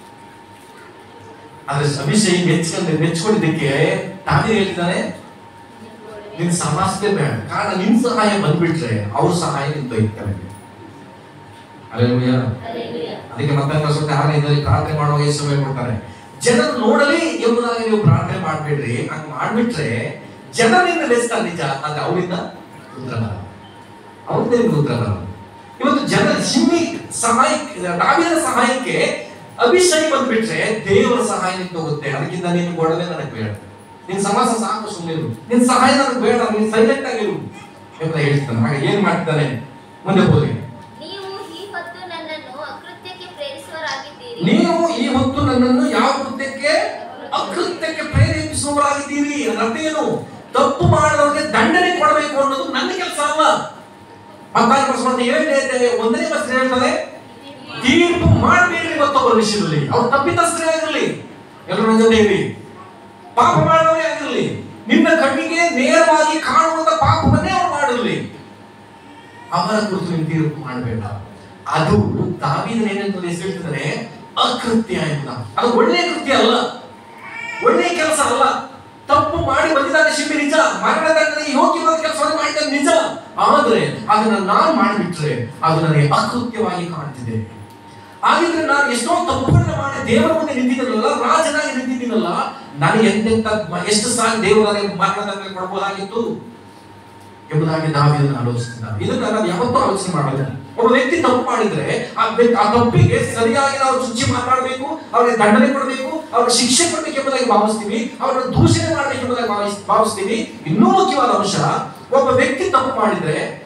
S1: ಆದ್ರೆ ಅಭಿಷೇಕ್ ಮೆಚ್ಕೊಂಡ್ ಮೆಚ್ಕೊಂಡಿದ್ದಕ್ಕೆ ತಾವೇ ಹೇಳ್ತಾನೆ ನಿನ್ ಸಮಾಸಕ್ಕೆ ಬೇಡ ಕಾರಣ ನಿನ್ ಸಹಾಯ ಬಂದ್ಬಿಟ್ರೆ ಅವ್ರ ಸಹಾಯ ನಿಂತು ಇರ್ತಾರೆ
S2: Hallelujah.
S1: ಅದಕ್ಕೆ ಮತ್ತೆ ಸ್ವಲ್ಪ ಆಲಯದಲ್ಲಿ ಪ್ರಾರ್ಥನೆ ಮಾಡುವಾಗ ಯೇಸು ಹೇಳ್ಕೊಡ್ತಾರೆ ಜನರು ನೋಡಲಿ ಎಂಬುದಾಗಿ ನೀವು ಪ್ರಾರ್ಥನೆ ಮಾಡ್ಬೇಡ್ರಿ ಹಂಗ್ ಮಾಡ್ಬಿಟ್ರೆ ಜನರಿಂದ ಮೆಚ್ತಾರೆ ನಿಜ ಆದ್ರೆ ಅವರಿಂದ ಉತ್ತರ ಬರಲ್ಲ ಅವ್ರದ್ದೇ ನಿಮ್ಗೆ ಉತ್ತರ ಬರಲ್ಲ ಇವತ್ತು ಜನ ಸಿಮ್ಮಿ ಸಹಾಯಕ್ಕೆ ದಾವಿದ ಸಹಾಯಕ್ಕೆ ಅಭಿಷೇಕ್ ಬಂದ್ಬಿಟ್ರೆ ದೇವರ ಸಹಾಯ ನಿಂತು ಹೋಗುತ್ತೆ ಅದಕ್ಕಿಂತ ನೀನು ಕೊಡಲೇ ನನಗೆ ಬೇಡ ನಿನ್ ಸಮಾಸ ಸಾಕು ಸುಮ್ಮನೆ ನಿನ್ ಸಹಾಯ ನನಗೆ ಬೇಡ ನೀನ್ ಸೈಲೆಂಟ್ ಆಗಿರು ಅಂತ ಹೇಳ್ತಾನೆ ಹಾಗೆ ಏನ್ ಮಾಡ್ತಾನೆ ಮುಂದೆ ಹೋಗಿ
S2: ನೀವು ಈ ಹೊತ್ತು ನನ್ನನ್ನು ಅಕೃತ್ಯಕ್ಕೆ ಪ್ರೇರಿಸುವರಾಗಿದ್ದೀರಿ
S1: ನೀವು ಈ ಹೊತ್ತು ನನ್ನನ್ನು ಯಾವ ಕೃತ್ಯಕ್ಕೆ ಅಕೃತ್ಯಕ್ಕೆ ಪ್ರೇರೇಪಿಸುವವರಾಗಿದ್ದೀರಿ ಅದರ ಅರ್ಥ ಏನು ತಪ್ಪು ಮಾಡಿದವರಿಗೆ ದಂಡನೆ ಕೊಡಬೇಕು ಅನ್ನೋದು ನನ್ನ ಕೆಲಸ ಅಲ್ಲ ಮತ್ತಾರು ಪ್ರಶ್ನೆ ಏಳನೇ ಒಂದನೇ ಪ್ರಶ್ನೆ ಹೇಳ್ತದೆ ತೀರ್ಪು ಮಾಡಬೇಡ್ರಿ ಮತ್ತೊಬ್ಬರ ವಿಷಯದಲ್ಲಿ ಅವ್ರು ತಪ್ಪಿತಸ್ಥರೇ ಆಗಿರಲಿ ಎಲ್ಲರೂ ನನ್ನ ಜೊತೆ ಇರಿ ಪಾಪ ಮಾಡಿದವರೇ ಆಗಿರಲಿ ನಿನ್ನ ಕಣ್ಣಿಗೆ ನೇರವಾಗಿ ಕಾಣುವಂತ ಪಾಪವನ್ನೇ ಅವ್ರು ಮಾಡಿರಲಿ ಅವರ ಕುರಿತು ನೀವು ತೀರ್ಪು ಮಾಡಬೇಡ ಅದು ದಾವಿದನ ಏನಂತ ಹೇಳ್ತಿದ್ದಾರೆ ಅಕೃತ್ಯ ಎಂಬುದ ಅದು ಒಳ್ಳೆಯ ಕೃತ್ಯ ಅಲ್ಲ ಒಳ್ಳೆಯ ಕೆಲಸ ಅಲ್ಲ ತಪ್ಪು ಮಾಡಿ ಬಂದಿದ್ದಾನೆ ಶಿಲ್ಪಿ ನಿಜ ಮರಣದಂಡನೆ ಯೋಗ್ಯವಾದ ಕೆಲಸವನ್ನು ಮಾಡಿದ್ದಾನೆ ನಿಜ ಆದ್ರೆ ಅದನ್ನ ನಾನು ಮಾಡಿಬಿಟ್ರೆ ಅದು ನನಗೆ ಅಕೃತ್ಯವಾಗಿ ಕಾಣ್ತಿದೆ ಹಾಗಿದ್ರೆ ನಾನು ಎಷ್ಟೋ ತಪ್ಪುಗಳನ್ನ ಮಾಡಿ ದೇವರ ಮುಂದೆ ನಿಂತಿದ್ದೀನಲ್ಲ ರಾಜನಾಗಿ ನಿಂತಿದ್ದೀನಲ್ಲ ನನಗೆ ಎಂತೆಂತ ಎಷ್ಟು ಸಾಲ ದೇವರು ನನಗೆ ಮರಣದಂಡನೆ ಕೊಡಬಹುದಾಗಿತ್ತು ಎಂಬುದಾಗಿ ನಾವು ಇದನ್ನು ಆಲೋಚಿಸಿದ್ದಾರೆ ಇದನ್ನ ನಾವು ಯಾವತ್ತೂ ಆಲೋಚನೆ ಮಾಡಲ್ಲ ಒಬ್ಬ ವ್ಯಕ್ತಿ ತಪ್ಪು ಮಾಡಿದ್ರೆ ಆ ವ್ಯಕ್ತಿ ಆ ತಪ್ಪಿಗೆ ಸರಿಯಾಗಿ ನಾವು ಚುಚ್ಚಿ ಮಾತಾಡಬೇಕು ಅವರಿಗೆ ದಂಡನೆ ಕೊಡಬೇಕು ಅವ್ರಿಗೆ ಶಿಕ್ಷೆ ಕೊಡಬೇಕು ಎಂಬುದಾಗಿ ಭಾವಿಸ್ತೀವಿ ಅವರನ್ನು ದೂಷಣೆ ಮಾಡಬೇಕು ಎಂಬುದಾಗಿ ಭಾವಿಸ್- ಭಾವಿಸ್ತೀವಿ ಇನ್ನೂ ಮುಖ್ಯವಾದ ಅಂಶ ಒಬ್ಬ ವ್ಯಕ್ತಿ ತಪ್ಪು ಮಾಡಿದ್ರೆ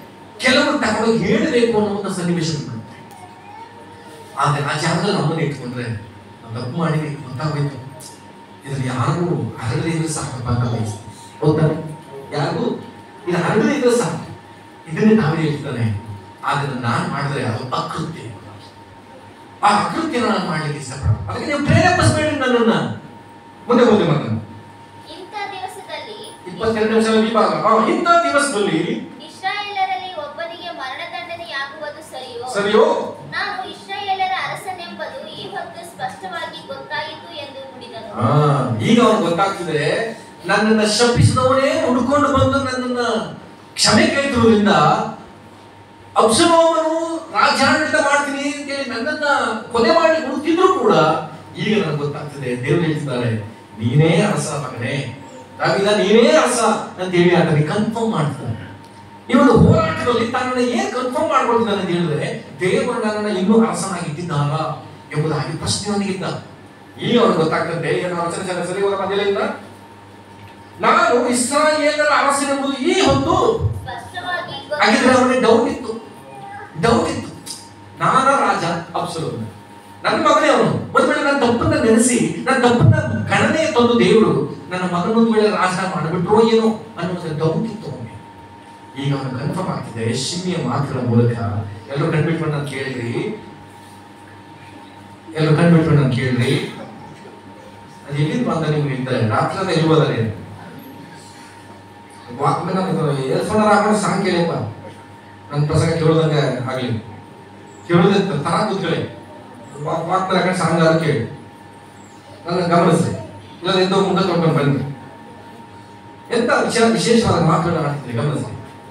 S1: ಕೆಲವರು ತಗೊಂಡು ಹೇಳಬೇಕು ಅನ್ನೋ ಒಂದು ಸನ್ನಿವೇಶ ಬರುತ್ತೆ. ಆದ್ರೆ ಆ ಜಾಗದಲ್ಲಿ ನಮ್ಮನ್ನ ಇಟ್ಕೊಂಡ್ರೆ ನಾವು ತಪ್ಪು ಮಾಡಿದ್ವಿ ಗೊತ್ತಾಗೋಯ್ತು ಇದ್ರಲ್ಲಿ ಯಾರು ಹರಡದೇ ಇದ್ರೆ ಸಾಕು ಅಂತ ಬಯಸ್ತೀವಿ ಹೌದಾ ಯಾರು ಇದು ಹರಡದೇ ಇದ್ರೆ ಸಾಕು ಇದನ್ನೇ ನಾವೇ ಹೇಳ್ತಾನೆ ಅದನ್ನ ನಾನು ಮಾಡಿದ್ರೆ ಅದು ಅಕೃತ್ಯ ಆ ಅಕೃತ್ಯನ ನಾನು ಮಾಡ್ಲಿಕ್ಕೆ ಇಷ್ಟಪಡ ಅದಕ್ಕೆ ನೀವು ಪ್ರೇರೇಪಿಸಬೇಡಿ ನನ್ನನ್ನ ಮುಂದೆ ಹೋಗಿ ಮಾತನ್ನು
S2: ಇಂಥ ದಿವಸದಲ್ಲಿ
S1: ಇಪ್ಪತ್ತೆರಡು ನಿಮಿಷ ವಿಭಾಗ ಆ, ಇಂಥ ದಿವಸದಲ್ಲಿ
S2: ಇಸ್ರಾಯೇಲರಲ್ಲಿ ಒಬ್ಬನಿಗೆ ಮರಣದಂಡನೆಯಾಗುವುದು ಸರಿಯೋ
S1: ಸರಿಯೋ
S2: ನಾನು ಇಸ್ರಾಯೇಲರ ಅರಸನೆಂಬುದು ಈ ಹೊತ್ತು ಸ್ಪಷ್ಟವಾಗಿ ಗೊತ್ತಾಯಿತು ಎಂದು ನುಡಿದನು
S1: ಆ, ಈಗ ಅವ್ನು ಗೊತ್ತಾಗ್ತಿದೆ ನನ್ನನ್ನ ಶಪಿಸಿದವನೇ ಹುಡ್ಕೊಂಡು ಬಂದು ನನ್ನನ್ನ ಕ್ಷಮೆ ಕೇಳ್ತಿರೋದ್ರಿಂದ ಅಬ್ಸಲೋಮನು ರಾಜ್ಯಾಡಳಿತ ಮಾಡ್ತೀನಿ ಅಂತೇಳಿ ನನ್ನನ್ನ ಕೊಲೆ ಮಾಡಿ ಹುಡುಕಿದ್ರು ಕೂಡ ಈಗ ನನಗೆ ಗೊತ್ತಾಗ್ತಿದೆ ದೇವರು ಹೇಳ್ತಿದ್ದಾರೆ ನೀನೇ ಅರಸ ಮಗನೇ ನಾವಿಲ್ಲ ನೀನೇ ಅರಸ ಅಂತ ಹೇಳಿ ಆತನಿಗೆ ಕನ್ಫರ್ಮ್ ಮಾಡ್ತಾರೆ ಈ ಒಂದು ಹೋರಾಟದಲ್ಲಿ ತನ್ನನ್ನ ಏನ್ ಕನ್ಫರ್ಮ್ ಮಾಡ್ಕೊಳ್ತಿದ್ದಾನೆ ಅಂತ ಹೇಳಿದ್ರೆ ದೇವರು ನನ್ನನ್ನ ಇನ್ನೂ ಅರಸನಾಗಿ ಇಟ್ಟಿದ್ದಾರ ಎಂಬುದಾಗಿ ಪ್ರಶ್ನೆಯೊಂದಿಗಿದ್ದ ಈಗ ಅವ್ರಿಗೆ ಗೊತ್ತಾಗ್ತದೆ ಏನು ವಚನ ಜನ ಸರಿ ಹೋದ ಮಧ್ಯದಿಂದ ನಾನು ಇಸ್ರಾಯೇಲರ ಅರಸನೆಂಬುದು ಈ ಹೊತ್ತು
S2: ಸ್ಪಷ್ಟವಾಗಿ
S1: ಹಾಗಿದ್ರೆ
S2: ಗೊತ್ತಾಯಿತು
S1: ಅವನಿಗೆ ಡೌಟ್ ಇತ್ತು ಡೌಟ್ ಇತ್ತು ನಾನ ರಾಜ ಅಪ್ಸಲೋನ್ ನನ್ನ ಮಗನೇ ಅವನು ಒಂದ್ ವೇಳೆ ನನ್ನ ತಪ್ಪನ್ನ ನೆನೆಸಿ ನನ್ನ ತಪ್ಪನ್ನ ಗಣನೆ ತಂದು ದೇವರು ನನ್ನ ಮಗನ ಒಂದು ವೇಳೆ ರಾಜ ಮಾಡಿಬಿಟ್ರೋ ಏನೋ ಅನ್ನೋದು ಡೌಟ್ ಇತ್ತು ಅವನಿಗೆ ಈಗ ಅವನು ಕನ್ಫರ್ಮ್ ಆಗ್ತಿದೆ ಶಿಮ್ಮಿಯ ಮಾತುಗಳ ಮೂಲಕ ಎಲ್ಲರೂ ಕಣ್ಬಿಟ್ಕೊಂಡು ನಾನು ಕೇಳಿದ್ರಿ ಎಲ್ಲರೂ ಕಣ್ಬಿಟ್ಕೊಂಡು ನಾನು ಕೇಳಿದ್ರಿ ಅದು ಎಲ್ಲಿಂದ ಬಂದ ನಿಮ್ಗೆ ಇದ್ದಾರೆ ರಾತ್ರಿ ಎಲ್ಲಿ ಹೋದರೆ ವಾಕ್ಮನ್ ಏರ್ಫೋನ್ ಹಾಕೊಂಡು ಸಾಂಗ್ ಕೇಳಿಪ್ಪ ನನ್ನ ಪ್ರಸಂಗ ಕೇಳೋದಂಗೆ ಆಗ್ಲಿ ಕೇಳೋದೇ ತರ ಕೂತ್ಕೊಳ್ಳಿ ವಾಕ್ಮನ್ ಹಾಕೊಂಡು ಸಾಂಗ್ ಆದ್ರೆ ಕೇಳಿ ನನ್ನ ಗಮನಿಸಿ ಇಲ್ಲ ಎದ್ದೋ ಮುಖ ತೊಳ್ಕೊಂಡು ಬನ್ನಿ ಎಂತ ವಿಷಯ ವಿಶೇಷವಾದ ಮಾತುಗಳನ್ನ ಆಡ್ತಿದ್ದೆ ಗಮನಿಸಿ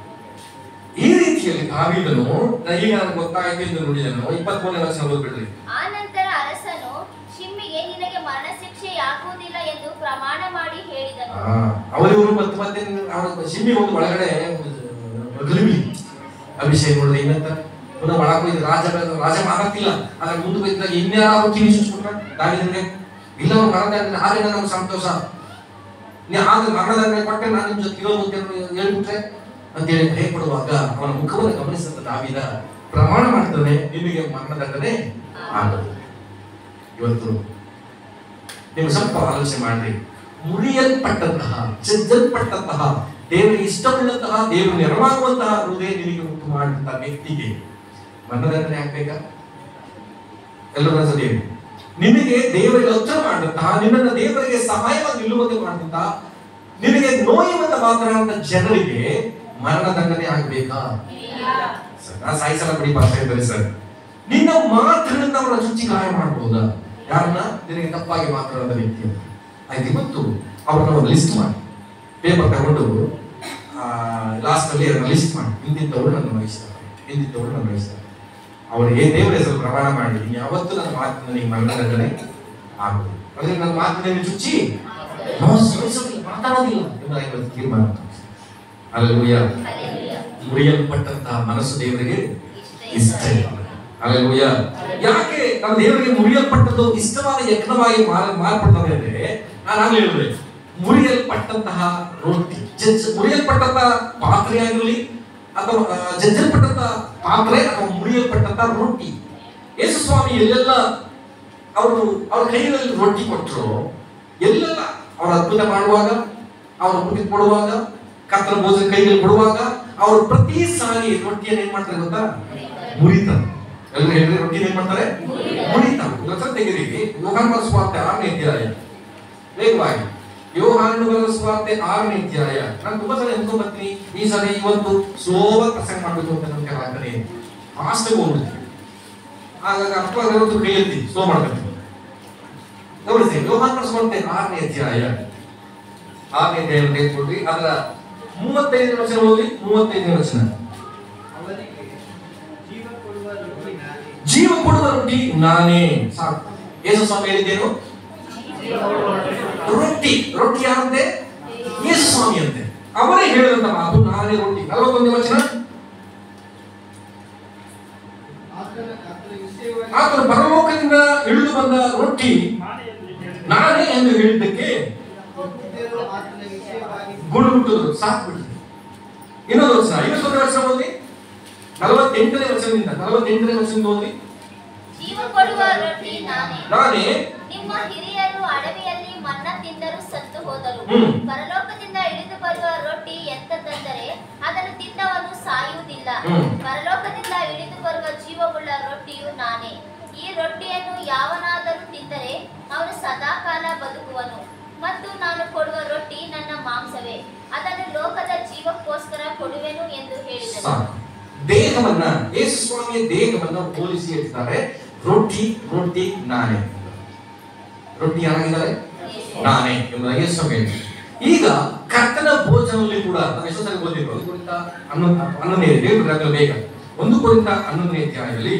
S1: ಈ ರೀತಿಯಲ್ಲಿ ದಾವೀದನು ನಾ ಈಗ ನನಗೆ ಗೊತ್ತಾಯ್ತು ಎಂದು ನುಡಿದನು ಇಪ್ಪತ್ಮೂರನೇ ವರ್ಷ ಓದ್ಬಿಡ್ರಿ
S2: ಆ ನಂತರ ಅರಸನು ಶಿಮ್ಮಿಗೆ ನಿನಗೆ ಮರಣಶಿಕ್ಷೆಯಾಗುವುದಿಲ್ಲ ಎಂದು ಪ್ರಮಾಣ ಮಾಡಿ ಹೇಳಿದನು
S1: ಅವರಿವರು ಮತ್ತೆ ಮತ್ತೆ ಅವರ ಶಿಮ್ಮಿ ಒಂದು ಒಳಗಡೆ ಗಲಿಬಿ ಅಭಿಷೇಕ್ ನೋಡಿದ್ರೆ ಇನ್ನಂತ ಪುನಃ ಒಳಗೆ ಹೋಯ್ತು ರಾಜ ರಾಜ ಮಾತಾಡ್ತಿಲ್ಲ ಅದ್ರ ಮುಂದೆ ಹೋಯ್ತಾಗ ಇನ್ಯಾರು ಕಿವಿ ಸುಟ್ಬಿಟ್ರ ದಾವಿದನಿಗೆ ಇಲ್ಲ ಅವ್ರು ಮರಣದಂಡ ಆದ್ರೆ ನಮ್ಗೆ ಸಂತೋಷ ನೀ ಆಗ ಮರಣದಂಡ ಕೊಟ್ಟೆ ನಾನು ನಿಮ್ ಜೊತೆ ಇರೋದು ಅಂತ ಹೇಳ್ಬಿಟ್ರೆ ಅಂತ ಹೇಳಿ ಭಯಪಡುವಾಗ ಅವನ ಮುಖವನ್ನು ಗಮನಿಸಿದ ದಾವಿದ ಪ್ರಮಾಣ ಮಾಡ್ತಾನೆ ನಿಮಗೆ ಮರಣದಂಡನೆ ಆಗೋದು ಇವತ್ತು ನೀವು ಸ್ವಲ್ಪ ಆಲೋಚನೆ ಮಾಡ್ರಿ ಮುರಿಯಲ್ಪಟ್ಟಂತಹ ಜಜ್ಜಲ್ಪಟ್ಟಂತಹ ದೇವರಿಗೆ ಇಷ್ಟವುಳ್ಳಂತಹ ದೇವರು ನೆರವಾಗುವಂತಹ ಹೃದಯ ನಿನಗೆ ಉಂಟು ಮಾಡಿದಂತಹ ವ್ಯಕ್ತಿಗೆ ಮರಣದಂಡನೆ ಆಗ್ಬೇಕಾ ಎಲ್ಲರೂ ಅನ್ಸದೇ ನಿನಗೆ ದೇವರಿಗೆ ಹತ್ರ ಮಾಡಿದಂತಹ ನಿನ್ನನ್ನು ದೇವರಿಗೆ ಸಹಾಯವಾಗಿ ನಿಲ್ಲುವಂತೆ ಮಾಡಿದಂತಹ ನಿನಗೆ ನೋಯುವಂತ ಮಾತನಾಡಿದ ಜನರಿಗೆ ಮರಣದಂಡನೆ ಆಗ್ಬೇಕಾ ಸರ್, ನಾ ಸಾಯಿಸಲ ಬಿಡಿ ಭಾಷೆ ಇದ್ದಾರೆ ಸರ್ ನಿನ್ನ ಮಾತಿನಿಂದ ಅವರ ಚುಚ್ಚಿ ಗಾಯ ಮಾಡಬಹುದಾ ಯಾರನ್ನ ನಿನಗೆ ತಪ್ಪಾಗಿ ಮಾತನಾಡಿದ ವ್ಯಕ್ತಿ ಅಂತ ಆಯ್ತು ಇವತ್ತು ಅವ್ರನ್ನ ಒಂದು ಲಿಸ್ಟ್ ಮಾಡಿ ಪೇಪರ್ ತಗೊಂಡು ಲಾಸ್ಟ್ ಅಲ್ಲಿ ಅದನ್ನ ಲಿಸ್ಟ್ ಮಾಡಿ ಇಂತಿದ್ದವರು ನನ್ನ ವಹಿಸ್ತಾರೆ ಇಂತಿದ್ದವರು ನನ್ನ ವಹಿಸ್ತಾರೆ ಅವರು ಏ ದೇವರ ಹೆಸರು ಪ್ರಮಾಣ ಮಾಡಿ ನೀನು ಯಾವತ್ತೂ ನನ್ನ ಮಾತಿನ ನೀನು ಮರಣದಂಡನೆ ಆಗುದು ಅಂದ್ರೆ ನನ್ನ ಮಾತಿನಲ್ಲಿ ಚುಚ್ಚಿ ಮೋಸಗೊಳಿಸೋದಿಲ್ಲ, ಮಾತಾಡೋದಿಲ್ಲ ಎಂಬುದಾಗಿ ಇವತ್ತು ತೀರ್ಮಾನ ಅಲ್ಲೂಯ್ಯ
S2: ಹಲ್ಲೆಲೂಯಾ.
S1: ಮುರಿಯಲ್ಪಟ್ಟಂತಹ ಮನಸ್ಸು ದೇವರಿಗೆ ಇಷ್ಟ
S2: ಇಷ್ಟ
S1: ಇಲ್ಲ ಅಲ್ಲೆಲೂಯ್ಯ ಯಾಕೆ ನಮ್ಮ ದೇವರಿಗೆ ಮುರಿಯಲ್ಪಟ್ಟದ್ದು ಇಷ್ಟವಾದ ಯಜ್ಞವಾಗಿ ಮಾರ್ ಮಾರ್ಪಡ್ತದೆ ಅಂದ್ರೆ ನಾನು ಆಗ್ಲೇ ಹೇಳಿದೆ ಮುರಿಯಲ್ಪಟ್ಟಂತಹ ರೊಟ್ಟಿ ಜಜ್ಜ ಮುರಿಯಲ್ಪಟ್ಟಂತಹ ಪಾತ್ರೆ ಆಗಿರಲಿ ಅಥವಾ ಆ, ಜಜ್ಜಲ್ಪಟ್ಟಂತಹ ಪಾತ್ರೆ ಅಥವಾ ಮುರಿಯಲ್ಪಟ್ಟಂತಹ ರೊಟ್ಟಿ ಯೇಸು ಸ್ವಾಮಿ ಎಲ್ಲೆಲ್ಲ ಅವರು ಅವ್ರ ಕೈಗಳಲ್ಲಿ ರೊಟ್ಟಿ ಕೊಟ್ಟರು ಎಲ್ಲೆಲ್ಲ ಅವ್ರು ಅದ್ಭುತ ಮಾಡುವಾಗ ಅವರು ಮುಟ್ಟಿ ಕೊಡುವಾಗ ಕತ್ತಲ ಭೋಜನ ಕೈಯಲ್ಲಿ ಕೊಡುವಾಗ ಅವರು ಪ್ರತಿ ಸಾರಿ ರೊಟ್ಟಿಯನ್ನು ಏನ್ ಮಾಡ್ತಾರೆ ಗೊತ್ತಾ ಮುರಿತಾರೆ ಎಲ್ಲರೂ ಹೇಳಿ ರೊಟ್ಟಿ ಏನ್ ಮಾಡ್ತಾರೆ ಮುರಿತಾರೆ ಇವತ್ತು ತೆಗೆದಿರಿ ಯೋಹಾನ ಸ್ವಾರ್ಥ ಆರನೇ ಅಧ್ಯಾಯ ವೇಗವಾಗಿ ಯೋಹಾನುಗಳ ಸ್ವಾರ್ತೆ ಆರನೇ ಅಧ್ಯಾಯ ನಾನು ತುಂಬಾ ಸಲ ಎನ್ಕೊಂಡ್ ಬರ್ತೀನಿ ಈ ಸಲ ಇವತ್ತು ಸೋಬ ಪ್ರಸಂಗ ಮಾಡ್ಬೇಕು ಅಂತ ನಮ್ಗೆ ಆಗ್ತದೆ ಫಾಸ್ಟ್ ಹೋಗ್ಬಿಡ್ತೀವಿ ಆಗಾಗ ಅಪ್ಪ ಇವತ್ತು ಕೈ ಎತ್ತಿ ಸ್ಲೋ ಮಾಡ್ಬೇಕು ಗಮನಿಸಿ ಯೋಹಾನ ಸ್ವಾರ್ತೆ ಆರನೇ ಅಧ್ಯಾಯ ಆರನೇ ಅಧ್ಯಾಯ ತೆಗೆದುಕೊಡ್ರಿ ಅದರ ಮೂವತ್ತೈದನೇ ವಚನ ಓದಿ ಮೂವತ್ತೈದನೇ ವಚನ
S4: ಅವನಿಗೆ ಜೀವ ಕೊಡುವ ರೊಟ್ಟಿ ನಾನೇ.
S1: ಜೀವ ಕೊಡುವ ರೊಟ್ಟಿ ನಾನೇ ಸಾಕು ಯೇಸು ಸ್ವಾಮಿ ಹೇಳಿದ್ದೇನು ರೊಟ್ಟಿ ರೊಟ್ಟಿ ಯಾರಂತೆ ಯೇಸು ಸ್ವಾಮಿ ಅಂತೆ ಅವರೇ ಹೇಳಿದಂತ ಮಾತು ನಾನೇ ರೊಟ್ಟಿ ನಲವತ್ತೊಂದು ವಚನ
S4: ಆತನ ಆತನ ವಿಷಯವಾಗಿ
S1: ಆತನು ಪರಲೋಕದಿಂದ ಇಳಿದು ಬಂದ ರೊಟ್ಟಿ ನಾನೇ ಎಂದು ಹೇಳಿದ್ದಕ್ಕೆ
S4: ಹುಟ್ಟಿದರೂ ಆತನ ವಿಷಯವಾಗಿ
S1: ಗುಣಗುಟ್ಟರು ಸಾಕು ಬಿಡ್ತದೆ ಇನ್ನೊಂದು ವಚನ ಐವತ್ತೊಂದು ವಚನ ಓದಿ ನಲವತ್ತೆಂಟನೇ ವರ್ಷದಿಂದ ನಲವತ್ತೆಂಟನೇ ವರ್ಷದಿಂದ ಓದಿ
S2: ಜೀವ ಕೊಡುವ ರೊಟ್ಟಿ ನಾನೇ
S1: ನಾನೇ
S2: ನಿಮ್ಮ ಹಿರಿಯರು ಅಡವಿಯಲ್ಲಿ ಮನ್ನ ತಿಂದರು ಸತ್ತು ಹೋದರು
S1: ಹ್ಮ್.
S2: ಪರಲೋಕದಿಂದ ಇಳಿದು ಬರುವ ರೊಟ್ಟಿ ಎಂತದಂದರೆ ಅದನ್ನು ತಿಂದವನು ಸಾಯುವುದಿಲ್ಲ
S1: ಹ್ಮ್.
S2: ಪರಲೋಕದಿಂದ ಇಳಿದು ಬರುವ ಜೀವವುಳ್ಳ ರೊಟ್ಟಿಯು ನಾನೇ ಈ ರೊಟ್ಟಿಯನ್ನು ಯಾವನಾದರೂ ತಿಂದರೆ ಅವನು ಸದಾಕಾಲ ಬದುಕುವನು ಮತ್ತು ನಾನು ಕೊಡುವ ರೊಟ್ಟಿ ನನ್ನ ಮಾಂಸವೇ ಅದನ್ನು ಲೋಕದ ಜೀವಕ್ಕೋಸ್ಕರ ಕೊಡುವೆನು ಎಂದು ಹೇಳಿದನು
S1: ಸಾಕು ದೇಹವನ್ನ ಯೇಸು ಸ್ವಾಮಿಯ ದೇಹವನ್ನ ಹೋಲಿಸಿ ಹೇಳ್ತಾರೆ ರೊಟ್ಟಿ ರೊಟ್ಟಿ ನಾನೇ ರೊಟ್ಟಿ ಯಾರಾಗಿದ್ದಾರೆ ನಾನೇ ಎಂಬುದಾಗಿ ಯೇಸು ಸ್ವಾಮಿ ಹೇಳಿದ್ದಾರೆ. ಈಗ ಕರ್ತನ ಭೋಜನದಲ್ಲಿ ಕೂಡ ನಾವು ಎಷ್ಟೋ ಸಲ ಓದಿದ್ರು ಒಂದು ಕುರಿತ ಹನ್ನೊಂದು ಹನ್ನೊಂದನೇ ದೇವರು ಗ್ರಂಥದಲ್ಲಿ ಬೇಗ ಒಂದು ಕುರಿತ ಹನ್ನೊಂದನೇ ಅಧ್ಯಾಯದಲ್ಲಿ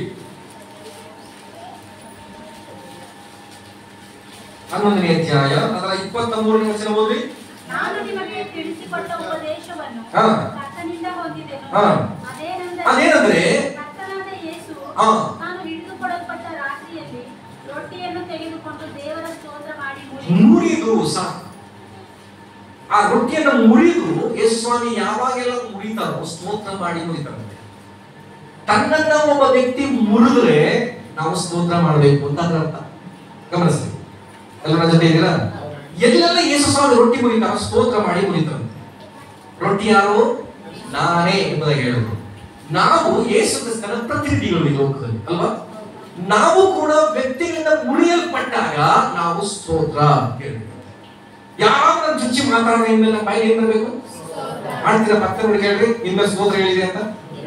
S1: ಹನ್ನೊಂದನೇ ಅಧ್ಯಾಯ ಅದರ ಇಪ್ಪತ್ತ ಮೂರನೇ ವಚನ ಓದಿ
S3: ನಾನು ನಿಮಗೆ ತಿಳಿಸಿಕೊಟ್ಟ ಉಪದೇಶವನ್ನು
S1: ಹಾ.
S3: ಕರ್ತನಿಂದ ಹೊಂದಿದೆನು
S1: ಹಾ.
S3: ಅದೇನೆಂದರೆ
S1: ಅದೇನೆಂದರೆ
S3: ಕರ್ತನಾದ ಯೇಸು
S1: ಹಾ.
S3: ನಾನು ಹಿಡಿದುಕೊಡಲ್ಪಟ್ಟ ರಾತ್ರಿಯಲ್ಲಿ ರೊಟ್ಟಿಯನ್ನು ತೆಗೆದುಕೊಂಡು ದೇವರ ಸ್ತೋತ್ರ ಮಾಡಿ ಮುರಿದು
S1: ಮುರಿದು ಸಾಕು ಆ ರೊಟ್ಟಿಯನ್ನು ಮುರಿದು ಯೇಸು ಸ್ವಾಮಿ ಯಾವಾಗೆಲ್ಲ ಮುರಿತಾರೋ ಸ್ತೋತ್ರ ಮಾಡಿ ಮುರಿತಾರಂತೆ ತನ್ನನ್ನ ಒಬ್ಬ ವ್ಯಕ್ತಿ ಮುರಿದ್ರೆ ನಾವು ಸ್ತೋತ್ರ ಮಾಡಬೇಕು ಅಂತ ಅದರ ಅರ್ಥ ಗಮನಿಸಿ ಎಲ್ಲರ ಜೊತೆ ಇದ್ದೀರಾ ಎಲ್ಲೆಲ್ಲ ಯೇಸು ಸ್ವಾಮಿ ರೊಟ್ಟಿ ಮುರಿತಾರೋ ಸ್ತೋತ್ರ ಮಾಡಿ ಮುರಿತಾರಂತೆ ರೊಟ್ಟಿ ಯಾರು ನಾನೇ ಎಂಬುದಾಗಿ ಹೇಳಿದ್ರು ನಾವು ಯೇಸು ಕ್ರಿಸ್ತನ ಪ್ರತಿನಿಧಿಗಳು ಈ ಲೋಕದಲ್ಲಿ ಅಲ್ವಾ ನಾವು ಕೂಡ ವ್ಯಕ್ತಿಗಳಿಂದ ಮುರಿಯಲ್ಪಟ್ಟಾಗ ನಾವು ಸ್ತೋತ್ರ ಹೇಳ್ಬೇಕು ಯಾವ ನನ್ನ ಚುಚ್ಚಿ ಮಾತಾಡೋಣ ಇನ್ಮೇಲೆ ನಮ್ಮ ಬಾಯಿಗೆ ಏನ್ ಬರಬೇಕು ಮಾಡ್ತೀರಾ ಪಕ್ಕ ನೋಡಿ ಹೇಳ್ರಿ ಇನ್ಮೇಲೆ ಸ್ತೋತ್ರ ಹೇಳಿದೆ ಅಂತ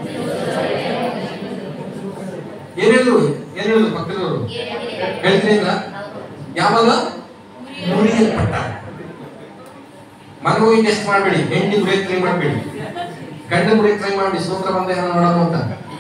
S1: ಏನ್ ಹೇಳಿದ್ರು ಏನ್ ಹೇಳಿದ್ರು ಪಕ್ಕದವರು ಹೇಳ್ತೀನಿ ಅಂದ್ರ ಯಾವಾಗ ಮುರಿಯಲ್ಪಟ್ಟಾಗ ಮನೆ ಹೋಗಿ ಟೆಸ್ಟ್ ಮಾಡಬೇಡಿ ಹೆಂಡತಿ ಮುರಿಯಕ್ ಟ್ರೈ ಮಾಡಬೇಡಿ ಗಂಡ ಮುರಿಯಕ್ ಟ್ರೈ ಮಾಡಿ ಸ್ತೋತ್ರ ಬಂದ ಏನೋ ನೋಡೋಣ ಅಂತ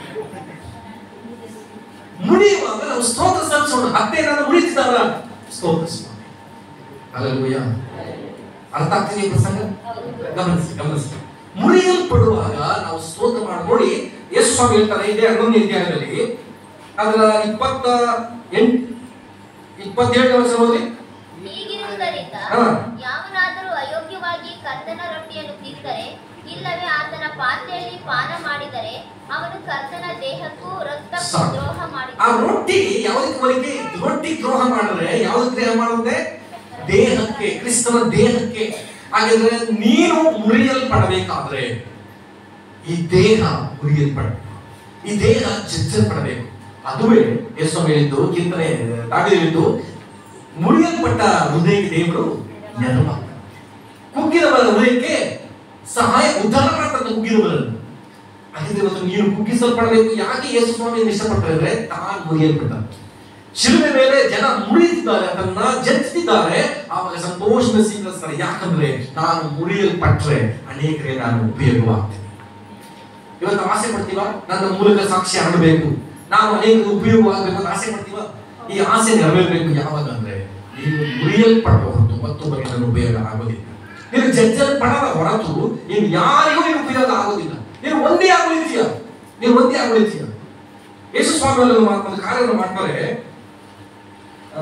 S1: ಮುರಿಯುವಾಗ ನಾವು ಸ್ತೋತ್ರ ಸಲ್ಲಿಸೋಣ ಅತ್ತೆ ನಾನು ಮುರಿತಿದ್ದಾರ ಸ್ತೋತ್ರ ಅಲ್ಲೂಯ್ಯ ಅರ್ಥ ಆಗ್ತಿದೆ ಈ ಪ್ರಸಂಗ ಗಮನಿಸಿ ಗಮನಿಸಿ ಮುರಿಯಲ್ಪಡುವಾಗ ನಾವು ಸ್ತೋತ್ರ ಮಾಡಿ ನೋಡಿ ಯೇಸು ಸ್ವಾಮಿ ಹೇಳ್ತಾರೆ ಇದೇ ಹನ್ನೊಂದನೇ ಅಧ್ಯಾಯದಲ್ಲಿ ಅದರ ಇಪ್ಪತ್ತ ಎಂಟು ಇಪ್ಪತ್ತೇಳನೇ ವರ್ಷ ಓದಿ
S2: ಹೀಗಿರುವುದರಿಂದ
S1: ಹಾ.
S2: ಯಾವನಾದರೂ ಅಯೋಗ್ಯವಾಗಿ ಕರ್ತನ ರೊಟ್ಟಿಯನ್ನು ತಿಂದರೆ ಇಲ್ಲವೇ ಆತನ ಪಾತ್ರೆಯಲ್ಲಿ ಪಾನ ಮಾಡಿದರೆ ಅವನು ಕರ್ತನ ದೇಹಕ್ಕೂ ರಕ್ತಕ್ಕೂ
S1: ಸಾಕು.
S2: ದ್ರೋಹ
S1: ಆ
S2: ಮಾಡಿದ್ದಾನೆ
S1: ರೊಟ್ಟಿ ಯಾವುದಕ್ಕೆ ಹೋಲಿಕೆ ರೊಟ್ಟಿ ದ್ರೋಹ ಮಾಡಿದ್ರೆ ಯಾವುದಕ್ಕೆ ದ್ರೋಹ ಮಾಡುತ್ತೆ ದೇಹಕ್ಕೆ ಕ್ರಿಸ್ತನ ದೇಹಕ್ಕೆ ಹಾಗಾದ್ರೆ ನೀನು ಮುರಿಯಲ್ಪಡಬೇಕಾದ್ರೆ ಈ ದೇಹ ಮುರಿಯಲ್ಪಡಬೇಕು ಈ ದೇಹ ಜಜ್ಜಲ್ಪಡಬೇಕು ಅದುವೇ ಯೇಸು ಹೇಳಿದ್ದು ಕೀರ್ತನೆ ದಾವಿದ ಹೇಳಿದ್ದು ಮುರಿಯಲ್ಪಟ್ಟ ಹೃದಯಕ್ಕೆ ದೇವರು ನೆರವಾಗ್ತಾನೆ ಕುಗ್ಗಿದವರ ಹೃದಯಕ್ಕೆ ಸಹಾಯ ಉದ್ಧಾರ ಮಾಡ್ತಾನೆ ಕುಗ್ಗಿದವರನ್ನು ಹಾಗಿದ್ರೆ ಇವತ್ತು ನೀನು ಕುಗ್ಗಿಸಲ್ಪಡಬೇಕು ಯಾಕೆ ಯೇಸು ಸ್ವಾಮಿಯನ್ನು ಇಷ್ಟಪಡ್ತಾರೆ ಅಂದ್ರೆ ತಾನು ಮುರಿಯಲ್ಪಟ್ಟ ಶಿಲುಬೆ ಮೇಲೆ ಜನ ಮುರಿದಿದ್ದಾರೆ ಅದನ್ನ ಜಜ್ಜಿದ್ದಾರೆ ಆವಾಗ ಸಂತೋಷದ ಸ್ವೀಕರಿಸ್ತಾರೆ ಯಾಕಂದ್ರೆ ನಾನು ಮುರಿಯಲ್ಪಟ್ರೆ ಅನೇಕರಿಗೆ ನಾನು ಉಪಯೋಗವಾಗ್ತೇನೆ ಇವತ್ತು ಆಸೆ ಪಡ್ತೀವ ನನ್ನ ಮೂಲಕ ಸಾಕ್ಷಿ ಹರಡಬೇಕು ನಾನು ಅನೇಕ ಉಪಯೋಗವಾಗಬೇಕು ಅಂತ ಆಸೆ ಪಡ್ತೀವ ಈ ಆಸೆ ನೆರವೇರಬೇಕು ಯಾವಾಗ ಅಂದ್ರೆ ನೀನು ಮುರಿಯಲ್ಪಡುವ ಹೊರತು ಮತ್ತೊಬ್ಬರಿಗೆ ನನ್ನ ಉಪಯೋಗ ಆಗೋದಿಲ್ಲ ನೀನು ಜಜ್ಜಲ್ಪಡದ ಹೊರತು ನೀನು ಯಾರಿಗೂ ನೀನು ಉಪಯೋಗ ಆಗೋದಿಲ್ಲ ನೀನು ಒಂದೇ ಆಗುಳಿತೀಯ ನೀನು ಒಂದೇ ಆಗುಳಿತೀಯ ಯೇಸು ಸ್ವಾಮಿ ಅವರು ಒಂದು ಒಂದು ಕಾರ್ಯವನ್ನು ಮಾಡ್ತಾರೆ ಆ,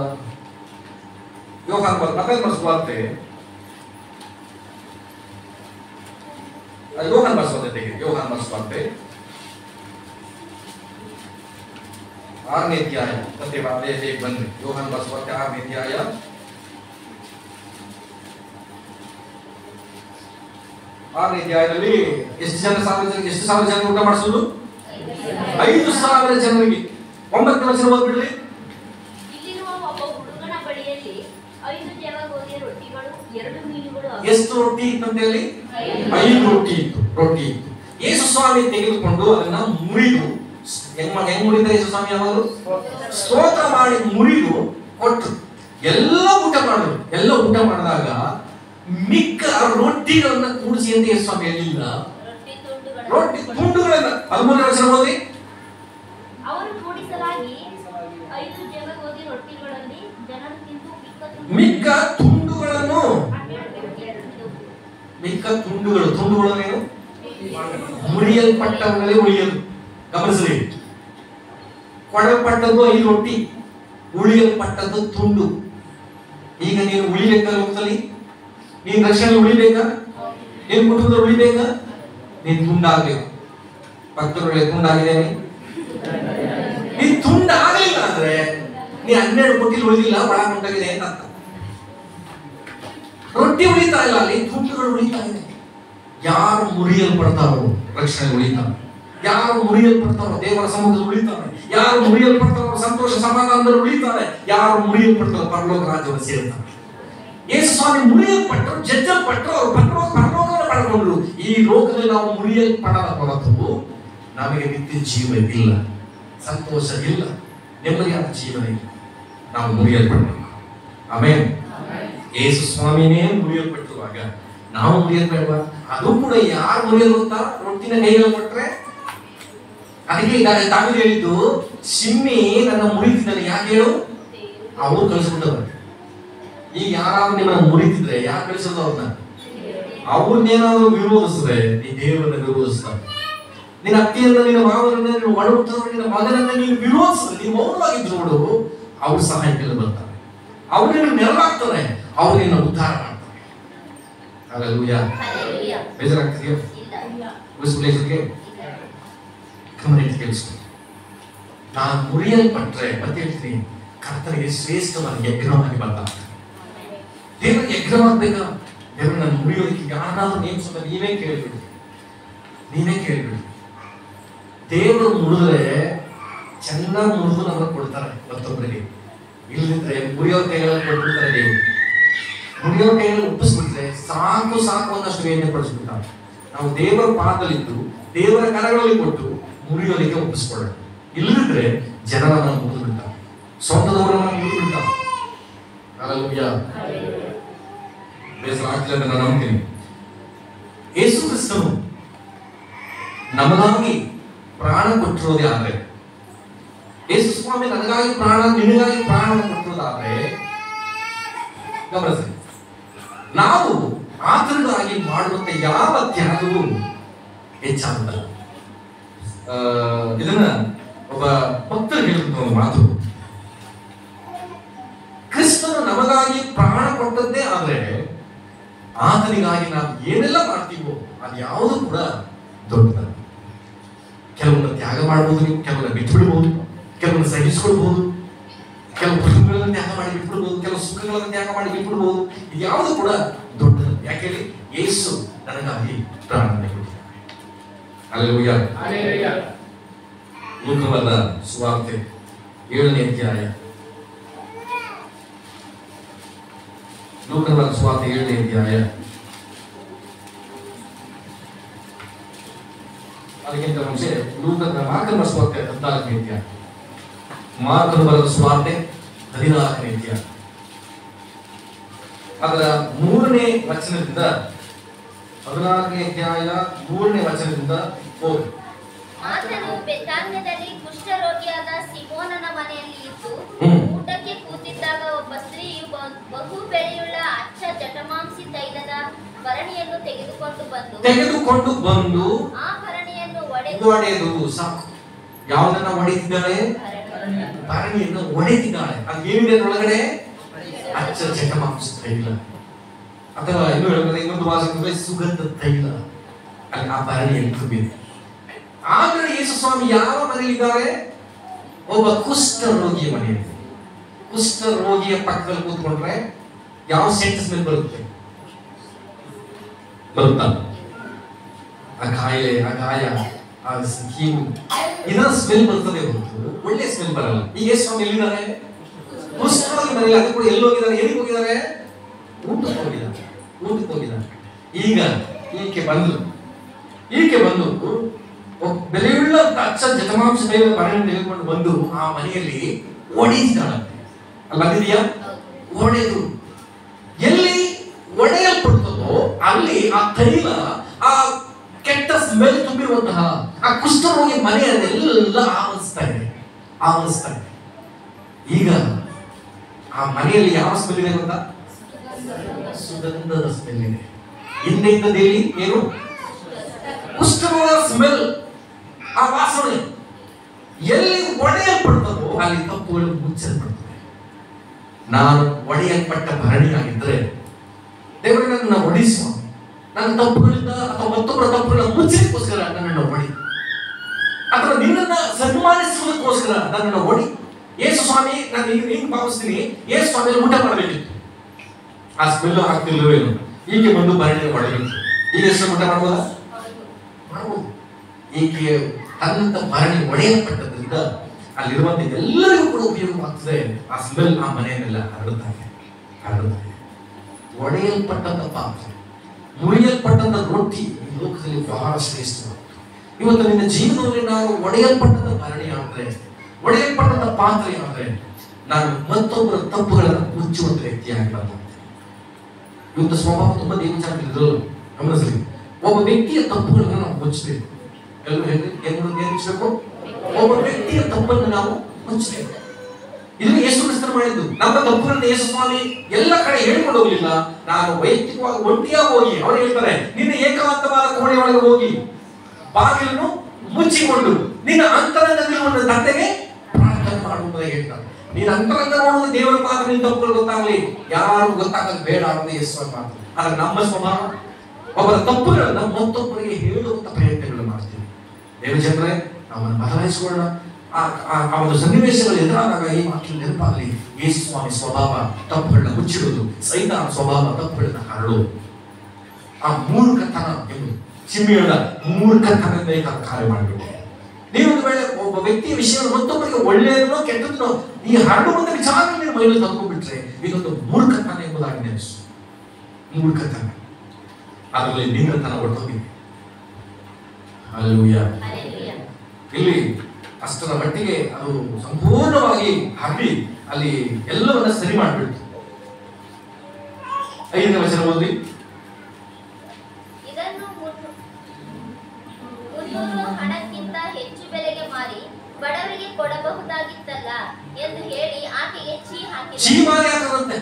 S1: ಯೋಹಾನ್ ಮತ್ತೆ ಮಾಡಿಸುವಂತೆ ಯೋಹಾನ್ ಮಾಡಿಸುವಂತೆ ತೆಗೆದು ಯೋಹಾನ್ ಮಾಡಿಸುವಂತೆ ಆರನೇ ಅಧ್ಯಾಯ ಮತ್ತೆ ಅದೇ ಅದೇ ಬಂದ್ರಿ ಯೋಹಾನ್ ಬಸವತ್ತೆ ಆರನೇ ಅಧ್ಯಾಯ ಆರನೇ ಅಧ್ಯಾಯದಲ್ಲಿ ಎಷ್ಟು ಜನ ಸಾವಿರ ಜನ ಎಷ್ಟು ಸಾವಿರ ಜನ ಊಟ ಮಾಡಿಸೋದು ಐದು ಸಾವಿರ ಜನರಿಗೆ ಒಂಬತ್ತನೇ ವಚನ ಓದ್ಬಿಡ್ರಿ
S2: ಇಲ್ಲಿರುವ ಒಬ್ಬ ಹುಡುಗನ ಬಳಿಯಲ್ಲಿ ಐದು ಜನ ಗೋಧಿಯ ರೊಟ್ಟಿಗಳು ಎರಡು ಮೀನುಗಳು ಅವು.
S1: ಎಷ್ಟು ರೊಟ್ಟಿ ಇತ್ತಂತ ಹೇಳಿ ಐದು ರೊಟ್ಟಿ ಇತ್ತು ರೊಟ್ಟಿ ಇತ್ತು ಯೇಸು ಸ್ವಾಮಿ ತೆಗೆದುಕೊಂಡು ಅದನ್ನ ಮುರಿದು ಹೆಂಗ್ ಮಾ- ಹೆಂಗ್ ಮುರಿದ ಯೇಸು ಸ್ವಾಮಿ ಯಾವಾಗಲೂ ಸ್ತೋತ್ರ ಮಾಡಿ ಮುರಿದು ಕೊಟ್ಟು ಎಲ್ಲ ಊಟ ಮಾಡಿದ್ರು ಎಲ್ಲ ಊಟ ಮಾಡಿದಾಗ ಮಿಕ್ಕ ರೊಟ್ಟಿಗಳನ್ನ ಕೂಡಿಸಿ ಅಂತ ಯೇಸು ಸ್ವಾಮಿ ಹೇಳಿಲ್ಲ
S2: ರೊಟ್ಟಿ ತುಂಡುಗಳು
S1: ರೊಟ್ಟಿ ತುಂಡುಗಳನ್ನ ಹದಿಮೂರನೇ ವರ್ಷ ಓದಿ
S3: ಅವರು ಕೂಡಿಸಲಾಗಿ ಐದು ಜಗ ಗೋಧಿ ರೊಟ್ಟಿಗಳಲ್ಲಿ ಜನರು ತಿಂದು ಮಿಕ್ಕ ತುಂಡು-
S1: ಮಿಕ್ಕ ತುಂಡುಗಳನ್ನು
S3: ಹನ್ನೆರಡು ರೊಟ್ಟಿಗಳು.
S1: ಮಿಕ್ಕ ತುಂಡುಗಳು ತುಂಡುಗಳನ್ನೇನು ಮುರಿಯಲ್ಪಟ್ಟವುಗಳೇ ಉಳಿಯಲು ಗಮನಿಸಲಿ ಕೊಡಲ್ಪಟ್ಟದ್ದು ಐದು ರೊಟ್ಟಿ ಉಳಿಯಲ್ಪಟ್ಟದ್ದು ತುಂಡು ಈಗ ನೀನು ಉಳಿಬೇಕಾ ಲೋಕದಲ್ಲಿ ನೀನು ರಕ್ಷಣೆ ಉಳಿಬೇಕಾ ನೀನು ಕುಟುಂಬದಲ್ಲಿ ಉಳಿಬೇಕಾ ನೀನು ತುಂಡಾಗಬೇಕು ಪಕ್ಕದೊಳಗೆ ತುಂಡಾಗಿದ್ದೇನೆ ನೀ ತುಂಡಾಗಲಿಲ್ಲ ಅಂದ್ರೆ ನೀ ಹನ್ನೆರಡು ಕೊಟ್ಟಿಲ್ ಉಳಿದಿಲ್ಲ ಒಳ ಉಂಟಾಗಿದೆ ಅಂತ ಅರ್ಥ ರೊಟ್ಟಿ ಉಳಿತಾ ಇಲ್ಲ ಅಲ್ಲಿ ತುಂಡುಗಳು ಉಳಿತಾ ಇದೆ ಯಾರು ಮುರಿಯಲ್ಪಡ್ತಾರೋ ರಕ್ಷಣೆ ಉಳಿತಾರೆ ಯಾರು ಮುರಿಯಲ್ಪಡ್ತಾರೋ ದೇವರ ಸಮುದ್ರ ಉಳಿತಾರೆ ಯಾರು ಮುರಿಯಲ್ಪಡ್ತಾರೋ ಸಂತೋಷ ಸಮಾಧಾನದಲ್ಲಿ ಉಳಿತಾರೆ ಯಾರು ಮುರಿಯಲ್ಪಡ್ತಾರೋ ಪರಲೋಕ ರಾಜ್ಯವನ್ನು ಸೇರ್ತಾರೆ ಯೇಸು ಸ್ವಾಮಿ ಮುರಿಯಲ್ಪಟ್ಟರು ಜಜ್ಜಲ್ಪಟ್ಟರು ಅವರು ಪರಲೋಕ ಪರಲೋಕವನ್ನು ಪಡ್ಕೊಂಡ್ರು ಈ ಲೋಕದಲ್ಲಿ ನಾವು ಮುರಿಯಲ್ಪಡದ ಹೊರತು ನಮಗೆ ನಿತ್ಯ ಜೀವ ಇಲ್ಲ ಸಂತೋಷ ಇಲ್ಲ ನೆಮ್ಮದಿಯಾದ ಜೀವನ ಇಲ್ಲ ನಾವು ಮುರಿಯಲ್ಪಡಬೇಕು ಆಮೇಲೆ ಯೇಸು ಸ್ವಾಮಿನೇ ಮುರಿಯಲ್ಪಟ್ಟಿರುವಾಗ ನಾವು ಮುರಿಯಲ್ಬೇಡವಾ ಅದು ಕೂಡ ಯಾರು ಮುರಿಯಲು ಅಂತ ರೊಟ್ಟಿನ ಕೈಯಲ್ಲಿ ಕೊಟ್ರೆ ಅದಕ್ಕೆ ಈಗ ತಾವು ಹೇಳಿದ್ದು ಸಿಮ್ಮಿ ನನ್ನ ಮುರಿತಿದ್ದಾನೆ ಯಾಕೆ ಹೇಳು ಅವ್ರು ಕಳಿಸ್ಬಿಟ್ಟವ್ರೆ ಈಗ ಯಾರಾದ್ರೂ ನಿಮ್ಮನ್ನ ಮುರಿತಿದ್ರೆ ಯಾರು ಕಳಿಸೋದು ಅವ್ರನ್ನ ಅವ್ರನ್ನೇನಾದ್ರು ವಿರೋಧಿಸಿದ್ರೆ ನೀ ದೇವರನ್ನ ವಿರೋಧಿಸ್ತಾರೆ ನಿನ್ನ ಅತ್ತೆಯನ್ನ ನಿನ್ನ ಮಾವನನ್ನ ನಿನ್ನ ಒಡಹುಟ್ಟದವರ ನಿನ್ನ ಮಗನನ್ನ ನೀನು ವಿರೋಧಿಸಿದ್ರೆ ನೀನು ಮೌನವಾಗಿದ್ದು ನೋಡು ಅವ್ರು ಸಹಾಯಕ್ಕೆಲ್ಲ ಬರ್ತಾರೆ ಅವ್ರು ನಿನ್ನ ನೆರವಾಗ್ತಾರೆ ಅವ್ರು ನಿನ್ನ ಉದ್ಧಾರ ಮಾಡ್ತಾರೆ ಹಾಲೆಲೂಯಾ
S2: ಹಲ್ಲೆಲೂಯಾ.
S1: ಬೇಜಾರಾಗ್ತಿದೆಯೋ
S2: ಇಲ್ಲ
S1: ಉಳಿಸ್ಬಿಡಲಿಕ್ಕೆ ಗಮನಿಟ್ಟು ಕೇಳಿಸ್ಕೊ ನಾನು ಮುರಿಯಲ್ಪಟ್ರೆ ಮತ್ತೆ ಹೇಳ್ತೀನಿ ಕರ್ತನಿಗೆ ಶ್ರೇಷ್ಠವಾದ ಯಜ್ಞವಾಗಿ ಬರ್ತಾ ದೇವರಿಗೆ ಯಜ್ಞವಾಗ್ಬೇಕಾ ದೇವರು ನಾನು ಮುರಿಯೋದಕ್ಕೆ ಯಾರಾದ್ರೂ ನೇಮಿಸೋದ ನೀವೇ ಕೇಳ್ಬಿಡಿ ನೀವೇ ಕೇಳ್ಬಿಡಿ ದೇವರು ಮುರಿದ್ರೆ ಚೆನ್ನಾಗಿ ಮುರಿದು ನಮಗೆ ಕೊಡ್ತಾರೆ ಮತ್ತೊಬ್ಬರಿಗೆ ಇಲ್ಲದಿದ್ರೆ ಮುರಿಯೋ ಕೈಗಳಲ್ಲಿ ಕೊಟ್ಬಿಡ್ತಾರೆ ದೇವರು ಮುರಿಯೋ ಕೈಯಲ್ಲಿ ಒಪ್ಪಿಸ್ಬಿಟ್ರೆ ಸಾಕು ಸಾಕು ಅನ್ನಷ್ಟು ವೇದನೆ ಪಡಿಸ್ಬಿಡ್ತಾರೆ ನಾವು ದೇವರ ಪಾದದಲ್ಲಿದ್ದು ದೇವರ ಕರಗಳಲ್ಲಿ ಕೊಟ್ಟು ಮುರಿಯೋಲಿಕ್ಕೆ ಒಪ್ಪಿಸ್ಕೊಳ್ಳೋಣ ಇಲ್ಲದಿದ್ರೆ ಜನರನ್ನ ಮುರಿದು ಬಿಡ್ತಾರೆ ಸ್ವಂತದವರನ್ನ ಮುರಿದು ಬಿಡ್ತಾರೆ ಹಲ್ಲೆಲೂಯಾ. ಬೇಸರ ಆಗ್ತಿಲ್ಲ ಅಂತ ನಾನು ನಂಬ್ತೀನಿ ಯೇಸು ಕ್ರಿಸ್ತನು ನಮಗಾಗಿ ಪ್ರಾಣ ಕೊಟ್ಟಿರೋದೇ ಆದ್ರೆ ಯೇಸು ಸ್ವಾಮಿ ನನಗಾಗಿ ಪ್ರಾಣ ನಿನಗಾಗಿ ಪ್ರಾಣ ಕೊಟ್ಟಿರೋದಾದ್ರೆ ಗಮನಿಸಿ ನಾವು ಆತನಿಗಾಗಿ ಮಾಡುವಂತ ಯಾವ ತ್ಯಾಗವೂ ಹೆಚ್ಚಾಗುತ್ತಲ್ಲ ಆ, ಇದನ್ನ ಒಬ್ಬ ಭಕ್ತರು ಹೇಳಿದಂತ ಒಂದು ಮಾತು ಕ್ರಿಸ್ತನು ನಮಗಾಗಿ ಪ್ರಾಣ ಕೊಟ್ಟದ್ದೇ ಆದ್ರೆ ಆತನಿಗಾಗಿ ನಾವು ಏನೆಲ್ಲ ಮಾಡ್ತೀವೋ ಅದು ಯಾವುದು ಕೂಡ ದೊಡ್ಡದಲ್ಲ ಕೆಲವನ್ನ ತ್ಯಾಗ ಮಾಡಬಹುದು ನೀವು ಕೆಲವನ್ನ ಬಿಟ್ಟು ಬಿಡಬಹುದು ಕೆಲವನ್ನ ಸಹಿಸ್ಕೊಳ್ಬಹುದು ಕೆಲವು ಕುಟುಂಬಗಳನ್ನು ತ್ಯಾಗ ಮಾಡಿ ಬಿಟ್ಬಿಡ್ಬೋದು ಕೆಲವು ಸುಖಗಳನ್ನು ತ್ಯಾಗ ಮಾಡಿ ಬಿಟ್ಬಿಡ್ಬೋದು ಇದು ಯಾವುದು ಕೂಡ ದೊಡ್ಡದು ಯಾಕೆ ಹೇಳಿ ಯೇಸು ನನಗಾಗಿ ಪ್ರಾಣವನ್ನು ಕೊಟ್ಟಿದ್ದಾನೆ ಅಲ್ಲೆಲೂಯಾ ಲೂಕವನ್ನ ಸುವಾರ್ತೆ ಏಳನೇ ಅಧ್ಯಾಯ ಲೂಕವನ್ನ ಸುವಾರ್ತೆ ಏಳನೇ ಅಧ್ಯಾಯ ಅದಕ್ಕಿಂತ ಮುಂಚೆ ಲೂಕನ ಮಾರ್ಕನ ಸುವಾರ್ತೆ ಹದಿನಾಲ್ಕನೇ ಅಧ್ಯಾಯ ಮಾರ್ಕನ ಬರೆದ ಸುವಾರ್ತೆ ಹದಿನಾಲ್ಕನೇ ಅಧ್ಯಾಯ ಅದರ ಮೂರನೇ ವಚನದಿಂದ ಹದಿನಾಲ್ಕನೇ ಅಧ್ಯಾಯ ಮೂರನೇ ವಚನದಿಂದ ಓದಿ
S2: ಆತನು ಬೆತಾನ್ಯದಲ್ಲಿ ಕುಷ್ಠರೋಗಿಯಾದ ಸಿಮೋನನ ಮನೆಯಲ್ಲಿ ಇದ್ದು
S1: ಹ್ಮ್.
S2: ಊಟಕ್ಕೆ ಕೂತಿದ್ದಾಗ ಒಬ್ಬ ಸ್ತ್ರೀಯು ಬ- ಬಹು ಬೆಳೆಯುಳ್ಳ ಅಚ್ಚ ಜಟಮಾಂಸಿ ತೈಲದ ಭರಣಿಯನ್ನು ತೆಗೆದುಕೊಂಡು ಬಂದು
S1: ತೆಗೆದುಕೊಂಡು ಬಂದು
S2: ಆ ಭರಣಿಯನ್ನು ಒಡೆದು
S1: ಒಡೆದು ಸಾಕು ಯಾವುದನ್ನ ಹೊಡಿತಿದ್ದಾಳೆ ಭರಣಿಯನ್ನು ಹೊಡೆತಿದ್ದಾಳೆ ಅದು ಏನಿದೆ ಅದ್ರೊಳಗಡೆ ಅಚ್ಚ ಚಟಮಾಂಸ ತೈಲ ಅಥವಾ ಇನ್ನು ಹೇಳಿದ್ರೆ ಇನ್ನೊಂದು ಭಾಷೆ ಸುಗಂಧ ತೈಲ ಅಲ್ಲಿ ಆ ಭರಣಿಯಲ್ಲಿ ತುಂಬಿದೆ ಆದ್ರೆ ಯೇಸು ಸ್ವಾಮಿ ಯಾವ ಮನೆಯಲ್ಲಿದ್ದಾರೆ ಒಬ್ಬ ಕುಷ್ಠ ರೋಗಿಯ ಮನೆಯಲ್ಲಿ ಕುಷ್ಠ ರೋಗಿಯ ಪಕ್ಕದಲ್ಲಿ ಕೂತ್ಕೊಂಡ್ರೆ ಯಾವ ಸೆಂಟ್ ಸ್ಮೆಲ್ ಬರುತ್ತೆ ಬರುತ್ತಾ ಆ ಕಾಯಿಲೆ ಆ ಗಾಯ ಆ ಕೀವು ಇದರ ಸ್ಮೆಲ್ ಬರ್ತದೆ ಹೊರತು ಒಳ್ಳೆ ಸ್ಮೆಲ್ ಬರಲ್ಲ ಈಗ ಯೇಸು ಸ್ವಾಮಿ ಎಲ್ಲಿದ್ದಾರೆ ಕುಷ್ಠರೋಗಿ ಮನೆಯಲ್ಲಿ ಅದು ಕೂಡ ಎಲ್ಲಿ ಹೋಗಿದ್ದಾರೆ ಎಲ್ಲಿಗೆ ಹೋಗಿದ್ದಾರೆ ಊಟಕ್ಕೆ ಹೋಗಿದ್ದಾರೆ ಊಟಕ್ಕೆ ಹೋಗಿದ್ದಾರೆ ಈಗ ಈಕೆ ಬಂದು ಈಕೆ ಬಂದು ಒಬ್ಬ ಬೆಲೆಯುಳ್ಳ ಅಚ್ಚ ಜತಮಾಂಶ ದೈವ ಮನೆಯನ್ನು ತೆಗೆದುಕೊಂಡು ಬಂದು ಆ ಮನೆಯಲ್ಲಿ ಒಡೆದಿದ್ದಾಳಂತೆ ಅಲ್ಲಿ ಬಂದಿದೆಯಾ ಒಡೆದು ಎಲ್ಲಿ ಒಡೆಯಲ್ಪಡ್ತದೋ ಅಲ್ಲಿ ಆ ತೈಲ ಆ ಕೆಟ್ಟ ಸ್ಮೆಲ್ ತುಂಬಿರುವಂತಹ ಆ ಕುಷ್ಠರೋಗಿ ಮನೆಯನ್ನೆಲ್ಲ ಆವರಿಸ್ತಾ ಇದೆ ಆವರಿಸ್ತಾ ಇದೆ ಈಗ ಆ ಮನೆಯಲ್ಲಿ ಯಾವ ಸ್ಮೆಲ್ ಇದೆ ಗೊತ್ತಾ ಸುಗಂಧದ ಸ್ಮೆಲ್ ಇದೆ ಹಿಂದೆ ಇದ್ದದಲ್ಲಿ ಏನು ಕುಷ್ಠರೋಗ ಸ್ಮೆಲ್ ಆ ವಾಸನೆ ಎಲ್ಲಿ ಒಡೆಯಲ್ಪಡ್ತದೋ ಅಲ್ಲಿ ತಪ್ಪುಗಳು ಮುಚ್ಚಲ್ಪಡ್ತದೆ ನಾನು ಒಡೆಯಲ್ಪಟ್ಟ ಭರಣಿಯಾಗಿದ್ದರೆ ದೇವರೇ ನನ್ನ ಒಡಿಸುವ ನನ್ನ ತಪ್ಪುಗಳಿಂದ ಅಥವಾ ಮತ್ತೊಬ್ಬರ ತಪ್ಪುಗಳನ್ನ ಮುಚ್ಚಲಿಕ್ಕೋಸ್ಕರ ನನ್ನನ್ನು ಒಡಿ ಅಥವಾ ನಿನ್ನನ್ನ ಸನ್ಮಾನಿಸುವುದಕ್ಕೋಸ್ಕರ ನನ್ನನ್ನು ಓಡಿ ಯೇಸು ಸ್ವಾಮಿ ನಾನು ಈಗ ಹಿಂಗ್ ಭಾವಿಸ್ತೀನಿ ಯೇಸು ಸ್ವಾಮಿ ಊಟ ಮಾಡಬೇಕಿತ್ತು ಆ ಸ್ಮೆಲ್ ಆಗ್ತಿಲ್ವೇನು ಹೀಗೆ ಬಂದು ಭರಣಿ ಮಾಡಬೇಕು ಈಗ ಎಷ್ಟು ಊಟ ಮಾಡ್ಬೋದಾ ಮಾಡ್ಬೋದು ಈಕೆ ತನ್ನಂತ ಭರಣಿ ಒಡೆಯಲ್ಪಟ್ಟದ್ರಿಂದ ಅಲ್ಲಿರುವಂತ ಎಲ್ಲರಿಗೂ ಕೂಡ ಉಪಯೋಗವಾಗ್ತದೆ ಆ ಸ್ಮೆಲ್ ಆ ಮನೆಯನ್ನೆಲ್ಲ ಹರಡುತ್ತಾರೆ ಹರಡುತ್ತಾರೆ ಒಡೆಯಲ್ಪಟ್ಟಂತ ಪಾತ್ರೆ ಮುರಿಯಲ್ಪಟ್ಟಂತ ರೊಟ್ಟಿ ಈ ಲೋಕದಲ್ಲಿ ಬಹಳ ಶ್ರೇಷ್ಠವಾದ ಇವತ್ತು ನಿನ್ನ ಜೀವನದಲ್ಲಿ ನಾವು ಒಡೆಯಲ್ಪಟ್ಟಂತ ಭರಣಿ ಆದ್ರೆ ಒಡೆಯಲ್ಪಟ್ಟಂತ ಪಾತ್ರೆ ಆದ್ರೆ ನಾನು ಮತ್ತೊಬ್ಬರ ತಪ್ಪುಗಳನ್ನು ಮುಚ್ಚುವಂತ ವ್ಯಕ್ತಿ ಆಗಬಾರ್ದು ಇವತ್ತು ಸ್ವಭಾವ ತುಂಬಾ ದೇವಚಾರಗಳಿದ್ರು ಗಮನಿಸ್ರಿ ಒಬ್ಬ ವ್ಯಕ್ತಿಯ ತಪ್ಪುಗಳನ್ನು ನಾವು ಮುಚ್ಚಬೇಕು ಎಲ್ಲರೂ ಹೇಳಿ ಏನ್ ಮಾಡೋದು ಏನ್ ಮುಚ್ಚಬೇಕು ಒಬ್ಬ ವ್ಯಕ್ತಿಯ ತಪ್ಪನ್ನು ನಾವು ಮುಚ್ಚಬೇಕು ಇದನ್ನು ಯೇಸು ಕ್ರಿಸ್ತರು ಮಾಡಿದ್ದು ನಮ್ಮ ತಪ್ಪುಗಳನ್ನು ಯೇಸು ಸ್ವಾಮಿ ಎಲ್ಲ ಕಡೆ ಹೇಳ್ಕೊಂಡು ಹೋಗ್ಲಿಲ್ಲ ನಾನು ವೈಯಕ್ತಿಕವಾಗಿ ಒಂಟಿಯಾಗಿ ಹೋಗಿ ಅವ್ರು ಹೇಳ್ತಾರೆ ನಿನ್ನ ಏಕಾಂತವಾದ ಕೋಣೆ ಒಳಗೆ ಹೋಗಿ ಬಾಗಿಲನ್ನು ಮುಚ್ಚಿಕೊಂಡು ನಿನ್ನ ಅಂತರಂಗದಲ್ಲಿ ತಂದೆಗೆ ಪ್ರಾರ್ಥನೆ ಮಾಡುವುದೇ ಹೇಳ್ತಾರೆ ನೀನು ಅಂತರಂಗ ನೋಡುವುದು ದೇವರ ಮಾತ್ರ ನಿನ್ನ ತಪ್ಪುಗಳು ಗೊತ್ತಾಗಲಿ ಯಾರು ಗೊತ್ತಾಗದು ಬೇಡ ಅನ್ನೋದು ಯೇಸುವ ಮಾತು ಆದ್ರೆ ನಮ್ಮ ಸ್ವಭಾವ ಒಬ್ಬರ ತಪ್ಪುಗಳನ್ನ ಮತ್ತೊಬ್ಬರಿಗೆ ಹೇಳುವಂತ ಪ್ರಯತ್ನಗಳು ಮಾಡ್ತೀವಿ ದೇವ ಜನರೇ ನಾವನ್ನು ಬದಲಾಯಿಸಿಕೊಳ್ಳೋಣ ಆ ಆ- ಆ ಒಂದು ಸನ್ನಿವೇಶಗಳು ಎದುರಾದಾಗ ಈ ಮಾತು ನೆನಪಾಗಲಿ ಯೇಸು ಸ್ವಾಮಿ ಸ್ವಭಾವ ತಪ್ಪುಗಳನ್ನ ಮುಚ್ಚಿಡುವುದು ಸೈತಾನ ಸ್ವಭಾವ ತಪ್ಪುಗಳನ್ನ ಹರಡುವುದು ಆ ಮೂರ್ಖತನ ಎಂದು ಚಿಮ್ಮಿಯೊಳ ಮೂರ್ಖತನ ಬೇಕಾದ ಕಾರ್ಯ ಮಾಡಬೇಕು ನೀವು ಒಂದು ವೇಳೆ ಒಬ್ಬ ವ್ಯಕ್ತಿಯ ವಿಷಯವನ್ನು ಮತ್ತೊಬ್ಬರಿಗೆ ಒಳ್ಳೆಯದನ್ನೋ ಕೆಟ್ಟದನ್ನೋ ಈ ಹರಡುವಂತ ವಿಚಾರ ನೀವು ಮೈಲಿ ತಂದುಕೊಂಡ್ಬಿಟ್ರೆ ಇದೊಂದು ಮೂರ್ಖತನ ಎಂಬುದಾಗಿ ನೆನೆಸು ಮೂರ್ಖತನ ಅದರಲ್ಲಿ ನಿನ್ನತನ ಹೊರಟೋಗಿದೆ ಅಲ್ಲೂಯ
S2: Hallelujah.
S1: ಇಲ್ಲಿ ಅಷ್ಟರ ಮಟ್ಟಿಗೆ ಅದು ಸಂಪೂರ್ಣವಾಗಿ ಹಬ್ಬಿ ಅಲ್ಲಿ ಎಲ್ಲವನ್ನ ಸರಿ ಮಾಡಿಬಿಡ್ತು ಐದನೇ ವಚನ ಓದಿ
S2: ಇದನ್ನು ಮುನ್ನೂ- ಮುನ್ನೂರು ಹಣಕ್ಕಿಂತ ಹೆಚ್ಚು ಬೆಲೆಗೆ ಮಾರಿ ಬಡವರಿಗೆ ಕೊಡಬಹುದಾಗಿತ್ತಲ್ಲ ಎಂದು ಹೇಳಿ ಆಕೆಗೆ ಚೀ ಹಾಕಿದ
S1: ಚೀಮಾರಿ ಹಾಕದಂತೆ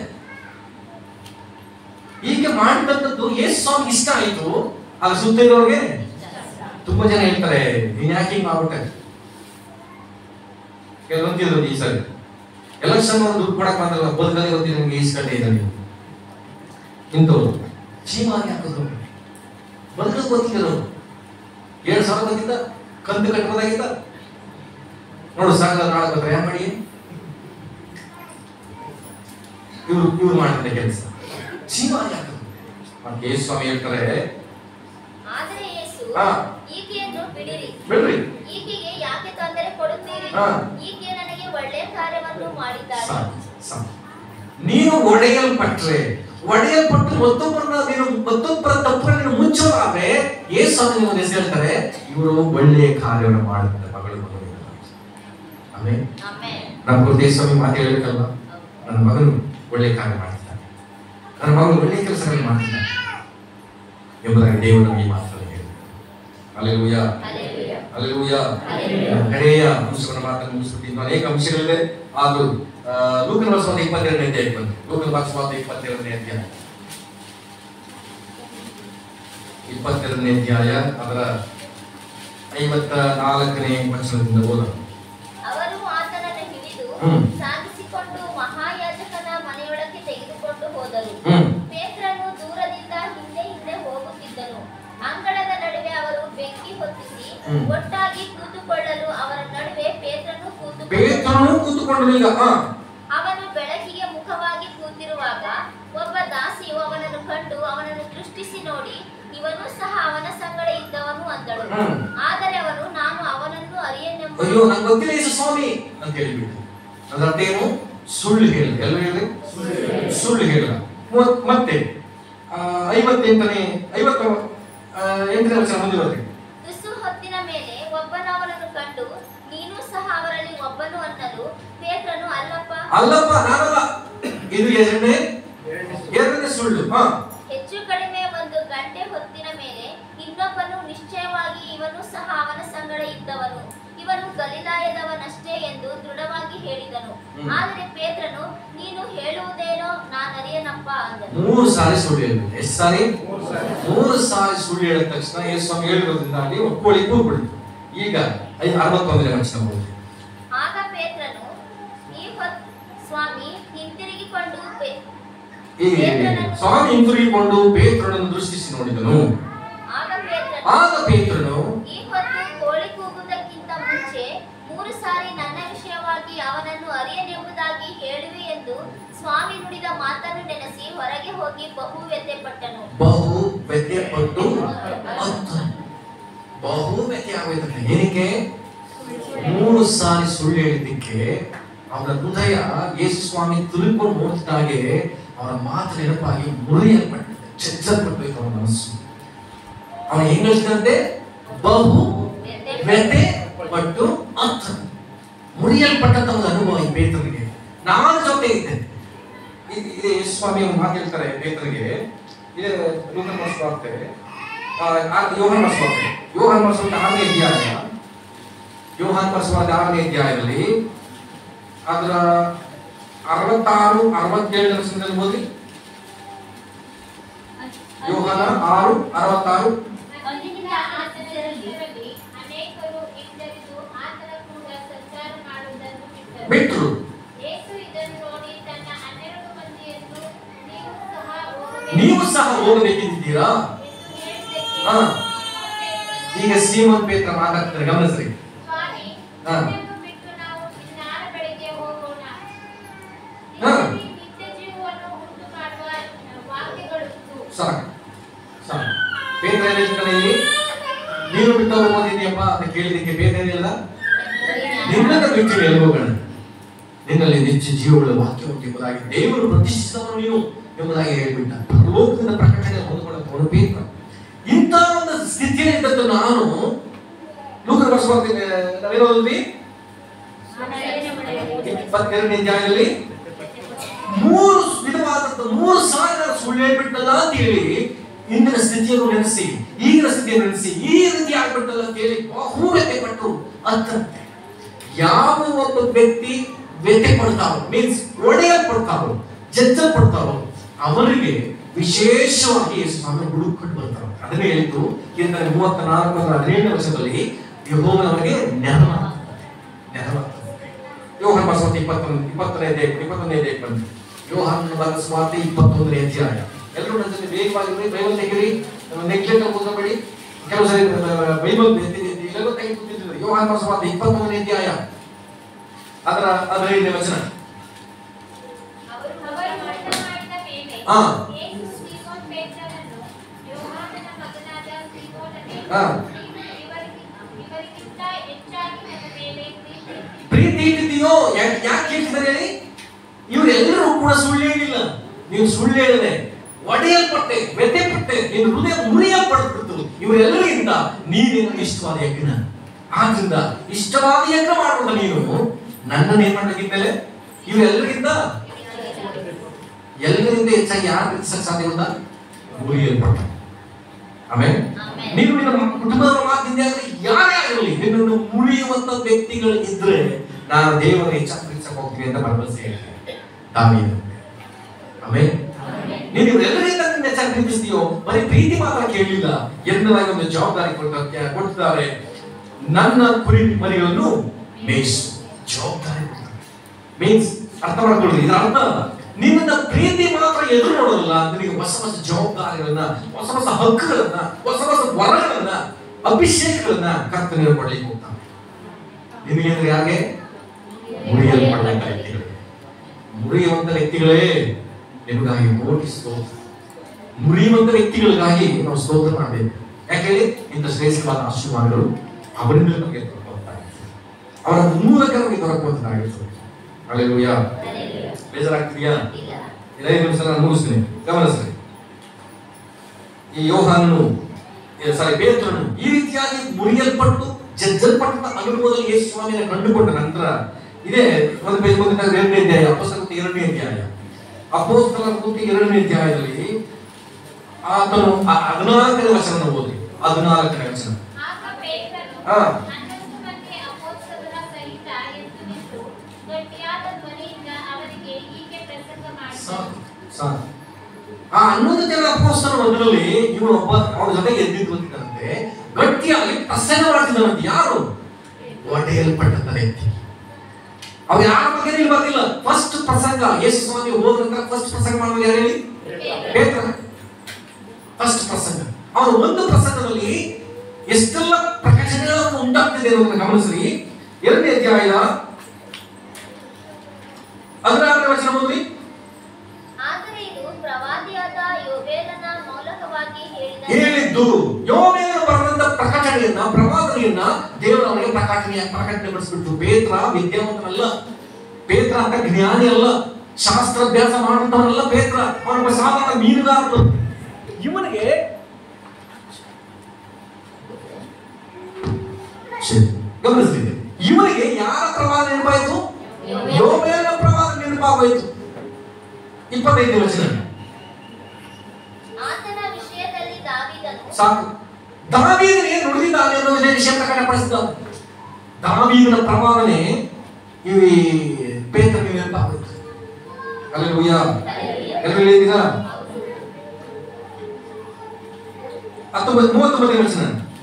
S1: ಈಗ ಮಾಡಿದಂಥದ್ದು ಯೇಸು ಸ್ವಾಮಿ ಇಷ್ಟ ಆಯ್ತು ಅದ್ರ ಸುತ್ತ ಇರೋರಿಗೆ ತುಂಬಾ ಜನ ಹೇಳ್ತಾರೆ ನೀನ್ ಯಾಕೆ ಹಿಂಗ್ ಮಾಡ್ಬಿಟ್ಟೆ ಕೆಲವೊಂದಿರೋದು ಈ ಸರಿ ಎಲೆಕ್ಷನ್ ದುಡ್ಡು ಕೊಡಕ್ ಬಂದ್ರಲ್ಲ ಬದುಕಲ್ಲಿ ಗೊತ್ತಿ ನಿಮ್ಗೆ ಈಸ್ಕಟ್ಟೆ ಇದೆ ನೀವು ಇಂಥವ್ರು ಚೀಮಾರಿ ಹಾಕಿದ್ರು ಬದುಕಕ್ಕೆ ಗೊತ್ತಿದ್ರು ಏಳು ಸಾವಿರ ಬಂದಿದ್ದ ಕಂತು ಕಟ್ಟಬೋದಾಗಿದ್ದ ನೋಡು ಸಾಗರ ನಾಳೆ ಬರ್ತಾರೆ ಏನ್ ಮಾಡಿ ಇವ್ರು ಇವ್ರು ಮಾಡಿದ ಕೆಲಸ ಚೀಮಾರಿ ಹಾಕಿದ್ರು ಮತ್ತೆ ಯೇಸು ಸ್ವಾಮಿ ಹೇಳ್ತಾರೆ
S2: ಆದರೆ ಯೇಸು
S1: ಹಾ.
S2: ಈಕೆಯನ್ನು ಬಿಡಿರಿ
S1: ಬಿಡ್ರಿ
S2: ಈಕೆಗೆ ಯಾಕೆ ತೊಂದರೆ ಕೊಡುತ್ತೀರಿ
S1: ಹಾ.
S2: ಈಕೆ ನನಗೆ ಒಳ್ಳೆಯ ಕಾರ್ಯವನ್ನು ಮಾಡಿದ್ದಾಳೆ
S1: ಸಾಕು, ಸಾಕು. ನೀನು ಒಡೆಯಲ್ಪಟ್ರೆ ಒಡೆಯಲ್ಪಟ್ಟು ಮತ್ತೊಬ್ಬರನ್ನ ನೀನು ಮತ್ತೊಬ್ಬರ ತಪ್ಪುಗಳನ್ನು ಮುಚ್ಚೋದಾದ್ರೆ ಏಸು ಸ್ವಾಮಿ ನಿಮ್ಮ ಹೆಸರು ಹೇಳ್ತಾರೆ ಇವರು ಒಳ್ಳೆಯ ಕಾರ್ಯವನ್ನು ಮಾಡುತ್ತಾರೆ ಮಗಳು ಮಗಳು ಆಮೇಲೆ
S2: ಆಮೆನ್.
S1: ನಮ್ಮ ಗುರುದೇವ್ ಸ್ವಾಮಿ ಮಾತು ಹೇಳ್ಬೇಕಲ್ವ ನನ್ನ ಮಗನು ಒಳ್ಳೆ ಕಾರ್ಯ ಮಾಡ್ತಿದ್ದಾನೆ ನನ್ನ ಮಗನು ಒಳ್ಳೆ ಕೆಲಸಗಳನ್ನು ಮಾಡ್ತಿದ್ದಾನೆ ಎಂಬುದಾಗಿ ದೇವರು ನಮಗೆ ಈ ಮಾತನ್ನು ಹೇಳಿದ ಅಲ್ಲೆಲೂಯ
S2: Hallelujah.
S1: Alleluia
S2: Hallelujah.
S1: ಕಡೆಯ ಮುಗಿಸ್ಕೊಂಡು ಮಾತನ್ನು ಮುಗಿಸ್ಬಿಟ್ಟು ಇನ್ನು ಅನೇಕ ಅಂಶಗಳಿದೆ ಅದು ಆ, ಲೂಕನ ವರ್ಷವಾದ ಇಪ್ಪತ್ತೆರಡನೇ ಅಧ್ಯಾಯಕ್ಕೆ ಬಂದು ಲೂಕನ ವರ್ಷವಾದ ಇಪ್ಪತ್ತೆರಡನೇ ಅಧ್ಯಾಯ ಇಪ್ಪತ್ತೆರಡನೇ ಅಧ್ಯಾಯ ಅದರ ಐವತ್ತ ನಾಲ್ಕನೇ ವಚನದಿಂದ ಓದೋಣ
S2: ಅವರು ಆತನನ್ನು ಹಿಡಿದು
S1: ಹ್ಮ್.
S2: ಸಾಗಿಸಿಕೊಂಡು ಮಹಾಯಾಜಕನ ಮನೆಯೊಳಗೆ ತೆಗೆದುಕೊಂಡು ಹೋದರು
S1: ಹ್ಮ್
S2: ಪೇತ್ರನು ದೂರದಿಂದ ಹಿಂದೆ ಹಿಂದೆ ಹೋಗುತ್ತಿದ್ದನು ಅಂಗಳದ ನಡುವೆ ಅವರು ಬೆಂಕಿ ಹೊತ್ತಿಸಿ
S1: ಹ್ಮ್.
S2: ಒಟ್ಟಾಗಿ ಕೂತುಕೊಳ್ಳಲು ಅವರ ನಡುವೆ ಪೇತ್ರನು ಕೂತುಕೊಂಡು
S1: ಪೇತ್ರನು ಕೂತುಕೊಂಡು ಈಗ ಹಾ
S2: ಅವನು ಬೆಳಕಿಗೆ ಮುಖವಾಗಿ ಕೂತಿರುವಾಗ ಒಬ್ಬ ದಾಸಿಯು ಅವನನ್ನು ಕಂಡು ಅವನನ್ನು ದೃಷ್ಟಿಸಿ ನೋಡಿ ಇವನು ಸಹ ಅವನ ಸಂಗಡ ಇದ್ದವನು ಅಂದಳು
S1: ಹ್ಮ್.
S2: ಆದರೆ ಅವನು ನಾನು ಅವನನ್ನು ಅರಿಯನೆಂಬ
S1: ಅಯ್ಯೋ ನಂಗೆ ಗೊತ್ತಿಲ್ಲ ಯೇಸು ಸ್ವಾಮಿ ಅಂತ ಹೇಳಿಬಿಟ್ಟು ಅದರ ಅರ್ಥ ಏನು ಸುಳ್ಳು ಹೇಳಿದ ಎಲ್ಲ ಹೇಳಿ ಸುಳ್ಳು ಹೇಳಿದ ಮತ್- ಮತ್ತೆ ಆ, ಐವತ್ತೆಂಟನೇ ಐವತ್ತ ಆ, ಎಂಟನೇ ವರ್ಷ ಮುಂದುವರೆಗೆ
S2: ತುಸು ಹೊತ್ತಿನ ಮೇಲೆ ಒಬ್ಬನು ಅವನನ್ನು ಕಂಡು ನೀನು ಸಹ ಅವರಲ್ಲಿ ಒಬ್ಬನು ಅನ್ನಲು ಪೇತ್ರನು ಅಲ್ಲಪ್ಪ
S1: ಅಲ್ಲಪ್ಪ ನಾನಲ್ಲ ಇದು ಎರಡನೇ ಎರಡನೇ ಸುಳ್ಳು ಹಾ
S2: ಹೆಚ್ಚು ಕಡಿಮೆ ಒಂದು ಗಂಟೆ ಹೊತ್ತಿನ ಮೇಲೆ ಇನ್ನೊಬ್ಬನು ನಿಶ್ಚಯವಾಗಿ ಇವನು ಸಹ ಅವನ ಸಂಗಡ ಇದ್ದವನು ಇವನು ಗಲಿಲಾಯದವನಷ್ಟೇ ಎಂದು ದೃಢವಾಗಿ ಹೇಳಿದನು
S1: ಹ್ಮ್.
S2: ಆದರೆ ಪೇತ್ರನು ನೀನು ಹೇಳುವುದೇನೋ ನಾನರಿಯನಪ್ಪ ಅಂದನು
S1: ಮೂರು ಸಾರಿ ಸುಳ್ಳು ಹೇಳಿದ್ರು ಎಷ್ಟು ಸಾರಿ ಮೂರು ಸಾರಿ ಸುಳ್ಳು ಹೇಳಿದ ತಕ್ಷಣ ಯೇಸು ಸ್ವಾಮಿ ಹೇಳಿರೋದ್ರಿಂದಾಗಿ ಒಪ್ಕೊಳ್ಳಿ ಕೂತ್ಬಿಡಿ ಈಗ ಐದು ಅರವತ್ತೊಂದನೇ ವಚನ ಓದಿ
S2: ಆಗ ಪೇತ್ರನು ಈ ಹೊತ್ ಸ್ವಾಮಿ ಹಿಂತಿರುಗಿಕೊಂಡು ಪೇ-
S1: ಈ ಸ್ವಾಮಿ ಹಿಂತಿರುಗಿಕೊಂಡು ಪೇತ್ರನನ್ನು ದೃಷ್ಟಿಸಿ ನೋಡಿದನು
S2: ಆಗ ಪೇತ್ರನು
S1: ಆಗ ಪೇತ್ರನು
S2: ಈ ಹೊತ್ತು ಕೋಳಿ ಕೂಗುವುದಕ್ಕಿಂತ ಸ್ವಾಮಿ ನುಡಿದ ಮಾತನ್ನು ನೆನೆಸಿ ಹೊರಗೆ ಹೋಗಿ ಬಹು ವ್ಯತ್ಯಪಟ್ಟನು
S1: ಬಹು ವ್ಯತ್ಯಪಟ್ಟು ಅತ್ತ ಬಹು ವ್ಯತ್ಯ ಆಗೋಯ್ತಂತೆ ಏನಕ್ಕೆ ಮೂರು ಸಾರಿ ಸುಳ್ಳು ಹೇಳಿದ್ದಕ್ಕೆ ಅವನ ಹೃದಯ ಯೇಸು ಸ್ವಾಮಿ ತುಳುಕೊಂಡು ನೋಡ್ತಿದ್ದಾಗೆ ಅವನ ಮಾತು ನೆನಪಾಗಿ ಮುರಿಯಲ್ಪಟ್ಟಿದೆ ಚಚ್ಚಲ್ಪಟ್ಟೈತೆ ಅವನ ಮನಸ್ಸು ಅವನ ಹೆಂಗ್ ಹೇಳ್ತಿದಂತೆ ಬಹು ವ್ಯತೆ ಪಟ್ಟು ಅರ್ಥ ಮುರಿಯಲ್ಪಟ್ಟಂತ ಒಂದು ಅನುಭವ ಈ ಪೇತ್ರನಿಗೆ ನಾನು ಜೊತೆ ಇದ್ದೆ ಇದ್- ಇದೆ ಯೇಸು ಸ್ವಾಮಿ ಒಂದು ಮಾತು ಹೇಳ್ತಾರೆ ಪೇತ್ರನಿಗೆ ಇದೆ ಲೂಕನ್ ವಾರ್ತೆ ಯೋಹಾನ್ ವಾರ್ತೆ ಯೋಹಾನ್ ವಾರ್ತೆ ಆರನೇ ಅಧ್ಯಾಯ ಯೋಹಾನ್ ವಾರ್ತೆ ಆರನೇ ಅಧ್ಯಾಯದಲ್ಲಿ ಅದರ ಅರವತ್ತಾರು ಅರವತ್ತೇಳನೇ ವರ್ಷದಲ್ಲಿ ಓದಿ ಯೋಹಾನ ಆರು ಅರವತ್ತಾರು
S3: ಅಂದಿನಿಂದ ಆತನ ಶಿಷ್ಯರಲ್ಲಿ
S2: ಅನೇಕರು ಹಿಂಜರಿದು ಆತನ ಕೂಡ ಸಂಚಾರ ಮಾಡುವುದನ್ನು ಬಿಟ್ಟರು
S1: ಬಿಟ್ರು
S2: ಯೇಸು ಇದನ್ನು ನೋಡಿ ತನ್ನ ಹನ್ನೆರಡು ಮಂದಿಯನ್ನು ನೀವು ಸಹ ಹೋಗಬೇಕು
S1: ನೀವು ಸಹ ಹೋಗಬೇಕಿದ್ದೀರಾ
S2: ಎಂದು ಹೇಳಿದ್ದಕ್ಕೆ
S1: ಹಾ. ಈಗ ಶ್ರೀಮಂತ ಪೇತ್ರ ಮಾತಾಡ್ತಾರೆ ಗಮನಿಸ್ರಿ
S2: ಸ್ವಾಮಿ
S1: ಹಾ.
S2: ಇದನ್ನು ಬಿಟ್ಟು ನಾವು ಇನ್ನಾರ ಬೆಳಿಗ್ಗೆ ಹೋಗೋಣ
S1: ಹಾ.
S2: ನಿಮ್ಮಲ್ಲಿ ನಿತ್ಯ ಜೀವವನ್ನು ಉಂಟು ಮಾಡುವ ವಾಕ್ಯಗಳುಂಟು
S1: ಸಾಕು ಸಾಕು ಪೇತ್ರ ಏನ್ ಹೇಳ್ತಾನೆ ಇಲ್ಲಿ ನೀನು ಬಿಟ್ಟು ಹೋಗೋದಿದೆಯಪ್ಪ ಅಂತ ಕೇಳಿದಕ್ಕೆ ಪೇತ್ರ ಏನಿಲ್ಲ ನಿನ್ನನ್ನು ಬಿಟ್ಟು ಎಲ್ಲಿ ಹೋಗೋಣ ನಿನ್ನಲ್ಲಿ ನಿತ್ಯ ಜೀವಗಳ ವಾಕ್ಯವನ್ನು ಎಂಬುದಾಗಿ ದೇವರು ಪ್ರತಿಷ್ಠಿತವನು ನೀನು ಎಂಬುದಾಗಿ ಹೇಳ್ಬಿಟ್ಟ ಲೋಕದಿಂದ ಪ್ರಕಟಣೆ ಹೊಂದ್ಕೊಳ್ಳೋದು ಪೇತ್ರ ಇಂಥ ಒಂದು ಸ್ಥಿತಿಯಲ್ಲಿ ಇದ್ದದ್ದು ನಾನು ಲೂಕರ ಬರ್ಸ್ಕೊಳ್ತೀನಿ ನಾವೇನೋದ್ವಿ ಇಪ್ಪತ್ತೆರಡನೇ ಅಧ್ಯಾಯದಲ್ಲಿ ಮೂರು ವಿಧವಾದಂತ ಮೂರು ಸಾವಿರ ಸುಳ್ಳು ಹೇಳ್ಬಿಟ್ಟಲ್ಲ ಅಂತ ಹೇಳಿ ಇಂದಿನ ಸ್ಥಿತಿಯನ್ನು ನೆನೆಸಿ ಈಗಿನ ಸ್ಥಿತಿಯನ್ನು ನೆನೆಸಿ ಈ ರೀತಿ ಆಗ್ಬಿಟ್ಟಲ್ಲ ಅಂತ ಹೇಳಿ ಬಹು ವ್ಯಥೆ ಪಟ್ಟು ಅಂತಂತೆ ಯಾವ ಒಬ್ಬ ವ್ಯಕ್ತಿ ವ್ಯಥೆ ಪಡ್ತಾರೋ ಮೀನ್ಸ್ ಒಡೆಯಲ್ಪಡ್ತಾರೋ ಜಜ್ಜಲ್ಪಡ್ತಾರೋ ಅವರಿಗೆ ವಿಶೇಷವಾಗಿ ಯೇಸು ಸ್ವಾಮಿ ಹುಡುಕೊಂಡು ಬರ್ತಾರೆ ಅದನ್ನೇ ಹೇಳಿದ್ದು ಕೀರ್ತನೆ ಮೂವತ್ತ ನಾಲ್ಕರ ಹದಿನೇಳನೇ ವರ್ಷದಲ್ಲಿ ಯೆಹೋವನವರಿಗೆ ನೆರವಾಗ್ತದೆ ನೆರವಾಗ್ತದೆ ಯೋಹಾನ ಬಸವತಿ ಇಪ್ಪತ್ತೊಂದು ಇಪ್ಪತ್ತನೇ ಅಧ್ಯಾಯ ಇಪ್ಪತ್ತೊಂದನೇ ಅಧ್ಯಾಯ ಬಂದು ಯೋಹಾನ ಬಸವಾರ್ತೆ ಇಪ್ಪತ್ತೊಂದನೇ ಅಧ್ಯಾಯ ಎಲ್ಲರೂ ನನ್ನ ಜೊತೆ ವೇಗವಾಗಿರಿ ಬೈಬಲ್ ತೆಗಿರಿ ನೆಗ್ಲೆಕ್ಟ್ ಕೂತ್ಕೊಬೇಡಿ ಕೆಲವು ಸರಿ ಬೈಬಲ್ ಇಲ್ಲೆಲ್ಲೋ ತೆಗೆದು ಕೂತಿದ್ರು ಯೋಹಾನ ಬಸವಾರ್ತೆ ಇಪ್ಪತ್ತೊಂದನೇ ಅಧ್ಯಾಯ ಅದರ ಹದಿನೈದನೇ ವಚನ
S2: ಅವರು ಅವರು ಮಾತನಾಡಿದ ಮೇಲೆ
S1: ಹಾ.
S2: ಯೇಸು ಸೀಮೋನ್ ಪೇತ್ರನನ್ನು ಯೋಹಾನನ ಮಗನಾದ ಸೀಮೋನನೇ
S1: ಹಾ.
S2: ನೀನು ಇವರಿಗೆ ಇವರಿಗಿಂತ ಹೆಚ್ಚಾಗಿ ನನ್ನ ಮೇಲೆ ಪ್ರೀತಿ
S1: ಪ್ರೀತಿ ಇಟ್ಟಿದೆಯೋ ಯಾಕೆ ಯಾಕೆ ಹೇಳ್ತಿದ್ದಾರೆ ಹೇಳಿ ಇವರೆಲ್ಲರೂ ಕೂಡ ಸುಳ್ಳು ಹೇಳಿಲ್ಲ ನೀವು ಸುಳ್ಳು ಹೇಳಿದೆ ಒಡೆಯಲ್ಪಟ್ಟೆ ವ್ಯಥೆಪಟ್ಟೆ ನಿನ್ನ ಹೃದಯ ಮುರಿಯಲ್ಪಡ್ಬಿಡ್ತು ಇವರೆಲ್ಲರಿಗಿಂತ ನೀನೇನು ಇಷ್ಟವಾದ ಯಜ್ಞ ಆದ್ರಿಂದ ಇಷ್ಟವಾದ ಯಜ್ಞ ಮಾಡುವ ನೀನು ನನ್ನನ್ನು ಏನ್ ಮಾಡಬೇಕಿದ್ಮೇಲೆ ಇವರೆಲ್ಲರಿಗಿಂತ ಎಲ್ಲರಿಂದ ಹೆಚ್ಚಾಗಿ ಯಾರು ಪ್ರೀತಿಸಕ್ಕೆ ಸಾಧ್ಯ ಇಲ್ಲ ಮುರಿಯಲ್ಪಟ್ಟ ಆಮೇಲೆ
S2: ಆಮೆನ್.
S1: ನೀವು ನಿನ್ನ ಕುಟುಂಬದ ಮಾತಿಂದ ಯಾರೇ ಆಗಿರಲಿ ನಿನ್ನನ್ನು ಮುರಿಯುವಂತ ವ್ಯಕ್ತಿಗಳು ಇದ್ರೆ ನಾನು ದೇವರ ಹೆಚ್ಚಾಗಿ ಪ್ರೀತಿಸಕ್ಕೆ ಹೋಗ್ತೀನಿ ಅಂತ ಭರವಸೆ ಹೇಳ್ತೀನಿ ದಾವೀದು ಆಮೇಲೆ ನೀನು ಇವರೆಲ್ಲರಿಂದ ನಿನ್ನ ಹೆಚ್ಚಾಗಿ ಪ್ರೀತಿಸ್ತೀಯೋ ಬರೀ ಪ್ರೀತಿ ಮಾತ್ರ ಕೇಳಲಿಲ್ಲ ಎನ್ನಲಾಗಿ ಒಂದು ಜವಾಬ್ದಾರಿ ಕೊಟ್ಟ ಕೊಟ್ಟಿದ್ದಾರೆ ನನ್ನ ಕುರಿ ಮರಿಗಳನ್ನು ಮೇಯಿಸು ಜವಾಬ್ದಾರಿ ಮೀನ್ಸ್ ಅರ್ಥ ಮಾಡ್ಕೊಳ್ರಿ ಇದರ ಅರ್ಥ ನಿನ್ನ ಪ್ರೀತಿ ಮಾತ್ರ ಎದುರು ನೋಡೋಲ್ಲ ನಿನಗೆ ಹೊಸ ಹೊಸ ಜವಾಬ್ದಾರಿಗಳನ್ನ ಹೊಸ ಹೊಸ ಹಕ್ಕುಗಳನ್ನ ಹೊಸ ಹೊಸ ವರಗಳನ್ನ ಅಭಿಷೇಕಗಳನ್ನ ಕರ್ತನೆ ಕೊಡ್ಲಿಕ್ಕೆ ಹೋಗ್ತಾನೆ ನಿನಗೆ ಅಂದ್ರೆ ಯಾರಿಗೆ ಮುರಿಯಲ್ಪಡುವಂತ ವ್ಯಕ್ತಿಗಳು ಮುರಿಯುವಂತ ವ್ಯಕ್ತಿಗಳೇ ನಿಮಗಾಗಿ ಕೋಟಿ ಸ್ತೋತ್ರ ಮುರಿಯುವಂತ ವ್ಯಕ್ತಿಗಳಿಗಾಗಿ ನಾವು ಸ್ತೋತ್ರ ಮಾಡಬೇಕು ಯಾಕೆ ಹೇಳಿ ಇಂಥ ಶ್ರೇಷ್ಠವಾದ ಆಶೀರ್ವಾದಗಳು ಅವರಿಂದ ನಮಗೆ ದೊರಕುವಂತ ಅವರ ಮೂಲಕ ನಮಗೆ ದೊರಕುವಂತದ್ದಾಗಿರ್ತದೆ ಅಲ್ಲೆಲೂಯಾ ಬೇಜಾರಾಗ್ತಿದೆಯಾ
S2: ಇಲ್ಲ
S1: ಐದು ನಿಮಿಷ ನಾನು ಮುಗಿಸ್ತೀನಿ ಗಮನಿಸ್ರಿ ಈ ಯೋಹಾನನು ಸಾರಿ ಪೇತ್ರನು ಈ ರೀತಿಯಾಗಿ ಮುರಿಯಲ್ಪಟ್ಟು ಜಜ್ಜಲ್ಪಟ್ಟ ಅನುಭವದಲ್ಲಿ ಯೇಸು ಸ್ವಾಮಿನ ಕಂಡುಕೊಂಡ ನಂತರ ಇದೇ ಒಂದು ಪೇಜ್ ಮುಂದಿನ ಎರಡನೇ ಅಧ್ಯಾಯ ಅಪೋಸ್ತಲ ಕೃತಿ ಎರಡನೇ ಅಧ್ಯಾಯ ಅಪೋಸ್ತಲ ಕೃತಿ ಎರಡನೇ ಅಧ್ಯಾಯದಲ್ಲಿ ಆತನು ಆ- ಹದಿನಾಲ್ಕನೇ ವಚನ ಓದಿ ಹದಿನಾಲ್ಕನೇ ವಚನ
S2: ಆಗ ಪೇತ್ರನು
S1: ಹಾ.
S2: ಹನ್ನೊಂದು ಮಂದಿ ಅಪೊಸ್ತಲರ ಸಹಿತ ಎದ್ದು ನಿಂತು ಗಟ್ಟಿಯಾದ ಧ್ವನಿಯಿಂದ ಅವರಿಗೆ ಹೀಗೆ ಪ್ರಸಂಗ ಮಾಡಿದನು
S1: ಸಾಕು ಸಾಕು ಆ ಹನ್ನೊಂದು ಜನ ಅಪೋಸ್ತಲ ಒಂದರಲ್ಲಿ ಇವನು ಒಬ್ಬ ಅವನ ಜೊತೆಗೆ ಎದ್ದಿದ್ದು ಬಂದಿದ್ದಂತೆ ಗಟ್ಟಿಯಾಗಿ ಪ್ರಸಂಗ ಮಾಡ್ತಿದ್ದಾನಂತೆ ಯಾರು ಒಡೆಯಲ್ಪಟ್ಟಂತ ವ್ಯಕ್ತಿ ಅವ್ ಯಾರ ಬಗ್ಗೆ ಇಲ್ಲಿ ಬರ್ತಿಲ್ಲ ಫಸ್ಟ್ ಪ್ರಸಂಗ ಯೇಸು ಸ್ವಾಮಿ ಹೋದ ನಂತರ ಫಸ್ಟ್ ಪ್ರಸಂಗ ಮಾಡುವ ಯಾರು ಹೇಳಿ ಪೇತ್ರ ಫಸ್ಟ್ ಪ್ರಸಂಗ ಅವನ ಒಂದು ಪ್ರಸಂಗದಲ್ಲಿ ಎಷ್ಟೆಲ್ಲ ಪ್ರಕಟಣೆಗಳನ್ನು ಉಂಟಾಗ್ತಿದೆ ಅನ್ನೋದನ್ನ ಗಮನಿಸ್ರಿ ಎರಡನೇ ಅಧ್ಯಾಯ ಹದಿನಾರನೇ ವಚನ ಓದಿ ಮುಗಿಯಿತು ಯೋಮೇನ ಬರೆದಂತ ಪ್ರಕಟಣೆಯನ್ನ ಪ್ರವಾದನೆಯನ್ನ ದೇವರು ಅವನಿಗೆ ಪ್ರಕಟಣೆಯ ಪ್ರಕಟಣೆ ಪಡಿಸ್ಬಿಟ್ಟು ಪೇತ್ರ ವಿದ್ಯಾವಂತನಲ್ಲ ಪೇತ್ರ ಅಂತ ಜ್ಞಾನಿ ಅಲ್ಲ ಶಾಸ್ತ್ರಾಭ್ಯಾಸ ಮಾಡುವಂತವನಲ್ಲ ಪೇತ್ರ ಅವನೊಬ್ಬ ಸಾಧಾರಣ ಮೀನುಗಾರನು ಇವನಿಗೆ ಶರಿ, ಗಮನಿಸ್ತಿದ್ದೆ ಇವನಿಗೆ ಯಾರ ಪ್ರವಾದ ನೆನಪಾಯಿತು ಯೋಮೇನ ಪ್ರವಾದ ನೆನಪಾಗೋಯ್ತು ಇಪ್ಪತ್ತೈದು ವಚನ
S2: ಆತನ ವಿಷಯದಲ್ಲಿ ದಾವಿದನು
S1: ಸಾಕು ದಾವೀದನಿಗೆ ನುಡಿದಿದ್ದಾನೆ ಅನ್ನೋ ವಿಷಯ ಪ್ರಕಟಪಡಿಸಿದ ದಾವೀದನ ಪ್ರವಾದನೆ ಈ ಪೇತ್ರನಿಗೆ ನೆನಪಾಗೋಯ್ತು ಅಲ್ಲೆಲೂಯ ಎಲ್ಲರೂ ಹೇಳಿದ್ದೀರಾ ಹತ್ತೊಂಬತ್ತು ಮೂವತ್ತೊಂಬತ್ತನೇ ವಚನ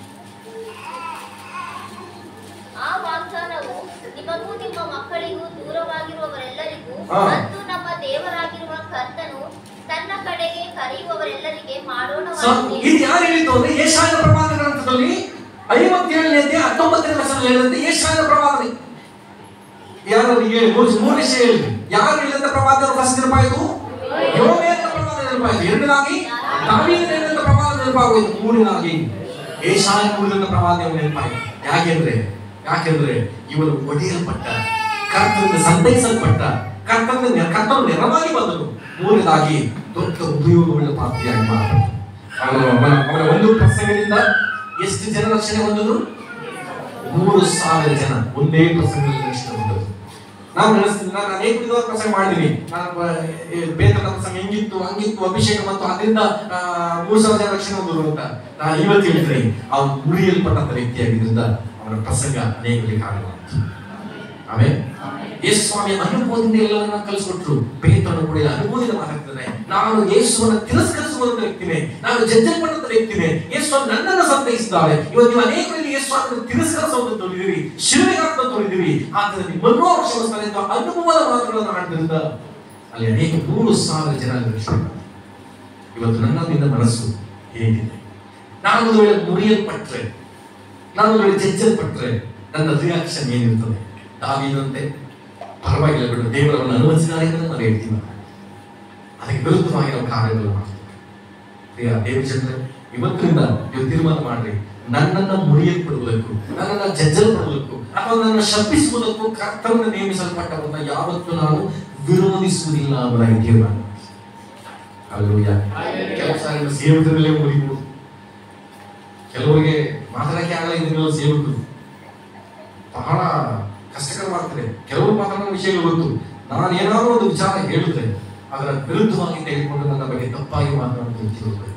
S2: ಆ ವಾಗ್ದಾನವು ನಿಮಗೂ ನಿಮ್ಮ ಮಕ್ಕಳಿಗೂ ದೂರವಾಗಿರುವವರೆಲ್ಲರಿಗೂ
S1: ಹಾ.
S2: ಮತ್ತು ನಮ್ಮ ದೇವರಾಗಿರುವ ಕರ್ತನು ತನ್ನ ಕಡೆಗೆ ಕರೆಯುವವರೆಲ್ಲರಿಗೆ
S1: ಸಾಕು.
S2: ಮಾಡೋಣವಾಗಿದೆ
S1: ಇದು ಯಾರು ಹೇಳಿದ್ದು ಅಂದ್ರೆ ಯಶಾಯನ ಪ್ರವಾದ ಗ್ರಂಥದಲ್ಲಿ ಐವತ್ತೇಳನೇ ಅಧ್ಯಾಯ ಹತ್ತೊಂಬತ್ತನೇ ವರ್ಷ ಹೇಳಿದಂತೆ ಯಶಾಯನ ಪ್ರವಾದನೆ ಯಾರು ಹೇಳಿ ಮೂರು ಮೂರು ವಿಷಯ ಹೇಳಿ ಯಾರು ಹೇಳಿದಂತ ಪ್ರವಾದ ಫಸ್ಟ್ ನೆನಪಾಯಿತು ಯೋಮೇನ ಪ್ರವಾದ ನೆನಪಾಯಿತು ಎರಡನಾಗಿ ದಾವೀದನ ಹೇಳಿದಂತ ಪ್ರವಾದ ನೆನಪಾಗೋಯ್ತು ಮೂರನಾಗಿ ಏಷಾಯನ ಉಳಿದಂತ ಪ್ರವಾದ ನೆನಪಾಯಿತು ಯಾಕೆಂದ್ರೆ ಯಾಕೆಂದ್ರೆ ಇವನು ಒಡೆಯಲ್ಪಟ್ಟ ಕರ್ತನಿಂದ ಸಂತೈಸಲ್ಪಟ್ಟ ಕರ್ತನ ಕರ್ತನ ನೆರವಾಗಿ ಬಂದನು ಮೂರನೇದಾಗಿ ದೊಡ್ಡ ಉಪಯೋಗವುಳ್ಳ ಪಾತ್ರೆಯಾಗಿ ಮಾಡ ಅವನ ಅವನ- ಅವನ ಒಂದು ಪ್ರಸಂಗದಿಂದ ಎಷ್ಟು ಜನ ರಕ್ಷಣೆ ಹೊಂದಿದ್ರು ಮೂರು ಸಾವಿರ ಜನ ಒಂದೇ ಪ್ರಸಂಗದಲ್ಲಿ ರಕ್ಷಣೆ ಹೊಂದಿದ್ರು ನಾನು ನಡೆಸ್ತೀನಿ ನಾನು ಅನೇಕ ವಿಧವಾದ ಪ್ರಸಂಗ ಮಾಡಿದ್ದೀನಿ ನಾನು ಬ- ಈ ಬೇತನ ಪ್ರಸಂಗ ಹೆಂಗಿತ್ತು ಹಂಗಿತ್ತು ಅಭಿಷೇಕ ಮತ್ತು ಅದರಿಂದ ಆ, ಮೂರು ಸಾವಿರ ಜನ ರಕ್ಷಣೆ ಹೊಂದಿದ್ರು ಅಂತ ನಾನು ಇವತ್ತು ಹೇಳ್ತೀನಿ ಅವನು ಮುರಿಯಲ್ಪಟ್ಟಂತ ವ್ಯಕ್ತಿಯಾಗಿದ್ದರಿಂದ ಅವನ ಪ್ರಸಂಗ ಅನೇಕರಿಗೆ ಕಾರಣವಾಯಿತು ಆಮೇಲೆ ಯೇಸು ಸ್ವಾಮಿ ಅನುಭವದಿಂದ ಎಲ್ಲವನ್ನ ಕಲಿಸ್ಕೊಟ್ರು ಪೇತ್ರನು ಕೂಡ ಇಲ್ಲಿ ಅನುಭವದಿಂದ ಮಾತಾಡ್ತಾನೆ ನಾನು ಯೇಸುವನ್ನು ತಿರಸ್ಕರಿಸುವಂತ ವ್ಯಕ್ತಿನೇ ನಾನು ಜಜ್ಜಲ್ಪಟ್ಟಂತ ವ್ಯಕ್ತಿನೇ ಯೇಸು ನನ್ನನ್ನು ಸಂತೈಸಿದ್ದಾರೆ ಇವತ್ತು ನೀವು ಅನೇಕರಲ್ಲಿ ಯೇಸು ಸ್ವಾಮಿಯನ್ನು ತಿರಸ್ಕರಿಸುವಂತ ತೋರಿದಿರಿ ಶಿಲುಬೆಗಾಗ್ತಾ ತೋರಿದಿರಿ ಆದರೆ ನಿಮ್ಮನ್ನೂ ಅವಶ್ಯಕತೆ ಎಂದು ಅನುಭವದ ಮಾತುಗಳನ್ನು ಆಡಿದ್ರಿಂದ ಅಲ್ಲಿ ಅನೇಕ ಮೂರು ಸಾವಿರ ಜನ ಅಲ್ಲಿ ರಕ್ಷಣೆ ಪಡ್ತಾರೆ. ಇವತ್ತು ನನ್ನ ನಿನ್ನ ಮನಸ್ಸು ಹೇಗಿದೆ ನಾನು ಒಂದು ವೇಳೆ ಮುರಿಯಲ್ಪಟ್ರೆ ನಾನು ಒಂದು ವೇಳೆ ಜಜ್ಜಲ್ಪಟ್ರೆ ನನ್ನ ರಿಯಾಕ್ಷನ್ ಏನಿರ್ತದೆ ದಾವಿದಂತೆ ಪರವಾಗಿಲ್ಲ ಬಿಡು ದೇವರನ್ನು ಅನುಮತಿಸಿದ್ದಾರೆ ಅಂತ ನಾವು ಹೇಳ್ತೀವಿ ಅದಕ್ಕೆ ವಿರುದ್ಧವಾಗಿ ನಾವು ಕಾರ್ಯಗಳು ಮಾಡ್ತೀವಿ ಪ್ರಿಯ ದೇವ ಜನರೇ ಇವತ್ತಿನಿಂದ ನೀವು ತೀರ್ಮಾನ ಮಾಡ್ರಿ ನನ್ನನ್ನ ಮುರಿಯಲ್ಪಡುವುದಕ್ಕೂ ನನ್ನನ್ನ ಜಜ್ಜಲ್ಪಡುವುದಕ್ಕೂ ಅಥವಾ ನನ್ನ ಶಪಿಸುವುದಕ್ಕೂ ಕರ್ತವ್ಯ ನೇಮಿಸಲ್ಪಟ್ಟವನ್ನ ಯಾವತ್ತೂ ನಾನು ವಿರೋಧಿಸುವುದಿಲ್ಲ ಅನ್ನೋದಾಗಿ ತೀರ್ಮಾನ ಮಾಡಿ. ಅಲ್ಲೂಯ್ಯ ಕೆಲವು ಸಾರಿ ಸೇವಕರಲ್ಲೇ ಮುರಿಬಹುದು ಕೆಲವರಿಗೆ ಮಾತಾಡಕ್ಕೆ ಆಗಲ್ಲ ಇದನ್ನೆಲ್ಲ ಸೇವಕರು ಬಹಳ ಕಷ್ಟಕರವಾಗ್ತದೆ ಕೆಲವರು ಮಾತಾಡೋ ವಿಷಯಗಳು ಗೊತ್ತು ನಾನು ಏನಾದರೂ ಒಂದು ವಿಚಾರ ಹೇಳಿದ್ರೆ ಅದರ ವಿರುದ್ಧವಾಗಿ ತೆಗೆದುಕೊಂಡು ನನ್ನ ಬಗ್ಗೆ ತಪ್ಪಾಗಿ ಮಾತನಾಡುವ ವ್ಯಕ್ತಿಗಳು ಇದ್ದಾರೆ.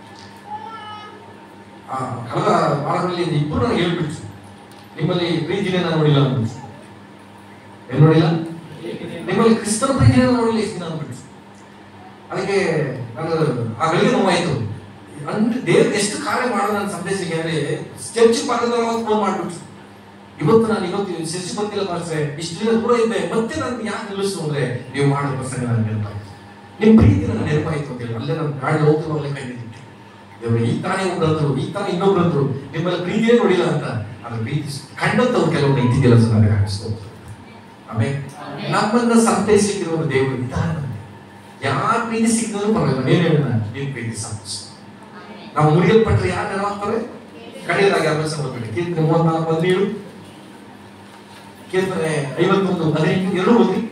S1: ಆ ಕಳೆದ ವಾರದಲ್ಲಿ ಇಬ್ಬರು ನನಗೆ ಹೇಳ್ಬಿಟ್ರು ನಿಮ್ಮಲ್ಲಿ ಪ್ರೀತಿನೇ ನಾನು ನೋಡಿಲ್ಲ ಅಂದ್ಬಿಟ್ರು ಏನ್ ನೋಡಿಲ್ಲ ನಿಮ್ಮಲ್ಲಿ ಕ್ರಿಸ್ತನ ಪ್ರೀತಿನೇ ನಾನು ನೋಡಿಲ್ಲ ಎಷ್ಟು ದಿನ ಅಂದ್ಬಿಟ್ರು ಅದಕ್ಕೆ ನಾನು ಆ ಗಳಿಗೆ ನೋವಾಯ್ತು ಅಂದ್ರೆ ದೇವ್ರು ಎಷ್ಟು ಕಾರ್ಯ ಮಾಡೋದು ನನ್ನ ಸಂದೇಶಕ್ಕೆ ಅಂದ್ರೆ ಚರ್ಚ್ ಪಕ್ಕದಲ್ಲ ಫೋನ್ ಮಾಡ್ಬಿಟ್ರು ಇವತ್ತು ನಾನು ಇವತ್ತು ಚರ್ಚ್ ಬಂದಿಲ್ಲ ಮಾಸ್ಟ್ರೆ ಇಷ್ಟು ದಿನ ದೂರ ಇದ್ದೆ ಮತ್ತೆ ನಾನು ಯಾಕೆ ನಿಲ್ಲಿಸು ಅಂದ್ರೆ ನೀವು ಮಾಡೋ ಪ್ರಸಂಗ ನನಗೆ ನೆನಪಾಯ್ತು ನಿಮ್ ಪ್ರೀತಿ ನನಗೆ ನೆನಪಾಯ್ತು ಅಂತ ಹೇಳಿ ಅಲ್ಲೇ ನಾನು ಗಾಡಿ ಹೋಗ್ತಿರುವಾಗಲೇ ಕೈ ಬಿಟ್ಟು ದೇವರು ಈ ತಾನೇ ಒಬ್ಬರಂದ್ರು ಈ ತಾನೇ ಇನ್ನೊಬ್ರಂದ್ರು ನಿಮ್ಮಲ್ಲಿ ಪ್ರೀತಿಯೇ ನೋಡಿಲ್ಲ ಅಂತ ಅದು ಪ್ರೀತಿ ಕಂಡಂತವ್ರು ಕೆಲವರು ಇದ್ದಿದ್ದಿಲ್ಲ ಸರ್ ನನಗೆ ಅನಿಸ್ತು ಆಮೇಲೆ ನಮ್ಮನ್ನ ಸಂತೈಸಲಿಕ್ಕಿರುವ ದೇವರು ವಿಧಾನ ಯಾರು ಪ್ರೀತಿ ಸಿಕ್ಕಿದ್ರು ಪರವಾಗಿಲ್ಲ ನೀನು ಹೇಳ ನೀನು ಪ್ರೀತಿ ಸಾಧಿಸು ನಾವು ಮುರಿಯಲ್ಪಟ್ರೆ ಯಾರು ನೆರವಾಗ್ತಾರೆ ಕಡೆಯದಾಗಿ ಅಭ್ಯಾಸ ಮಾಡ್ಬೇಡಿ ಕೀರ್ತನೆ ಮೂವತ್ನಾಲ್ಕು ಹದಿನೇಳು ಕೀರ್ತನೆ ಐವತ್ತೊಂದು ಹದಿನೆಂಟು ಎರಡು ಓದಿ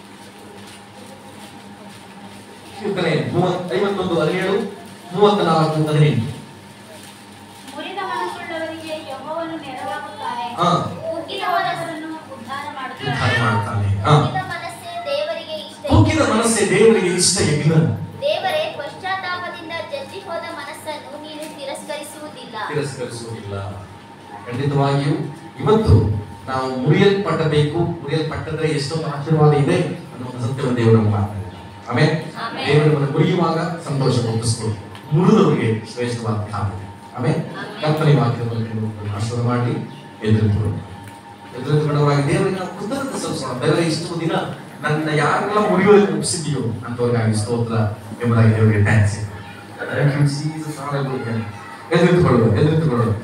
S1: ಕೀರ್ತನೆ ಮೂವತ್ ಐವತ್ತೊಂದು ಹದಿನೇಳು ಮೂವತ್ನಾಲ್ಕು ಹದಿನೆಂಟು
S3: ಮುರಿದ ಮನಸ್ಸುಳ್ಳವರಿಗೆ ಯೆಹೋವನು ನೆರವಾಗುತ್ತಾನೆ
S1: ಹಾ
S3: ಕುಗ್ಗಿದವರನ್ನು ಉದ್ಧಾರ
S1: ಉದ್ಧಾರ
S3: ಮಾಡುತ್ತಾನೆ
S1: ಮಾಡ್ತಾನೆ ಹಾ
S2: ಕುಗ್ಗಿದ ಮನಸ್ಸೇ ದೇವರಿಗೆ ಇಷ್ಟ
S1: ಕುಗ್ಗಿದ ಮನಸ್ಸೇ ದೇವರಿಗೆ ಇಷ್ಟ ಯಜ್ಞ
S2: ದೇವರೇ ಪಶ್ಚಾತ್ತಾಪದಿಂದ ಜಜ್ಜಿ ಹೋದ ಮನಸ್ಸನ್ನು ನೀನು ತಿರಸ್ಕರಿಸುವುದಿಲ್ಲ
S1: ತಿರಸ್ಕರಿಸುವುದಿಲ್ಲ ಖಂಡಿತವಾಗಿಯೂ ಇವತ್ತು ನಾವು ಮುರಿಯಲ್ಪಟ್ಟಬೇಕು ಮುರಿಯಲ್ಪಟ್ಟದ್ರೆ ಎಷ್ಟೊಂದು ಆಶೀರ್ವಾದ ಇದೆ ಅನ್ನೋ ಒಂದು ಸತ್ಯವನ್ನು ದೇವರು ನಮ್ಗೆ ಮಾತಾಡಿದ್ದಾರೆ ಆಮೇಲೆ
S2: ಆಮೆನ್.
S1: ದೇವರು ನಮ್ಮನ್ನು ಮುರಿಯುವಾಗ ಸಂತೋಷ ಒಪ್ಪಿಸ್ಕೊಳ್ಳಿ ಮುರಿದವರಿಗೆ ಶ್ರೇಷ್ಠವಾದ ಕಾಲ ಇದೆ ಆಮೇಲೆ
S2: ಆಮೆನ್.
S1: ಕರ್ತನೆ ವಾಕ್ಯದ ಮೂಲಕ ನಮ್ಮನ್ನು ಆಶೀರ್ವಾದ ಮಾಡಿ ಎದುರಿಕೊಳ್ಳೋಣ ಎದುರಿಕೊಳ್ಳುವಾಗ ದೇವರಿಗೆ ನಾವು ಕೃತಜ್ಞತೆ ಸಲ್ಲಿಸೋಣ ದೇವರೇ ಇಷ್ಟು ದಿನ ನನ್ನ ಯಾರೆಲ್ಲ ಮುರಿಯೋದಕ್ಕೆ ಒಪ್ಪಿಸಿದೆಯೋ ಅಂತವ್ರಿಗಾಗಿ ಸ್ತೋತ್ರ ಎಂಬುದಾಗಿ ದೇವರಿಗೆ ಥ್ಯಾಂಕ್ಸ್ ಎದುರಿಕೊಳ್ಳುವ ಎದುರಿಕೊಳ್ಳುವ